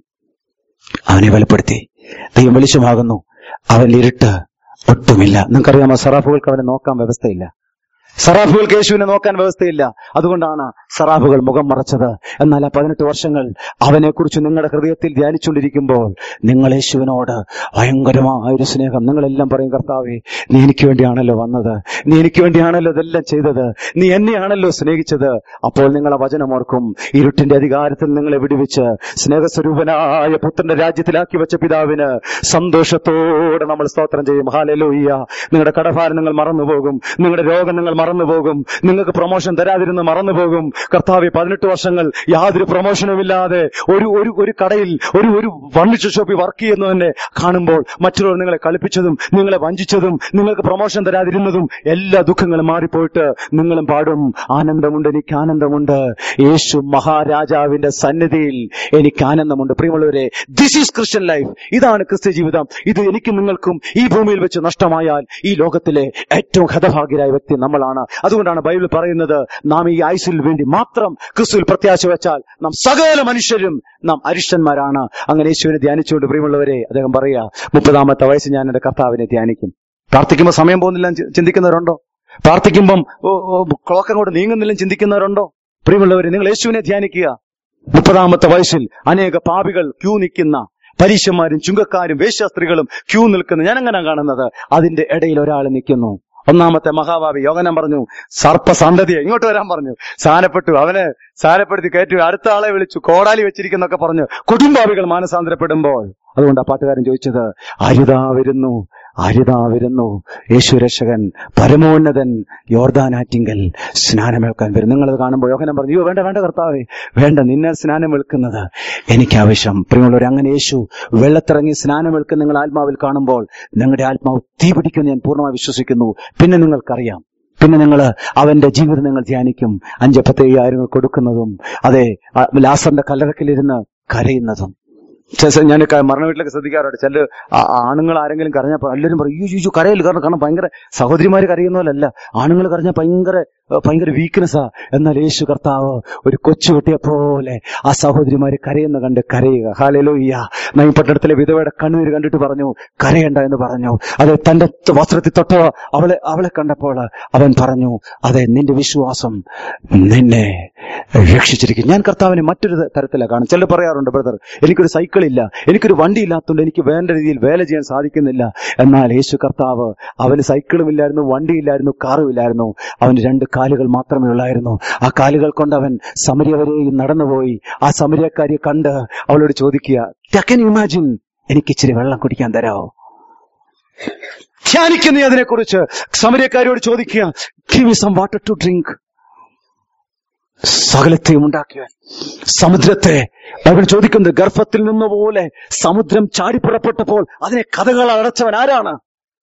അവനെ വെളിപ്പെടുത്തി ദൈവം വെളിച്ചമാകുന്നു അവൻ ഇരുട്ട് ഒട്ടുമില്ല നിങ്ങൾക്കറിയാമോ സറാഫുകൾക്ക് അവനെ നോക്കാൻ വ്യവസ്ഥയില്ല സറാഫുകൾക്ക് യേശുവിനെ നോക്കാൻ വ്യവസ്ഥയില്ല അതുകൊണ്ടാണ് സറാഫുകൾ മുഖം മറച്ചത് എന്നാൽ ആ പതിനെട്ട് വർഷങ്ങൾ അവനെക്കുറിച്ച് നിങ്ങളുടെ ഹൃദയത്തിൽ ധ്യാനിച്ചുകൊണ്ടിരിക്കുമ്പോൾ നിങ്ങൾ യേശുവിനോട് ഭയങ്കരമായ ഒരു സ്നേഹം നിങ്ങളെല്ലാം പറയും കർത്താവേ നീ എനിക്ക് വേണ്ടിയാണല്ലോ വന്നത് നീ എനിക്ക് വേണ്ടിയാണല്ലോ ഇതെല്ലാം ചെയ്തത് നീ എന്നെയാണല്ലോ സ്നേഹിച്ചത് അപ്പോൾ നിങ്ങളെ വചനം ഓർക്കും ഇരുട്ടിന്റെ അധികാരത്തിൽ നിങ്ങളെ വിടുവിച്ച് സ്നേഹസ്വരൂപനായ പുത്രന്റെ രാജ്യത്തിലാക്കി വെച്ച പിതാവിന് സന്തോഷത്തോടെ നമ്മൾ സ്തോത്രം ചെയ്യും ഹാലലൂയ്യ നിങ്ങളുടെ കടഭാരം നിങ്ങൾ മറന്നുപോകും നിങ്ങളുടെ രോഗം നിങ്ങൾ മറന്നുപോകും നിങ്ങൾക്ക് പ്രൊമോഷൻ തരാതിരുന്ന് മറന്നുപോകും കർത്താവ് പതിനെട്ട് വർഷങ്ങൾ യാതൊരു പ്രൊമോഷനും ഇല്ലാതെ ഒരു ഒരു ഒരു കടയിൽ ഒരു ഒരു ഫർണിച്ചർ ഷോപ്പിൽ വർക്ക് ചെയ്യുന്നു തന്നെ കാണുമ്പോൾ മറ്റുള്ളവർ നിങ്ങളെ കളിപ്പിച്ചതും നിങ്ങളെ വഞ്ചിച്ചതും നിങ്ങൾക്ക് പ്രൊമോഷൻ തരാതിരുന്നതും എല്ലാ ദുഃഖങ്ങളും മാറിപ്പോയിട്ട് നിങ്ങളും പാടും ആനന്ദമുണ്ട് എനിക്ക് ആനന്ദമുണ്ട് യേശു മഹാരാജാവിന്റെ സന്നിധിയിൽ എനിക്ക് ആനന്ദമുണ്ട് പ്രിയമുള്ളവരെ ദിസ് ഈസ് ക്രിസ്ത്യൻ ലൈഫ് ഇതാണ് ക്രിസ്ത്യ ജീവിതം ഇത് എനിക്കും നിങ്ങൾക്കും ഈ ഭൂമിയിൽ വെച്ച് നഷ്ടമായാൽ ഈ ലോകത്തിലെ ഏറ്റവും ഹതഭാഗ്യരായ വ്യക്തി നമ്മളാണ് അതുകൊണ്ടാണ് ബൈബിൾ പറയുന്നത് നാം ഈ ആയുസിൽ വേണ്ടി മാത്രം ക്രിസ്തുവിൽ പ്രത്യാശ വെച്ചാൽ നാം സകല മനുഷ്യരും നാം അരിഷ്ടന്മാരാണ് അങ്ങനെ യേശുവിനെ ധ്യാനിച്ചുകൊണ്ട് പ്രിയമുള്ളവരെ അദ്ദേഹം പറയാ മുപ്പതാമത്തെ വയസ്സ് ഞാൻ എന്റെ കർത്താവിനെ ധ്യാനിക്കും പ്രാർത്ഥിക്കുമ്പോൾ സമയം പോകുന്നില്ല എന്ന് ചി- ചിന്തിക്കുന്നവരുണ്ടോ പ്രാർത്ഥിക്കുമ്പം ഓ, ഓ, ക്ലോക്ക് അങ്ങോട്ട് നീങ്ങുന്നില്ല എന്ന് ചിന്തിക്കുന്നവരുണ്ടോ പ്രിയമുള്ളവരെ നിങ്ങൾ യേശുവിനെ ധ്യാനിക്കുക മുപ്പതാമത്തെ വയസ്സിൽ അനേക പാപികൾ ക്യൂ നിൽക്കുന്ന പരീശന്മാരും ചുങ്കക്കാരും വേശ്യാസ്ത്രീകളും ക്യൂ നിൽക്കുന്ന ഞാൻ അങ്ങനെ കാണുന്നത് അതിന്റെ ഇടയിൽ ഒരാൾ നിൽക്കുന്നു ഒന്നാമത്തെ മഹാഭാവി യോഗനം പറഞ്ഞു സർപ്പസന്തതിയെ ഇങ്ങോട്ട് വരാൻ പറഞ്ഞു സാനപ്പെട്ടു അവനെ സാനപ്പെടുത്തി കയറ്റി അടുത്ത ആളെ വിളിച്ചു കോടാലി വെച്ചിരിക്കുന്നൊക്കെ പറഞ്ഞു കുടുംബാവികൾ മാനസാന്തരപ്പെടുമ്പോൾ അതുകൊണ്ട് ആ പാട്ടുകാരൻ ചോദിച്ചത് അരുതാ വരുന്നു അരുതാ വരുന്നു യേശു രക്ഷകൻ പരമോന്നതൻ യോർദാനാറ്റിങ്കൽ സ്നാനമേൽക്കാൻ വരും നിങ്ങളത് കാണുമ്പോൾ യോഹനം പറഞ്ഞു അയ്യോ വേണ്ട വേണ്ട കർത്താവേ വേണ്ട നിന്നെ സ്നാനമേൽക്കുന്നത് എനിക്ക് ആവശ്യം പ്രിയമുള്ളവർ അങ്ങനെ യേശു വെള്ളത്തിറങ്ങി സ്നാനമേൽക്കുന്ന നിങ്ങൾ ആത്മാവിൽ കാണുമ്പോൾ നിങ്ങളുടെ ആത്മാവ് തീ പിടിക്കുമെന്ന് ഞാൻ പൂർണ്ണമായി വിശ്വസിക്കുന്നു പിന്നെ നിങ്ങൾക്കറിയാം പിന്നെ നിങ്ങൾ അവന്റെ ജീവിതം നിങ്ങൾ ധ്യാനിക്കും അഞ്ച് പത്ത് അയ്യായിരങ്ങൾ കൊടുക്കുന്നതും അതെ ആ ലാസറിന്റെ കല്ലറക്കിലിരുന്ന് കരയുന്നതും ചെ- ചെ- ഞാൻ ക- മരണ വീട്ടിലൊക്കെ ശ്രദ്ധിക്കാറുണ്ട് ചില ആ- ആണുങ്ങൾ ആരെങ്കിലും കരഞ്ഞപ്പോൾ എല്ലാവരും പറയും അയ്യോ അയ്യോ കരയില്ല കാരണം കാരണം ഭയങ്കര സഹോദരിമാര് കരയുന്ന പോലല്ല ആണുങ്ങൾ കരഞ്ഞാൽ ഭയങ്കര ഏഹ്, ഭയങ്കര വീക്ക്നെസ്സാ എന്നാൽ യേശു കർത്താവ് ഒരു കൊച്ചുകുട്ടിയെ പോലെ ആ സഹോദരിമാര് കരയുന്ന കണ്ട് കരയുക ഹാലലോയ്യ നൈ പട്ടണത്തിലെ വിധവയുടെ കണ്ണുനീര് കണ്ടിട്ട് പറഞ്ഞു കരയണ്ട എന്ന് പറഞ്ഞു അതെ തന്റെ ത- വസ്ത്രത്തിൽ തൊട്ട അവളെ അവളെ കണ്ടപ്പോൾ അവൻ പറഞ്ഞു അതെ നിന്റെ വിശ്വാസം നിന്നെ രക്ഷിച്ചിരിക്കും ഞാൻ കർത്താവിനെ മറ്റൊരു തരത്തിലാണ് കാണും ചിലർ പറയാറുണ്ട് ബ്രദർ എനിക്കൊരു സൈക്കിൾ ഇല്ല എനിക്കൊരു വണ്ടി ഇല്ലാത്തതുകൊണ്ട് എനിക്ക് വേണ്ട രീതിയിൽ വേല ചെയ്യാൻ സാധിക്കുന്നില്ല എന്നാൽ യേശു കർത്താവ് അവന് സൈക്കിളും ഇല്ലായിരുന്നു വണ്ടിയില്ലായിരുന്നു കാറും ഇല്ലായിരുന്നു അവന് രണ്ട് കാലുകൾ മാത്രമേ ഉള്ളായിരുന്നു ആ കാലുകൾ കൊണ്ട് അവൻ സമരിയ വരെയും നടന്നുപോയി ആ സമരിയക്കാരിയെ കണ്ട് അവളോട് ചോദിക്കുക കൻ ഇമാജിൻ എനിക്ക് ഇച്ചിരി വെള്ളം കുടിക്കാൻ തരാമോ ധ്യാനിക്കുന്ന അതിനെക്കുറിച്ച് സമരിയക്കാരിയോട് ചോദിക്കുക give me some water to drink സകലത്തെയും ഉണ്ടാക്കിയവൻ സമുദ്രത്തെ ബൈബിൾ ചോദിക്കുന്നത് ഗർഭത്തിൽ നിന്ന് പോലെ സമുദ്രം ചാടിപ്പുറപ്പെട്ടപ്പോൾ അതിനെ കഥകൾ അടച്ചവൻ ആരാണ്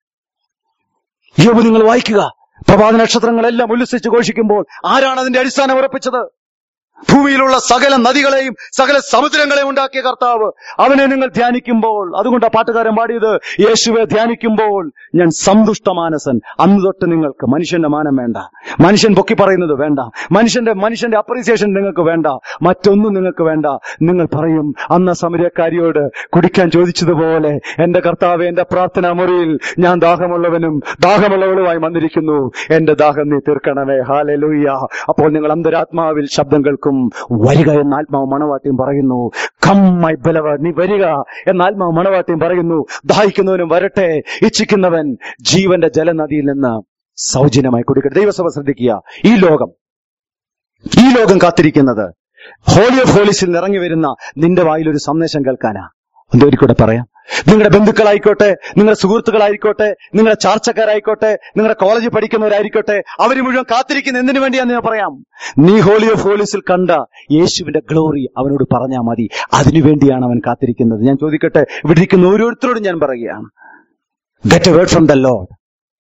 യോബ് നിങ്ങൾ വായിക്കുക പ്രഭാത നക്ഷത്രങ്ങളെല്ലാം ഉല്ലസിച്ച് ഘോഷിക്കുമ്പോൾ ആരാണ് അതിന്റെ അടിസ്ഥാനം ഉറപ്പിച്ചത് ഭൂമിയിലുള്ള സകല നദികളെയും സകല സമുദ്രങ്ങളെയും ഉണ്ടാക്കിയ കർത്താവ് അവനെ നിങ്ങൾ ധ്യാനിക്കുമ്പോൾ അതുകൊണ്ട് ആ പാട്ടുകാരൻ പാടിയത് യേശുവെ ധ്യാനിക്കുമ്പോൾ ഞാൻ സന്തുഷ്ടമാനസൻ അന്ന് തൊട്ട് നിങ്ങൾക്ക് മനുഷ്യന്റെ മാനം വേണ്ട മനുഷ്യൻ പൊക്കി പറയുന്നത് വേണ്ട മനുഷ്യന്റെ മനുഷ്യന്റെ അപ്രീസിയേഷൻ നിങ്ങൾക്ക് വേണ്ട മറ്റൊന്നും നിങ്ങൾക്ക് വേണ്ട നിങ്ങൾ പറയും അന്ന് സമരക്കാരിയോട് കുടിക്കാൻ ചോദിച്ചതുപോലെ എന്റെ കർത്താവ് എന്റെ പ്രാർത്ഥനാ മുറിയിൽ ഞാൻ ദാഹമുള്ളവനും ദാഹമുള്ളവളുമായി വന്നിരിക്കുന്നു എന്റെ ദാഹം നീ തീർക്കണമേ ഹാലലൂയ അപ്പോൾ നിങ്ങൾ അന്തരാത്മാവിൽ ശബ്ദം കേൾക്കും വരിക എന്ന ആത്മാവ് മണവാട്ടിയും പറയുന്നു കം മൈ ബലവ നീ വരിക എന്ന ആത്മാവ് മണവാട്ടിയും പറയുന്നു ദാഹിക്കുന്നവനും വരട്ടെ ഇച്ഛിക്കുന്നവൻ ജീവന്റെ ജലനദിയിൽ നിന്ന് സൗജന്യമായി കുടിക്കട്ടെ ദൈവസഭ ശ്രദ്ധിക്കുക ഈ ലോകം ഈ ലോകം കാത്തിരിക്കുന്നത് ഹോളി ഓഫ് ഹോളീസിൽ നിന്ന് ഇറങ്ങി വരുന്ന നിന്റെ വായിൽ ഒരു സന്ദേശം കേൾക്കാനാ എന്തോരിക്കൂടെ പറയാം നിങ്ങളുടെ ബന്ധുക്കളായിക്കോട്ടെ നിങ്ങളുടെ സുഹൃത്തുക്കളായിക്കോട്ടെ നിങ്ങളുടെ ചാർച്ചക്കാരായിക്കോട്ടെ നിങ്ങളുടെ കോളേജിൽ പഠിക്കുന്നവരായിരിക്കോട്ടെ അവര് മുഴുവൻ കാത്തിരിക്കുന്ന എന്തിനു വേണ്ടിയാന്ന് ഞാൻ പറയാം നീ ഹോളി ഓഫ് ഹോളീസിൽ കണ്ട യേശുവിന്റെ ഗ്ലോറി അവനോട് പറഞ്ഞാൽ മതി അതിനുവേണ്ടിയാണ് അവൻ കാത്തിരിക്കുന്നത് ഞാൻ ചോദിക്കട്ടെ ഇവിടെ ഇരിക്കുന്ന ഓരോരുത്തരോടും ഞാൻ പറയുകയാണ് get a word from the lord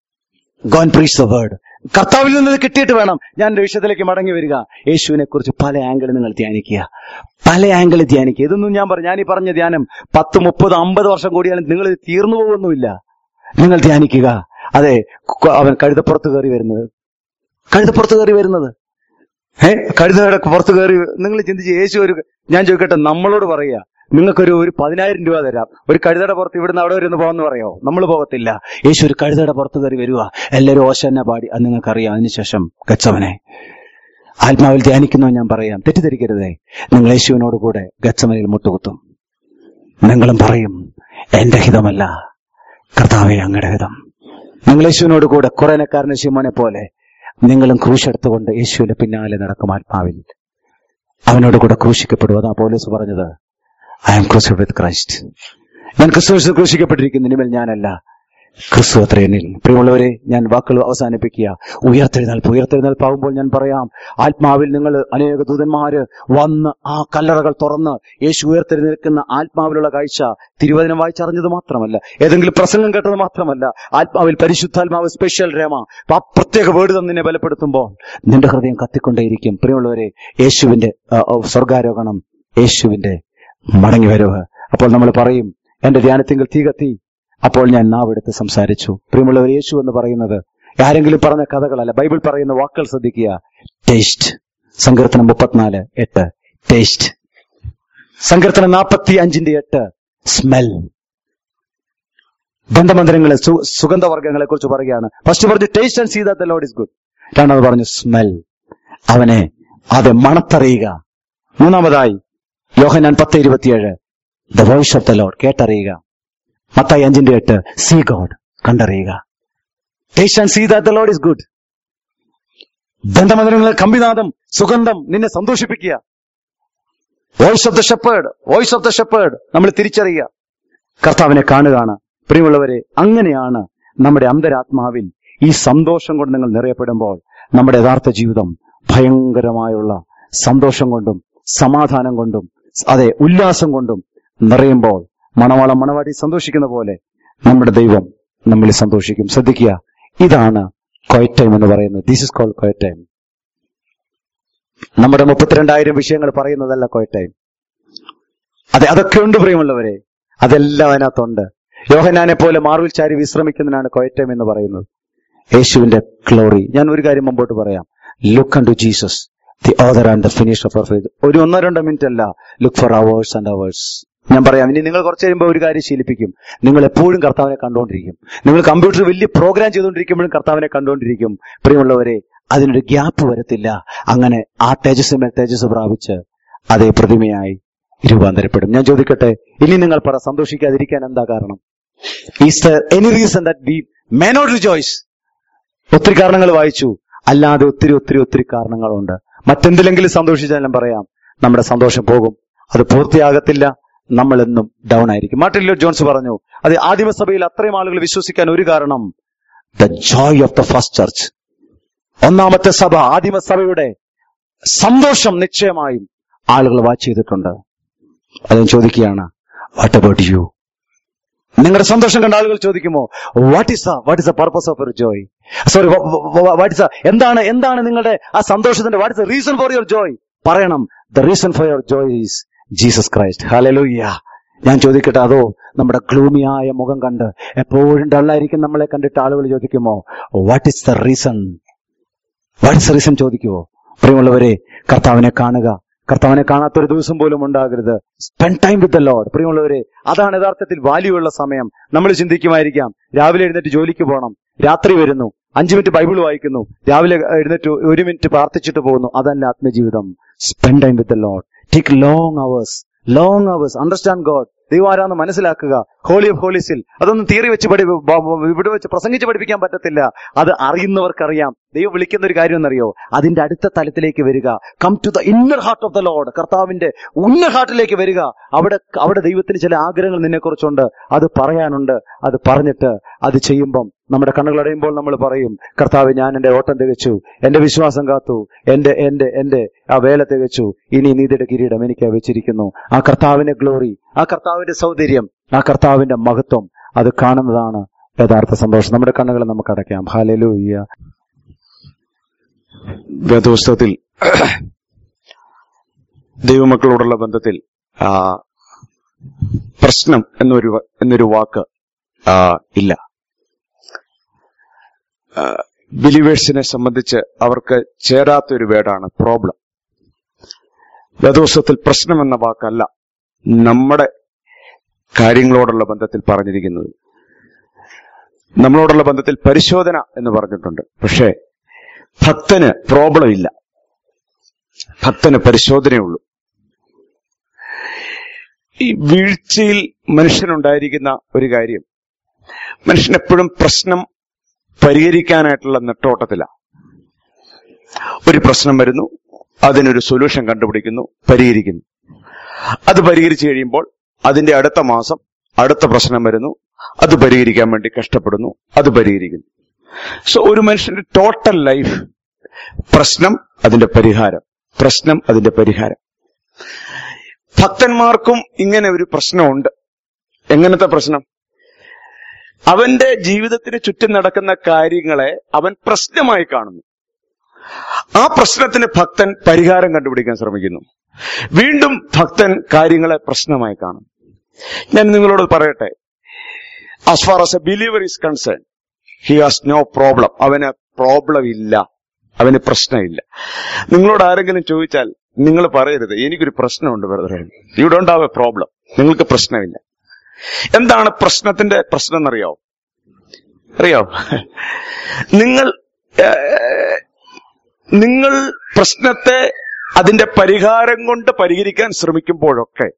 go preach the word കർത്താവിൽ നിന്ന് ഇത് കിട്ടിയിട്ട് വേണം ഞാൻ എന്റെ വിഷയത്തിലേക്ക് മടങ്ങി വരിക യേശുവിനെ കുറിച്ച് പല ആംഗിളിൽ നിങ്ങൾ ധ്യാനിക്കുക പല ആംഗിളിൽ ധ്യാനിക്കുക ഇതൊന്നും ഞാൻ പറഞ്ഞു ഞാൻ ഈ പറഞ്ഞ ധ്യാനം പത്ത് മുപ്പത് അമ്പത് വർഷം കൂടിയാലും നിങ്ങൾ ഇത് തീർന്നു പോകുന്നുമില്ല നിങ്ങൾ ധ്യാനിക്കുക അതെ കു- അവൻ കഴുതപ്പുറത്ത് കയറി വരുന്നത് കഴുതപ്പുറത്ത് കയറി വരുന്നത് ഏ കഴുതയുടെ പുറത്ത് കയറി നിങ്ങൾ ചിന്തിച്ച് യേശു ഒരു ഞാൻ ചോദിക്കട്ടെ നമ്മളോട് പറയുക നിങ്ങൾക്കൊരു ഒരു പതിനായിരം രൂപ തരാം ഒരു കഴുതയുടെ പുറത്ത് ഇവിടുന്ന് അവിടെ വരെ ഒന്ന് പോകാന്ന് പറയോ നമ്മൾ പോകത്തില്ല യേശു ഒരു കഴുതയുടെ പുറത്ത് കയറി വരിക എല്ലാവരും ഓശന്നെ പാടി അത് നിങ്ങൾക്കറിയാം അതിനുശേഷം ഗച്ചവനെ ആത്മാവിൽ ധ്യാനിക്കുന്നവൻ ഞാൻ പറയാം തെറ്റിദ്ധരിക്കരുതേ നിങ്ങൾ യേശുവിനോട് കൂടെ ഗച്ചമനയിൽ മുട്ടുകുത്തും നിങ്ങളും പറയും എന്റെ ഹിതമല്ല കർത്താവെ അങ്ങയുടെ ഹിതം നിങ്ങൾ യേശുവിനോട് കൂടെ കുറേനക്കാരനെ ശിമോനെ പോലെ നിങ്ങളും ക്രൂശെടുത്തുകൊണ്ട് യേശുവിന്റെ പിന്നാലെ നടക്കും ആത്മാവിൽ അവനോട് കൂടെ ക്രൂശിക്കപ്പെടും അതാ പോലീസ് പറഞ്ഞത് ഐ ആം ക്രൂസിഡ് വിത്ത് ക്രൈസ്റ്റ് ഞാൻ ക്രിസ്തു ക്രൂശിക്കപ്പെട്ടിരിക്കുന്നു ഇനിമേൽ ഞാനല്ല ക്രിസ്തു അത്ര എന്നിൽ പ്രിയമുള്ളവരെ ഞാൻ വാക്കുകൾ അവസാനിപ്പിക്കുക ഉയർത്തെഴുന്നേൽപ്പ് ഉയർത്തെഴുന്നേൽപ്പാകുമ്പോൾ ഞാൻ പറയാം ആത്മാവിൽ നിങ്ങൾ അനേക ദൂതന്മാര് വന്ന് ആ കല്ലറകൾ തുറന്ന് യേശു ഉയർത്തെഴുന്നേൽക്കുന്ന ആത്മാവിലുള്ള കാഴ്ച തിരുവചനം വായിച്ചറിഞ്ഞത് മാത്രമല്ല ഏതെങ്കിലും പ്രസംഗം കേട്ടത് മാത്രമല്ല ആത്മാവിൽ പരിശുദ്ധാത്മാവ് സ്പെഷ്യൽ രേമ ആ പ്രത്യേക വേർഡ് തന്നെ ബലപ്പെടുത്തുമ്പോൾ നിന്റെ ഹൃദയം കത്തിക്കൊണ്ടേയിരിക്കും പ്രിയമുള്ളവരെ യേശുവിന്റെ ആ, ആ, സ്വർഗാരോഹണം യേശുവിന്റെ മടങ്ങി വരവ് അപ്പോൾ നമ്മൾ പറയും എന്റെ ധ്യാനത്തിങ്കിൽ തീ കത്തി അപ്പോൾ ഞാൻ നാവെടുത്ത് സംസാരിച്ചു പ്രിയമുള്ളവർ യേശു എന്ന് പറയുന്നത് ആരെങ്കിലും പറഞ്ഞ കഥകളല്ല ബൈബിൾ പറയുന്ന വാക്കുകൾ ശ്രദ്ധിക്കുക ടേസ്റ്റ് സങ്കീർത്തനം മുപ്പത്തിനാല് എട്ട് ടേസ്റ്റ് സങ്കീർത്തനം നാൽപ്പത്തി അഞ്ചിന്റെ എട്ട് സ്മെൽ ബന്ധമന്ദിരങ്ങളെ സു- സുഗന്ധവർഗ്ഗങ്ങളെ കുറിച്ച് പറയുകയാണ് ഫസ്റ്റ് പറഞ്ഞു taste and see the lord is good രണ്ടാമത് പറഞ്ഞു സ്മെൽ അവനെ അത് മണത്തറിയുക മൂന്നാമതായി യോഹനാൻ പത്ത് ഇരുപത്തിയേഴ് the voice of the lord കേട്ടറിയുക മത്തായി അഞ്ചിന്റെ എട്ട് സീ ഗോഡ് കണ്ടറിയുക taste and see that the lord is good ബന്ധമന്ദിരങ്ങളെ കമ്പിനാദം സുഗന്ധം നിന്നെ സന്തോഷിപ്പിക്കുക voice of the shepherd voice of the shepherd നമ്മൾ തിരിച്ചറിയുക കർത്താവിനെ കാണുകയാണ് പ്രിയമുള്ളവരെ അങ്ങനെയാണ് നമ്മുടെ അന്തരാത്മാവിൽ ഈ സന്തോഷം കൊണ്ട് നിങ്ങൾ നിറയപ്പെടുമ്പോൾ നമ്മുടെ യഥാർത്ഥ ജീവിതം ഭയങ്കരമായുള്ള സന്തോഷം കൊണ്ടും സമാധാനം കൊണ്ടും അതെ ഉല്ലാസം കൊണ്ടും നിറയുമ്പോൾ മണവാളം മണവാടി സന്തോഷിക്കുന്ന പോലെ നമ്മുടെ ദൈവം നമ്മളിൽ സന്തോഷിക്കും ശ്രദ്ധിക്കുക ഇതാണ് ക്വയറ്റ് ടൈം എന്ന് പറയുന്നത് this is called quiet time നമ്മുടെ മുപ്പത്തിരണ്ടായിരം വിഷയങ്ങൾ പറയുന്നതല്ല ക്വയറ്റ് ടൈം അതെ അതൊക്കെ ഉണ്ട് പ്രിയമുള്ളവരെ അതെല്ലാം അതിനകത്തുണ്ട് യോഹനാനെ പോലെ മാർവിൽ ചാരി വിശ്രമിക്കുന്നതിനാണ് ക്വയറ്റ് ടൈം എന്ന് പറയുന്നത് യേശുവിന്റെ ഗ്ലോറി ഞാൻ ഒരു കാര്യം മുമ്പോട്ട് പറയാം look unto Jesus the author and the finish of faith ഒരു ഒന്നോ രണ്ടോ മിനിറ്റ് അല്ല look for hours and hours ഞാൻ പറയാം ഇനി നിങ്ങൾ കുറച്ച് കഴിയുമ്പോൾ ഒരു കാര്യം ശീലിപ്പിക്കും നിങ്ങൾ എപ്പോഴും കർത്താവിനെ കണ്ടുകൊണ്ടിരിക്കും നിങ്ങൾ കമ്പ്യൂട്ടർ വലിയ പ്രോഗ്രാം ചെയ്തുകൊണ്ടിരിക്കുമ്പോഴും കർത്താവിനെ കണ്ടുകൊണ്ടിരിക്കും പ്രിയമുള്ളവരെ അതിനൊരു ഗ്യാപ്പ് വരത്തില്ല അങ്ങനെ ആ തേജസ്സിന്മേൽ തേജസ് പ്രാപിച്ച് അതേ പ്രതിമയായി രൂപാന്തരപ്പെടും ഞാൻ ചോദിക്കട്ടെ ഇനി നിങ്ങൾ പറ സന്തോഷിക്കാതിരിക്കാൻ എന്താ കാരണം is any reason that we may not rejoice ഒത്തിരി കാരണങ്ങൾ വായിച്ചു അല്ലാതെ ഒത്തിരി ഒത്തിരി ഒത്തിരി കാരണങ്ങളുണ്ട് മറ്റെന്തിലെങ്കിലും സന്തോഷിച്ചാലും പറയാം നമ്മുടെ സന്തോഷം പോകും അത് പൂർത്തിയാകത്തില്ല നമ്മൾ എന്നും ഡൗൺ ആയിരിക്കും മാർട്ടിൻ ലൂഥർ ജോൺസ് പറഞ്ഞു അത് ആദിമസഭയിൽ അത്രയും ആളുകൾ വിശ്വസിക്കാൻ ഒരു കാരണം the joy of the first church ഒന്നാമത്തെ സഭ ആദിമസഭയുടെ സന്തോഷം നിശ്ചയമായും ആളുകൾ വാച്ച് ചെയ്തിട്ടുണ്ട് അത് ഞാൻ ചോദിക്കുകയാണ് വാട്ട് അബൌട്ട് യു നിങ്ങളുടെ സന്തോഷം കണ്ട ആളുകൾ ചോദിക്കുമോ what is what is the purpose of your joy sorry what is എന്താണ് എന്താണ് നിങ്ങളുടെ ആ സന്തോഷത്തിന്റെ what is the reason for your joy പറയണം the reason for your joy is Jesus Christ hallelujah ഞാൻ ചോദിക്കട്ടെ അതോ നമ്മുടെ ഗ്ലൂമിയായ മുഖം കണ്ട് എപ്പോഴും ഡള്ളായിരിക്കും നമ്മളെ കണ്ടിട്ട് ആളുകൾ ചോദിക്കുമോ what is the reason what is reason ചോദിക്കുവോ പ്രിയമുള്ളവരെ കർത്താവിനെ കാണുക കർത്താവിനെ കാണാത്തൊരു ദിവസം പോലും ഉണ്ടാകരുത് spend time with the lord പ്രിയമുള്ളവരെ അതാണ് യഥാർത്ഥത്തിൽ വാല്യൂ ഉള്ള സമയം നമ്മൾ ചിന്തിക്കുമായിരിക്കാം രാവിലെ എഴുന്നേറ്റ് ജോലിക്ക് പോകണം രാത്രി വരുന്നു അഞ്ചു മിനിറ്റ് ബൈബിൾ വായിക്കുന്നു രാവിലെ എഴുന്നേറ്റ് ഒരു മിനിറ്റ് പ്രാർത്ഥിച്ചിട്ട് പോകുന്നു അതല്ല ആത്മജീവിതം spend time with the lord take long hours long hours understand God ദൈവം ആരാന്ന് മനസ്സിലാക്കുക ഹോളി ഓഫ് ഹോളീസിൽ അതൊന്നും തിയറി വെച്ച് പഠി ബ- ബ- ഇവിടെ വെച്ച് പ്രസംഗിച്ച് പഠിപ്പിക്കാൻ പറ്റത്തില്ല അത് അറിയുന്നവർക്കറിയാം ദൈവം വിളിക്കുന്ന ഒരു കാര്യം എന്നറിയോ അതിന്റെ അടുത്ത തലത്തിലേക്ക് വരിക come to the inner heart of the lord കർത്താവിന്റെ ഉന്നർ ഹാർട്ടിലേക്ക് വരിക അവിടെ അവിടെ ദൈവത്തിന് ചില ആഗ്രഹങ്ങൾ നിന്നെ കുറിച്ചുണ്ട് അത് പറയാനുണ്ട് അത് പറഞ്ഞിട്ട് അത് ചെയ്യുമ്പം നമ്മുടെ കണ്ണുകൾ അടയുമ്പോൾ നമ്മൾ പറയും കർത്താവ് ഞാൻ എന്റെ ഓട്ടം തികച്ചു എന്റെ വിശ്വാസം കാത്തു എന്റെ എന്റെ എന്റെ ആ വേല തികച്ചു ഇനി നീതിയുടെ കിരീടം എനിക്ക് വെച്ചിരിക്കുന്നു ആ കർത്താവിന്റെ ഗ്ലോറി ആ കർത്താവിന്റെ സൗന്ദര്യം ആ കർത്താവിന്റെ മഹത്വം അത് കാണുന്നതാണ് യഥാർത്ഥ സന്തോഷം നമ്മുടെ കണ്ണുകൾ നമുക്ക് അടയ്ക്കാം ഹാലലൂയ്യ
വേദപുസ്തകത്തിൽ ദൈവമക്കളോടുള്ള ബന്ധത്തിൽ ആ, പ്രശ്നം എന്നൊരു വ- എന്നൊരു വാക്ക് ആ, ഇല്ല ബിലീവേഴ്സിനെ സംബന്ധിച്ച് അവർക്ക് ചേരാത്തൊരു വേർഡാണ് പ്രോബ്ലം വേദപുസ്തകത്തിൽ പ്രശ്നം എന്ന വാക്കല്ല നമ്മുടെ കാര്യങ്ങളോടുള്ള ബന്ധത്തിൽ പറഞ്ഞിരിക്കുന്നത് നമ്മളോടുള്ള ബന്ധത്തിൽ പരിശോധന എന്ന് പറഞ്ഞിട്ടുണ്ട് പക്ഷേ ഭക്തന് പ്രോബ്ലം ഇല്ല ഭക്തന് പരിശോധനയുള്ളൂ ഈ വീഴ്ചയിൽ മനുഷ്യനുണ്ടായിരിക്കുന്ന ഒരു കാര്യം മനുഷ്യൻ എപ്പോഴും പ്രശ്നം പരിഹരിക്കാനായിട്ടുള്ള നെട്ടോട്ടത്തിലാണ് ഒരു പ്രശ്നം വരുന്നു അതിനൊരു സൊല്യൂഷൻ കണ്ടുപിടിക്കുന്നു പരിഹരിക്കുന്നു അത് പരിഹരിച്ചു കഴിയുമ്പോൾ അതിന്റെ അടുത്ത മാസം അടുത്ത പ്രശ്നം വരുന്നു അത് പരിഹരിക്കാൻ വേണ്ടി കഷ്ടപ്പെടുന്നു അത് പരിഹരിക്കുന്നു സോ ഒരു മനുഷ്യന്റെ ടോട്ടൽ ലൈഫ് പ്രശ്നം അതിന്റെ പരിഹാരം പ്രശ്നം അതിന്റെ പരിഹാരം ഭക്തന്മാർക്കും ഇങ്ങനെ ഒരു പ്രശ്നമുണ്ട് എങ്ങനത്തെ പ്രശ്നം അവന്റെ ജീവിതത്തിന് ചുറ്റും നടക്കുന്ന കാര്യങ്ങളെ അവൻ പ്രശ്നമായി കാണുന്നു ആ പ്രശ്നത്തിന് ഭക്തൻ പരിഹാരം കണ്ടുപിടിക്കാൻ ശ്രമിക്കുന്നു വീണ്ടും ഭക്തൻ കാര്യങ്ങളെ പ്രശ്നമായി കാണും ഞാൻ നിങ്ങളോട് പറയട്ടെ as far as a believer is concern he has no problem അവന് പ്രോബ്ലം ഇല്ല അവന് പ്രശ്നമില്ല നിങ്ങളോട് ആരെങ്കിലും ചോദിച്ചാൽ നിങ്ങൾ പറയരുത് എനിക്കൊരു പ്രശ്നമുണ്ട് ബ്രദറെ you don't have a problem നിങ്ങൾക്ക് പ്രശ്നമില്ല എന്താണ് പ്രശ്നത്തിന്റെ പ്രശ്നം എന്നറിയാവോ അറിയാവോ നിങ്ങൾ ഏഹ്, നിങ്ങൾ പ്രശ്നത്തെ അതിന്റെ പരിഹാരം കൊണ്ട് പരിഹരിക്കാൻ ശ്രമിക്കുമ്പോഴൊക്കെ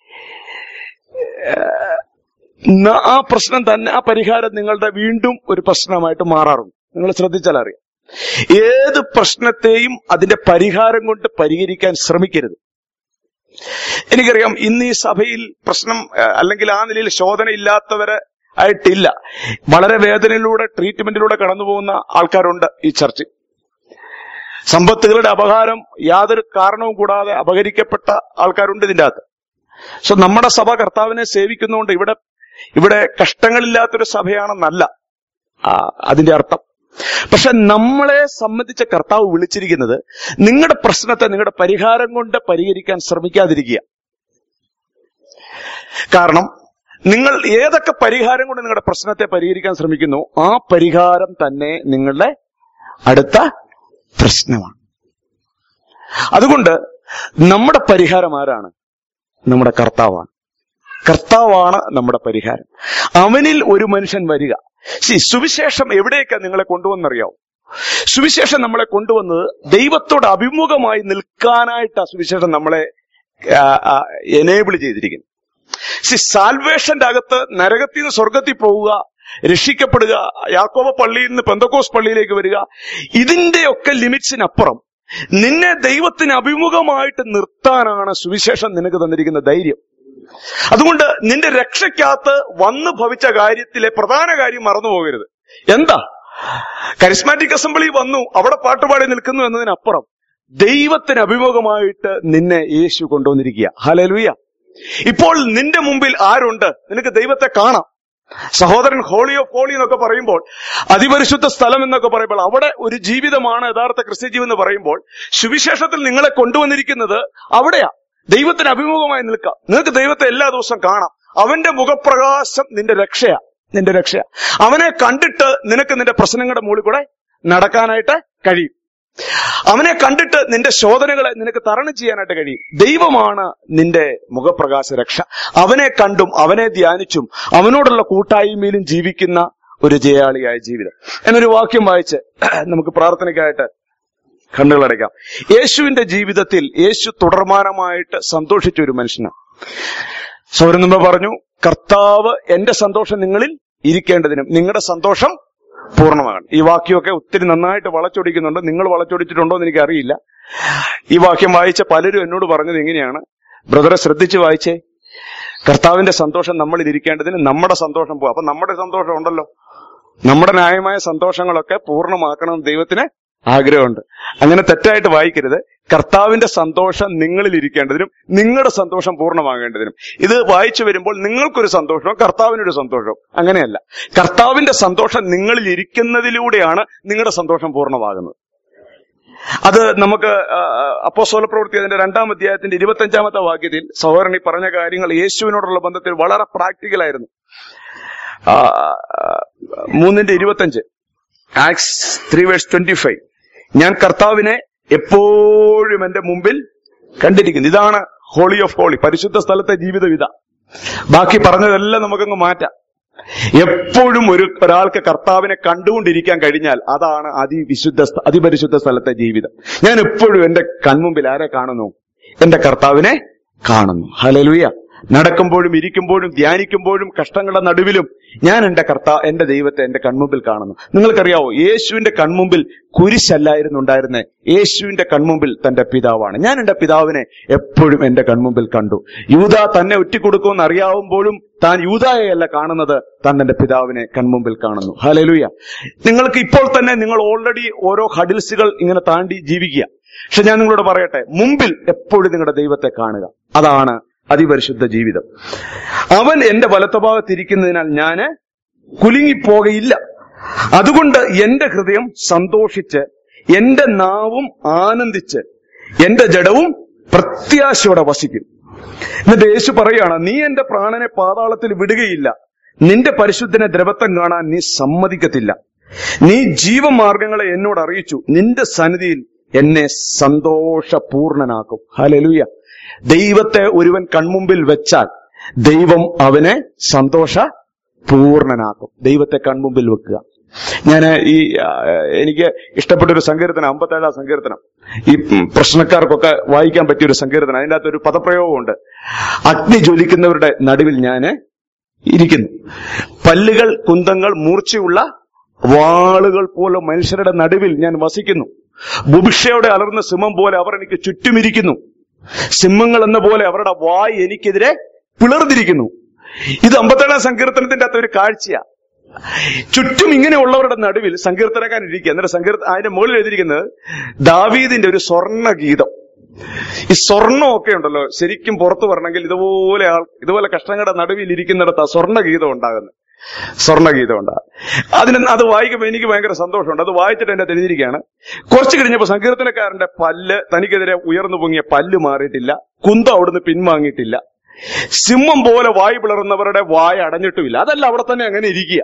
ന- ആ പ്രശ്നം തന്നെ ആ പരിഹാരം നിങ്ങളുടെ വീണ്ടും ഒരു പ്രശ്നമായിട്ട് മാറാറുണ്ട് നിങ്ങൾ ശ്രദ്ധിച്ചാൽ അറിയാം ഏത് പ്രശ്നത്തെയും അതിന്റെ പരിഹാരം കൊണ്ട് പരിഹരിക്കാൻ ശ്രമിക്കരുത് എനിക്കറിയാം ഇന്ന് ഈ സഭയിൽ പ്രശ്നം ഏഹ്, അല്ലെങ്കിൽ ആ നിലയിൽ ശോധന ഇല്ലാത്തവരെ ആയിട്ടില്ല വളരെ വേദനയിലൂടെ ട്രീറ്റ്മെന്റിലൂടെ കടന്നു പോകുന്ന ആൾക്കാരുണ്ട് ഈ ചർച്ച് സമ്പത്തുകളുടെ അപകാരം യാതൊരു കാരണവും കൂടാതെ അപഹരിക്കപ്പെട്ട ആൾക്കാരുണ്ട് ഇതിന്റെ അകത്ത് സോ നമ്മുടെ സഭ കർത്താവിനെ സേവിക്കുന്നതുകൊണ്ട് ഇവിടെ ഇവിടെ കഷ്ടങ്ങളില്ലാത്തൊരു സഭയാണെന്നല്ല ആ, അതിന്റെ അർത്ഥം പക്ഷെ നമ്മളെ സംബന്ധിച്ച കർത്താവ് വിളിച്ചിരിക്കുന്നത് നിങ്ങളുടെ പ്രശ്നത്തെ നിങ്ങളുടെ പരിഹാരം കൊണ്ട് പരിഹരിക്കാൻ ശ്രമിക്കാതിരിക്കുക കാരണം നിങ്ങൾ ഏതൊക്കെ പരിഹാരം കൊണ്ട് നിങ്ങളുടെ പ്രശ്നത്തെ പരിഹരിക്കാൻ ശ്രമിക്കുന്നു ആ പരിഹാരം തന്നെ നിങ്ങളുടെ അടുത്ത പ്രശ്നമാണ് അതുകൊണ്ട് നമ്മുടെ പരിഹാരം ആരാണ് നമ്മുടെ കർത്താവാണ് കർത്താവാണ് നമ്മുടെ പരിഹാരം അവനിൽ ഒരു മനുഷ്യൻ വരിക സി സുവിശേഷം എവിടേക്കാ നിങ്ങളെ കൊണ്ടുവന്നറിയാവും സുവിശേഷം നമ്മളെ കൊണ്ടുവന്നത് ദൈവത്തോട് അഭിമുഖമായി നിൽക്കാനായിട്ട് ആ സുവിശേഷം നമ്മളെ എനേബിൾ ചെയ്തിരിക്കുന്നു സി സാൽവേഷന്റെ അകത്ത് നരകത്തിൽ നിന്ന് സ്വർഗത്തിൽ പോവുക രക്ഷിക്കപ്പെടുക യാക്കോബ പള്ളിയിൽ നിന്ന് പെന്തക്കോസ് പള്ളിയിലേക്ക് വരിക ഇതിന്റെയൊക്കെ ലിമിറ്റ്സിനപ്പുറം നിന്നെ ദൈവത്തിന് അഭിമുഖമായിട്ട് നിർത്താനാണ് സുവിശേഷം നിനക്ക് തന്നിരിക്കുന്ന ധൈര്യം അതുകൊണ്ട് നിന്റെ രക്ഷയ്ക്കകത്ത് വന്നു ഭവിച്ച കാര്യത്തിലെ പ്രധാന കാര്യം മറന്നു പോകരുത് എന്താ കരിസ്മാറ്റിക് അസംബ്ലി വന്നു അവിടെ പാട്ടുപാടി നിൽക്കുന്നു എന്നതിനപ്പുറം ദൈവത്തിന് അഭിമുഖമായിട്ട് നിന്നെ യേശു കൊണ്ടുവന്നിരിക്കുക ഹലലുയ ഇപ്പോൾ നിന്റെ മുമ്പിൽ ആരുണ്ട് നിനക്ക് ദൈവത്തെ കാണാം സഹോദരൻ ഹോളി ഓഫ് ഹോളി എന്നൊക്കെ പറയുമ്പോൾ അതിപരിശുദ്ധ സ്ഥലം എന്നൊക്കെ പറയുമ്പോൾ അവിടെ ഒരു ജീവിതമാണ് യഥാർത്ഥ ക്രിസ്ത്യ ജീവിതം എന്ന് പറയുമ്പോൾ സുവിശേഷത്തിൽ നിങ്ങളെ കൊണ്ടുവന്നിരിക്കുന്നത് അവിടെയാ ദൈവത്തിന് അഭിമുഖമായി നിൽക്കാം നിനക്ക് ദൈവത്തെ എല്ലാ ദിവസവും കാണാം അവന്റെ മുഖപ്രകാശം നിന്റെ രക്ഷയാ നിന്റെ രക്ഷയാ അവനെ കണ്ടിട്ട് നിനക്ക് നിന്റെ പ്രശ്നങ്ങളുടെ മുകളിൽ കൂടെ നടക്കാനായിട്ട് കഴിയും അവനെ കണ്ടിട്ട് നിന്റെ ശോധനകളെ നിനക്ക് തരണം ചെയ്യാനായിട്ട് കഴിയും ദൈവമാണ് നിന്റെ മുഖപ്രകാശ രക്ഷ അവനെ കണ്ടും അവനെ ധ്യാനിച്ചും അവനോടുള്ള കൂട്ടായ്മയിലും ജീവിക്കുന്ന ഒരു ജയാളിയായ ജീവിതം എന്നൊരു വാക്യം വായിച്ച് നമുക്ക് പ്രാർത്ഥനയ്ക്കായിട്ട് കണ്ണുകളടയ്ക്കാം യേശുവിന്റെ ജീവിതത്തിൽ യേശു തുടർമാനമായിട്ട് സന്തോഷിച്ച ഒരു മനുഷ്യനാണ് സൗരൻ മുമ്പ് പറഞ്ഞു കർത്താവ് എന്റെ സന്തോഷം നിങ്ങളിൽ ഇരിക്കേണ്ടതിനും നിങ്ങളുടെ സന്തോഷം പൂർണ്ണമാകണം ഈ വാക്യമൊക്കെ ഒത്തിരി നന്നായിട്ട് വളച്ചൊടിക്കുന്നുണ്ട് നിങ്ങൾ വളച്ചൊടിച്ചിട്ടുണ്ടോ എന്ന് എനിക്ക് അറിയില്ല ഈ വാക്യം വായിച്ച പലരും എന്നോട് പറഞ്ഞത് എങ്ങനെയാണ് ബ്രദറെ ശ്രദ്ധിച്ച് വായിച്ചേ കർത്താവിന്റെ സന്തോഷം നമ്മളിൽ ഇരിക്കേണ്ടതിന് നമ്മുടെ സന്തോഷം പോകും അപ്പൊ നമ്മുടെ സന്തോഷം ഉണ്ടല്ലോ നമ്മുടെ ന്യായമായ സന്തോഷങ്ങളൊക്കെ പൂർണ്ണമാക്കണം ദൈവത്തിന് ആഗ്രഹമുണ്ട് അങ്ങനെ തെറ്റായിട്ട് വായിക്കരുത് കർത്താവിന്റെ സന്തോഷം നിങ്ങളിൽ ഇരിക്കേണ്ടതിനും നിങ്ങളുടെ സന്തോഷം പൂർണ്ണമാകേണ്ടതിനും ഇത് വായിച്ചു വരുമ്പോൾ നിങ്ങൾക്കൊരു സന്തോഷവും കർത്താവിനൊരു സന്തോഷവും അങ്ങനെയല്ല കർത്താവിന്റെ സന്തോഷം നിങ്ങളിൽ ഇരിക്കുന്നതിലൂടെയാണ് നിങ്ങളുടെ സന്തോഷം പൂർണ്ണമാകുന്നത് അത് നമുക്ക് അപ്പോസ്തല പ്രവൃത്തി അതിന്റെ രണ്ടാം അധ്യായത്തിന്റെ ഇരുപത്തഞ്ചാമത്തെ വാക്യത്തിൽ സഹോദരൻ ഈ പറഞ്ഞ കാര്യങ്ങൾ യേശുവിനോടുള്ള ബന്ധത്തിൽ വളരെ പ്രാക്ടിക്കൽ ആയിരുന്നു ആ, ആ, മൂന്നിന്റെ ഇരുപത്തഞ്ച് Acts three verse twenty five ഞാൻ കർത്താവിനെ എപ്പോഴും എന്റെ മുമ്പിൽ കണ്ടിരിക്കുന്നു ഇതാണ് ഹോളി ഓഫ് ഹോളി പരിശുദ്ധ സ്ഥലത്തെ ജീവിതം ഇതാ ബാക്കി പറഞ്ഞതെല്ലാം നമുക്കങ്ങ് മാറ്റാം എപ്പോഴും ഒരു ഒരാൾക്ക് കർത്താവിനെ കണ്ടുകൊണ്ടിരിക്കാൻ കഴിഞ്ഞാൽ അതാണ് അതിവിശുദ്ധ സ്ഥ- അതിപരിശുദ്ധ സ്ഥലത്തെ ജീവിതം ഞാൻ എപ്പോഴും എന്റെ കൺമുമ്പിൽ ആരെ കാണുന്നു എന്റെ കർത്താവിനെ കാണുന്നു ഹലലുയ നടക്കുമ്പോഴും ഇരിക്കുമ്പോഴും ധ്യാനിക്കുമ്പോഴും കഷ്ടങ്ങളുടെ നടുവിലും ഞാൻ എന്റെ കർത്താ എന്റെ ദൈവത്തെ എന്റെ കൺമുമ്പിൽ കാണുന്നു നിങ്ങൾക്കറിയാവോ യേശുവിന്റെ കൺമുമ്പിൽ കുരിശല്ലായിരുന്നു ഉണ്ടായിരുന്നേ യേശുവിന്റെ കൺമുമ്പിൽ തന്റെ പിതാവാണ് ഞാൻ എന്റെ പിതാവിനെ എപ്പോഴും എന്റെ കൺമുമ്പിൽ കണ്ടു യൂത തന്നെ ഒറ്റിക്കൊടുക്കുമെന്ന് അറിയാവുമ്പോഴും താൻ യൂതായല്ല കാണുന്നത് താൻ തന്റെ പിതാവിനെ കൺമുമ്പിൽ കാണുന്നു ഹലലുയ നിങ്ങൾക്ക് ഇപ്പോൾ തന്നെ നിങ്ങൾ ഓൾറെഡി ഓരോ ഹഡിൽസുകൾ ഇങ്ങനെ താണ്ടി ജീവിക്കുക പക്ഷെ ഞാൻ നിങ്ങളോട് പറയട്ടെ മുമ്പിൽ എപ്പോഴും നിങ്ങളുടെ ദൈവത്തെ കാണുക അതാണ് അതിപരിശുദ്ധ ജീവിതം അവൻ എന്റെ വലത്തുഭാഗത്തിരിക്കുന്നതിനാൽ ഞാന് കുലുങ്ങിപ്പോകയില്ല അതുകൊണ്ട് എന്റെ ഹൃദയം സന്തോഷിച്ച് എന്റെ നാവും ആനന്ദിച്ച് എന്റെ ജഡവും പ്രത്യാശയോടെ വസിക്കും എന്നിട്ട് യേശു പറയാണ് നീ എന്റെ പ്രാണനെ പാതാളത്തിൽ വിടുകയില്ല നിന്റെ പരിശുദ്ധനെ ദ്രവത്വം കാണാൻ നീ സമ്മതിക്കത്തില്ല നീ ജീവമാർഗങ്ങളെ എന്നോട് അറിയിച്ചു നിന്റെ സന്നിധിയിൽ എന്നെ സന്തോഷപൂർണനാക്കും ഹലലുയ ദൈവത്തെ ഒരുവൻ കൺമുമ്പിൽ വെച്ചാൽ ദൈവം അവനെ സന്തോഷ പൂർണ്ണനാക്കും ദൈവത്തെ കൺമുമ്പിൽ വെക്കുക ഞാൻ ഈ ആ, എനിക്ക് ഇഷ്ടപ്പെട്ട ഒരു സങ്കീർത്തനം അമ്പത്തേഴാം സങ്കീർത്തനം ഈ ഉം, പ്രശ്നക്കാർക്കൊക്കെ വായിക്കാൻ പറ്റിയ ഒരു സങ്കീർത്തനം അതിൻ്റെ അകത്ത് ഒരു പദപ്രയോഗമുണ്ട് അഗ്നി ജ്വലിക്കുന്നവരുടെ നടുവിൽ ഞാൻ ഇരിക്കുന്നു പല്ലുകൾ കുന്തങ്ങൾ മൂർച്ചയുള്ള വാളുകൾ പോലെ മനുഷ്യരുടെ നടുവിൽ ഞാൻ വസിക്കുന്നു ബുഭിക്ഷയോടെ അലർന്ന സിംഹം പോലെ അവർ എനിക്ക് ചുറ്റുമിരിക്കുന്നു സിംഹങ്ങൾ എന്ന പോലെ അവരുടെ വായ് എനിക്കെതിരെ പിളർന്നിരിക്കുന്നു ഇത് അമ്പത്തേഴാം സങ്കീർത്തനത്തിന്റെ അകത്ത് ഒരു കാഴ്ചയാ ചുറ്റും ഇങ്ങനെയുള്ളവരുടെ നടുവിൽ സങ്കീർത്തനക്കാരൻ ഇരിക്കുക എന്നിട്ട് സങ്കീർത്ത അതിന്റെ മുകളിൽ എഴുതിയിരിക്കുന്നത് ദാവീദിന്റെ ഒരു സ്വർണ്ണ ഗീതം ഈ സ്വർണ്ണമൊക്കെ ഉണ്ടല്ലോ ശരിക്കും പുറത്തു വരണമെങ്കിൽ ഇതുപോലെ ആൾ ഇതുപോലെ കഷ്ടങ്ങളുടെ നടുവിൽ ഇരിക്കുന്നിടത്ത് ആ സ്വർണ്ണ ഗീതം ഉണ്ടാകുന്നത് സ്വർണ്ണ ഗീതം ഉണ്ടാകും അതിന് അത് വായിക്കുമ്പോൾ എനിക്ക് ഭയങ്കര സന്തോഷമുണ്ട് അത് വായിച്ചിട്ട് എന്നെ തെളിഞ്ഞിരിക്കുകയാണ് കുറച്ച് കഴിഞ്ഞപ്പോൾ സങ്കീർത്തനക്കാരന്റെ പല്ല് തനിക്കെതിരെ ഉയർന്നു പൊങ്ങിയ പല്ല് മാറിയിട്ടില്ല കുന്തം അവിടുന്ന് പിൻവാങ്ങിയിട്ടില്ല സിംഹം പോലെ വായു പിളർന്നവരുടെ വായ അടഞ്ഞിട്ടുമില്ല അതല്ല അവിടെ തന്നെ അങ്ങനെ ഇരിക്കുക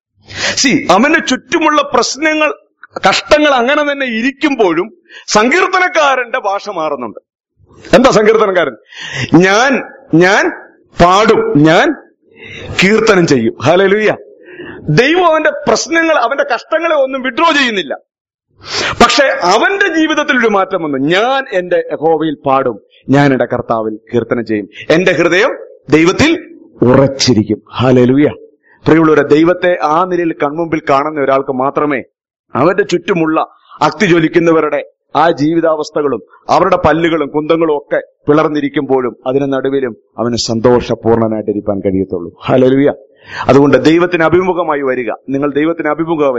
സി അവന് ചുറ്റുമുള്ള പ്രശ്നങ്ങൾ കഷ്ടങ്ങൾ അങ്ങനെ തന്നെ ഇരിക്കുമ്പോഴും സങ്കീർത്തനക്കാരന്റെ ഭാഷ മാറുന്നുണ്ട് എന്താ സങ്കീർത്തനക്കാരൻ ഞാൻ ഞാൻ പാടും ഞാൻ കീർത്തനം ചെയ്യും ഹലലുയ ദൈവം അവന്റെ പ്രശ്നങ്ങൾ അവന്റെ കഷ്ടങ്ങളെ ഒന്നും വിഡ്രോ ചെയ്യുന്നില്ല പക്ഷെ അവന്റെ ജീവിതത്തിൽ ഒരു മാറ്റം വന്നു ഞാൻ എന്റെ യഹോവയിൽ പാടും ഞാൻ എന്റെ കർത്താവിൽ കീർത്തനം ചെയ്യും എന്റെ ഹൃദയം ദൈവത്തിൽ ഉറച്ചിരിക്കും ഹലലുയ പ്രിയമുള്ളവരെ ദൈവത്തെ ആ നിലയിൽ കൺമുമ്പിൽ കാണുന്ന ഒരാൾക്ക് മാത്രമേ അവന്റെ ചുറ്റുമുള്ള അക്തി ജ്വലിക്കുന്നവരുടെ ആ ജീവിതാവസ്ഥകളും അവരുടെ പല്ലുകളും കുന്തങ്ങളും ഒക്കെ പിളർന്നിരിക്കുമ്പോഴും അതിന് നടുവിലും അവന് സന്തോഷപൂർണ്ണനായിട്ടിരിക്കാൻ കഴിയത്തുള്ളൂ ഹലലുയ അതുകൊണ്ട് ദൈവത്തിന് അഭിമുഖമായി വരിക നിങ്ങൾ ദൈവത്തിന് അഭിമുഖമായി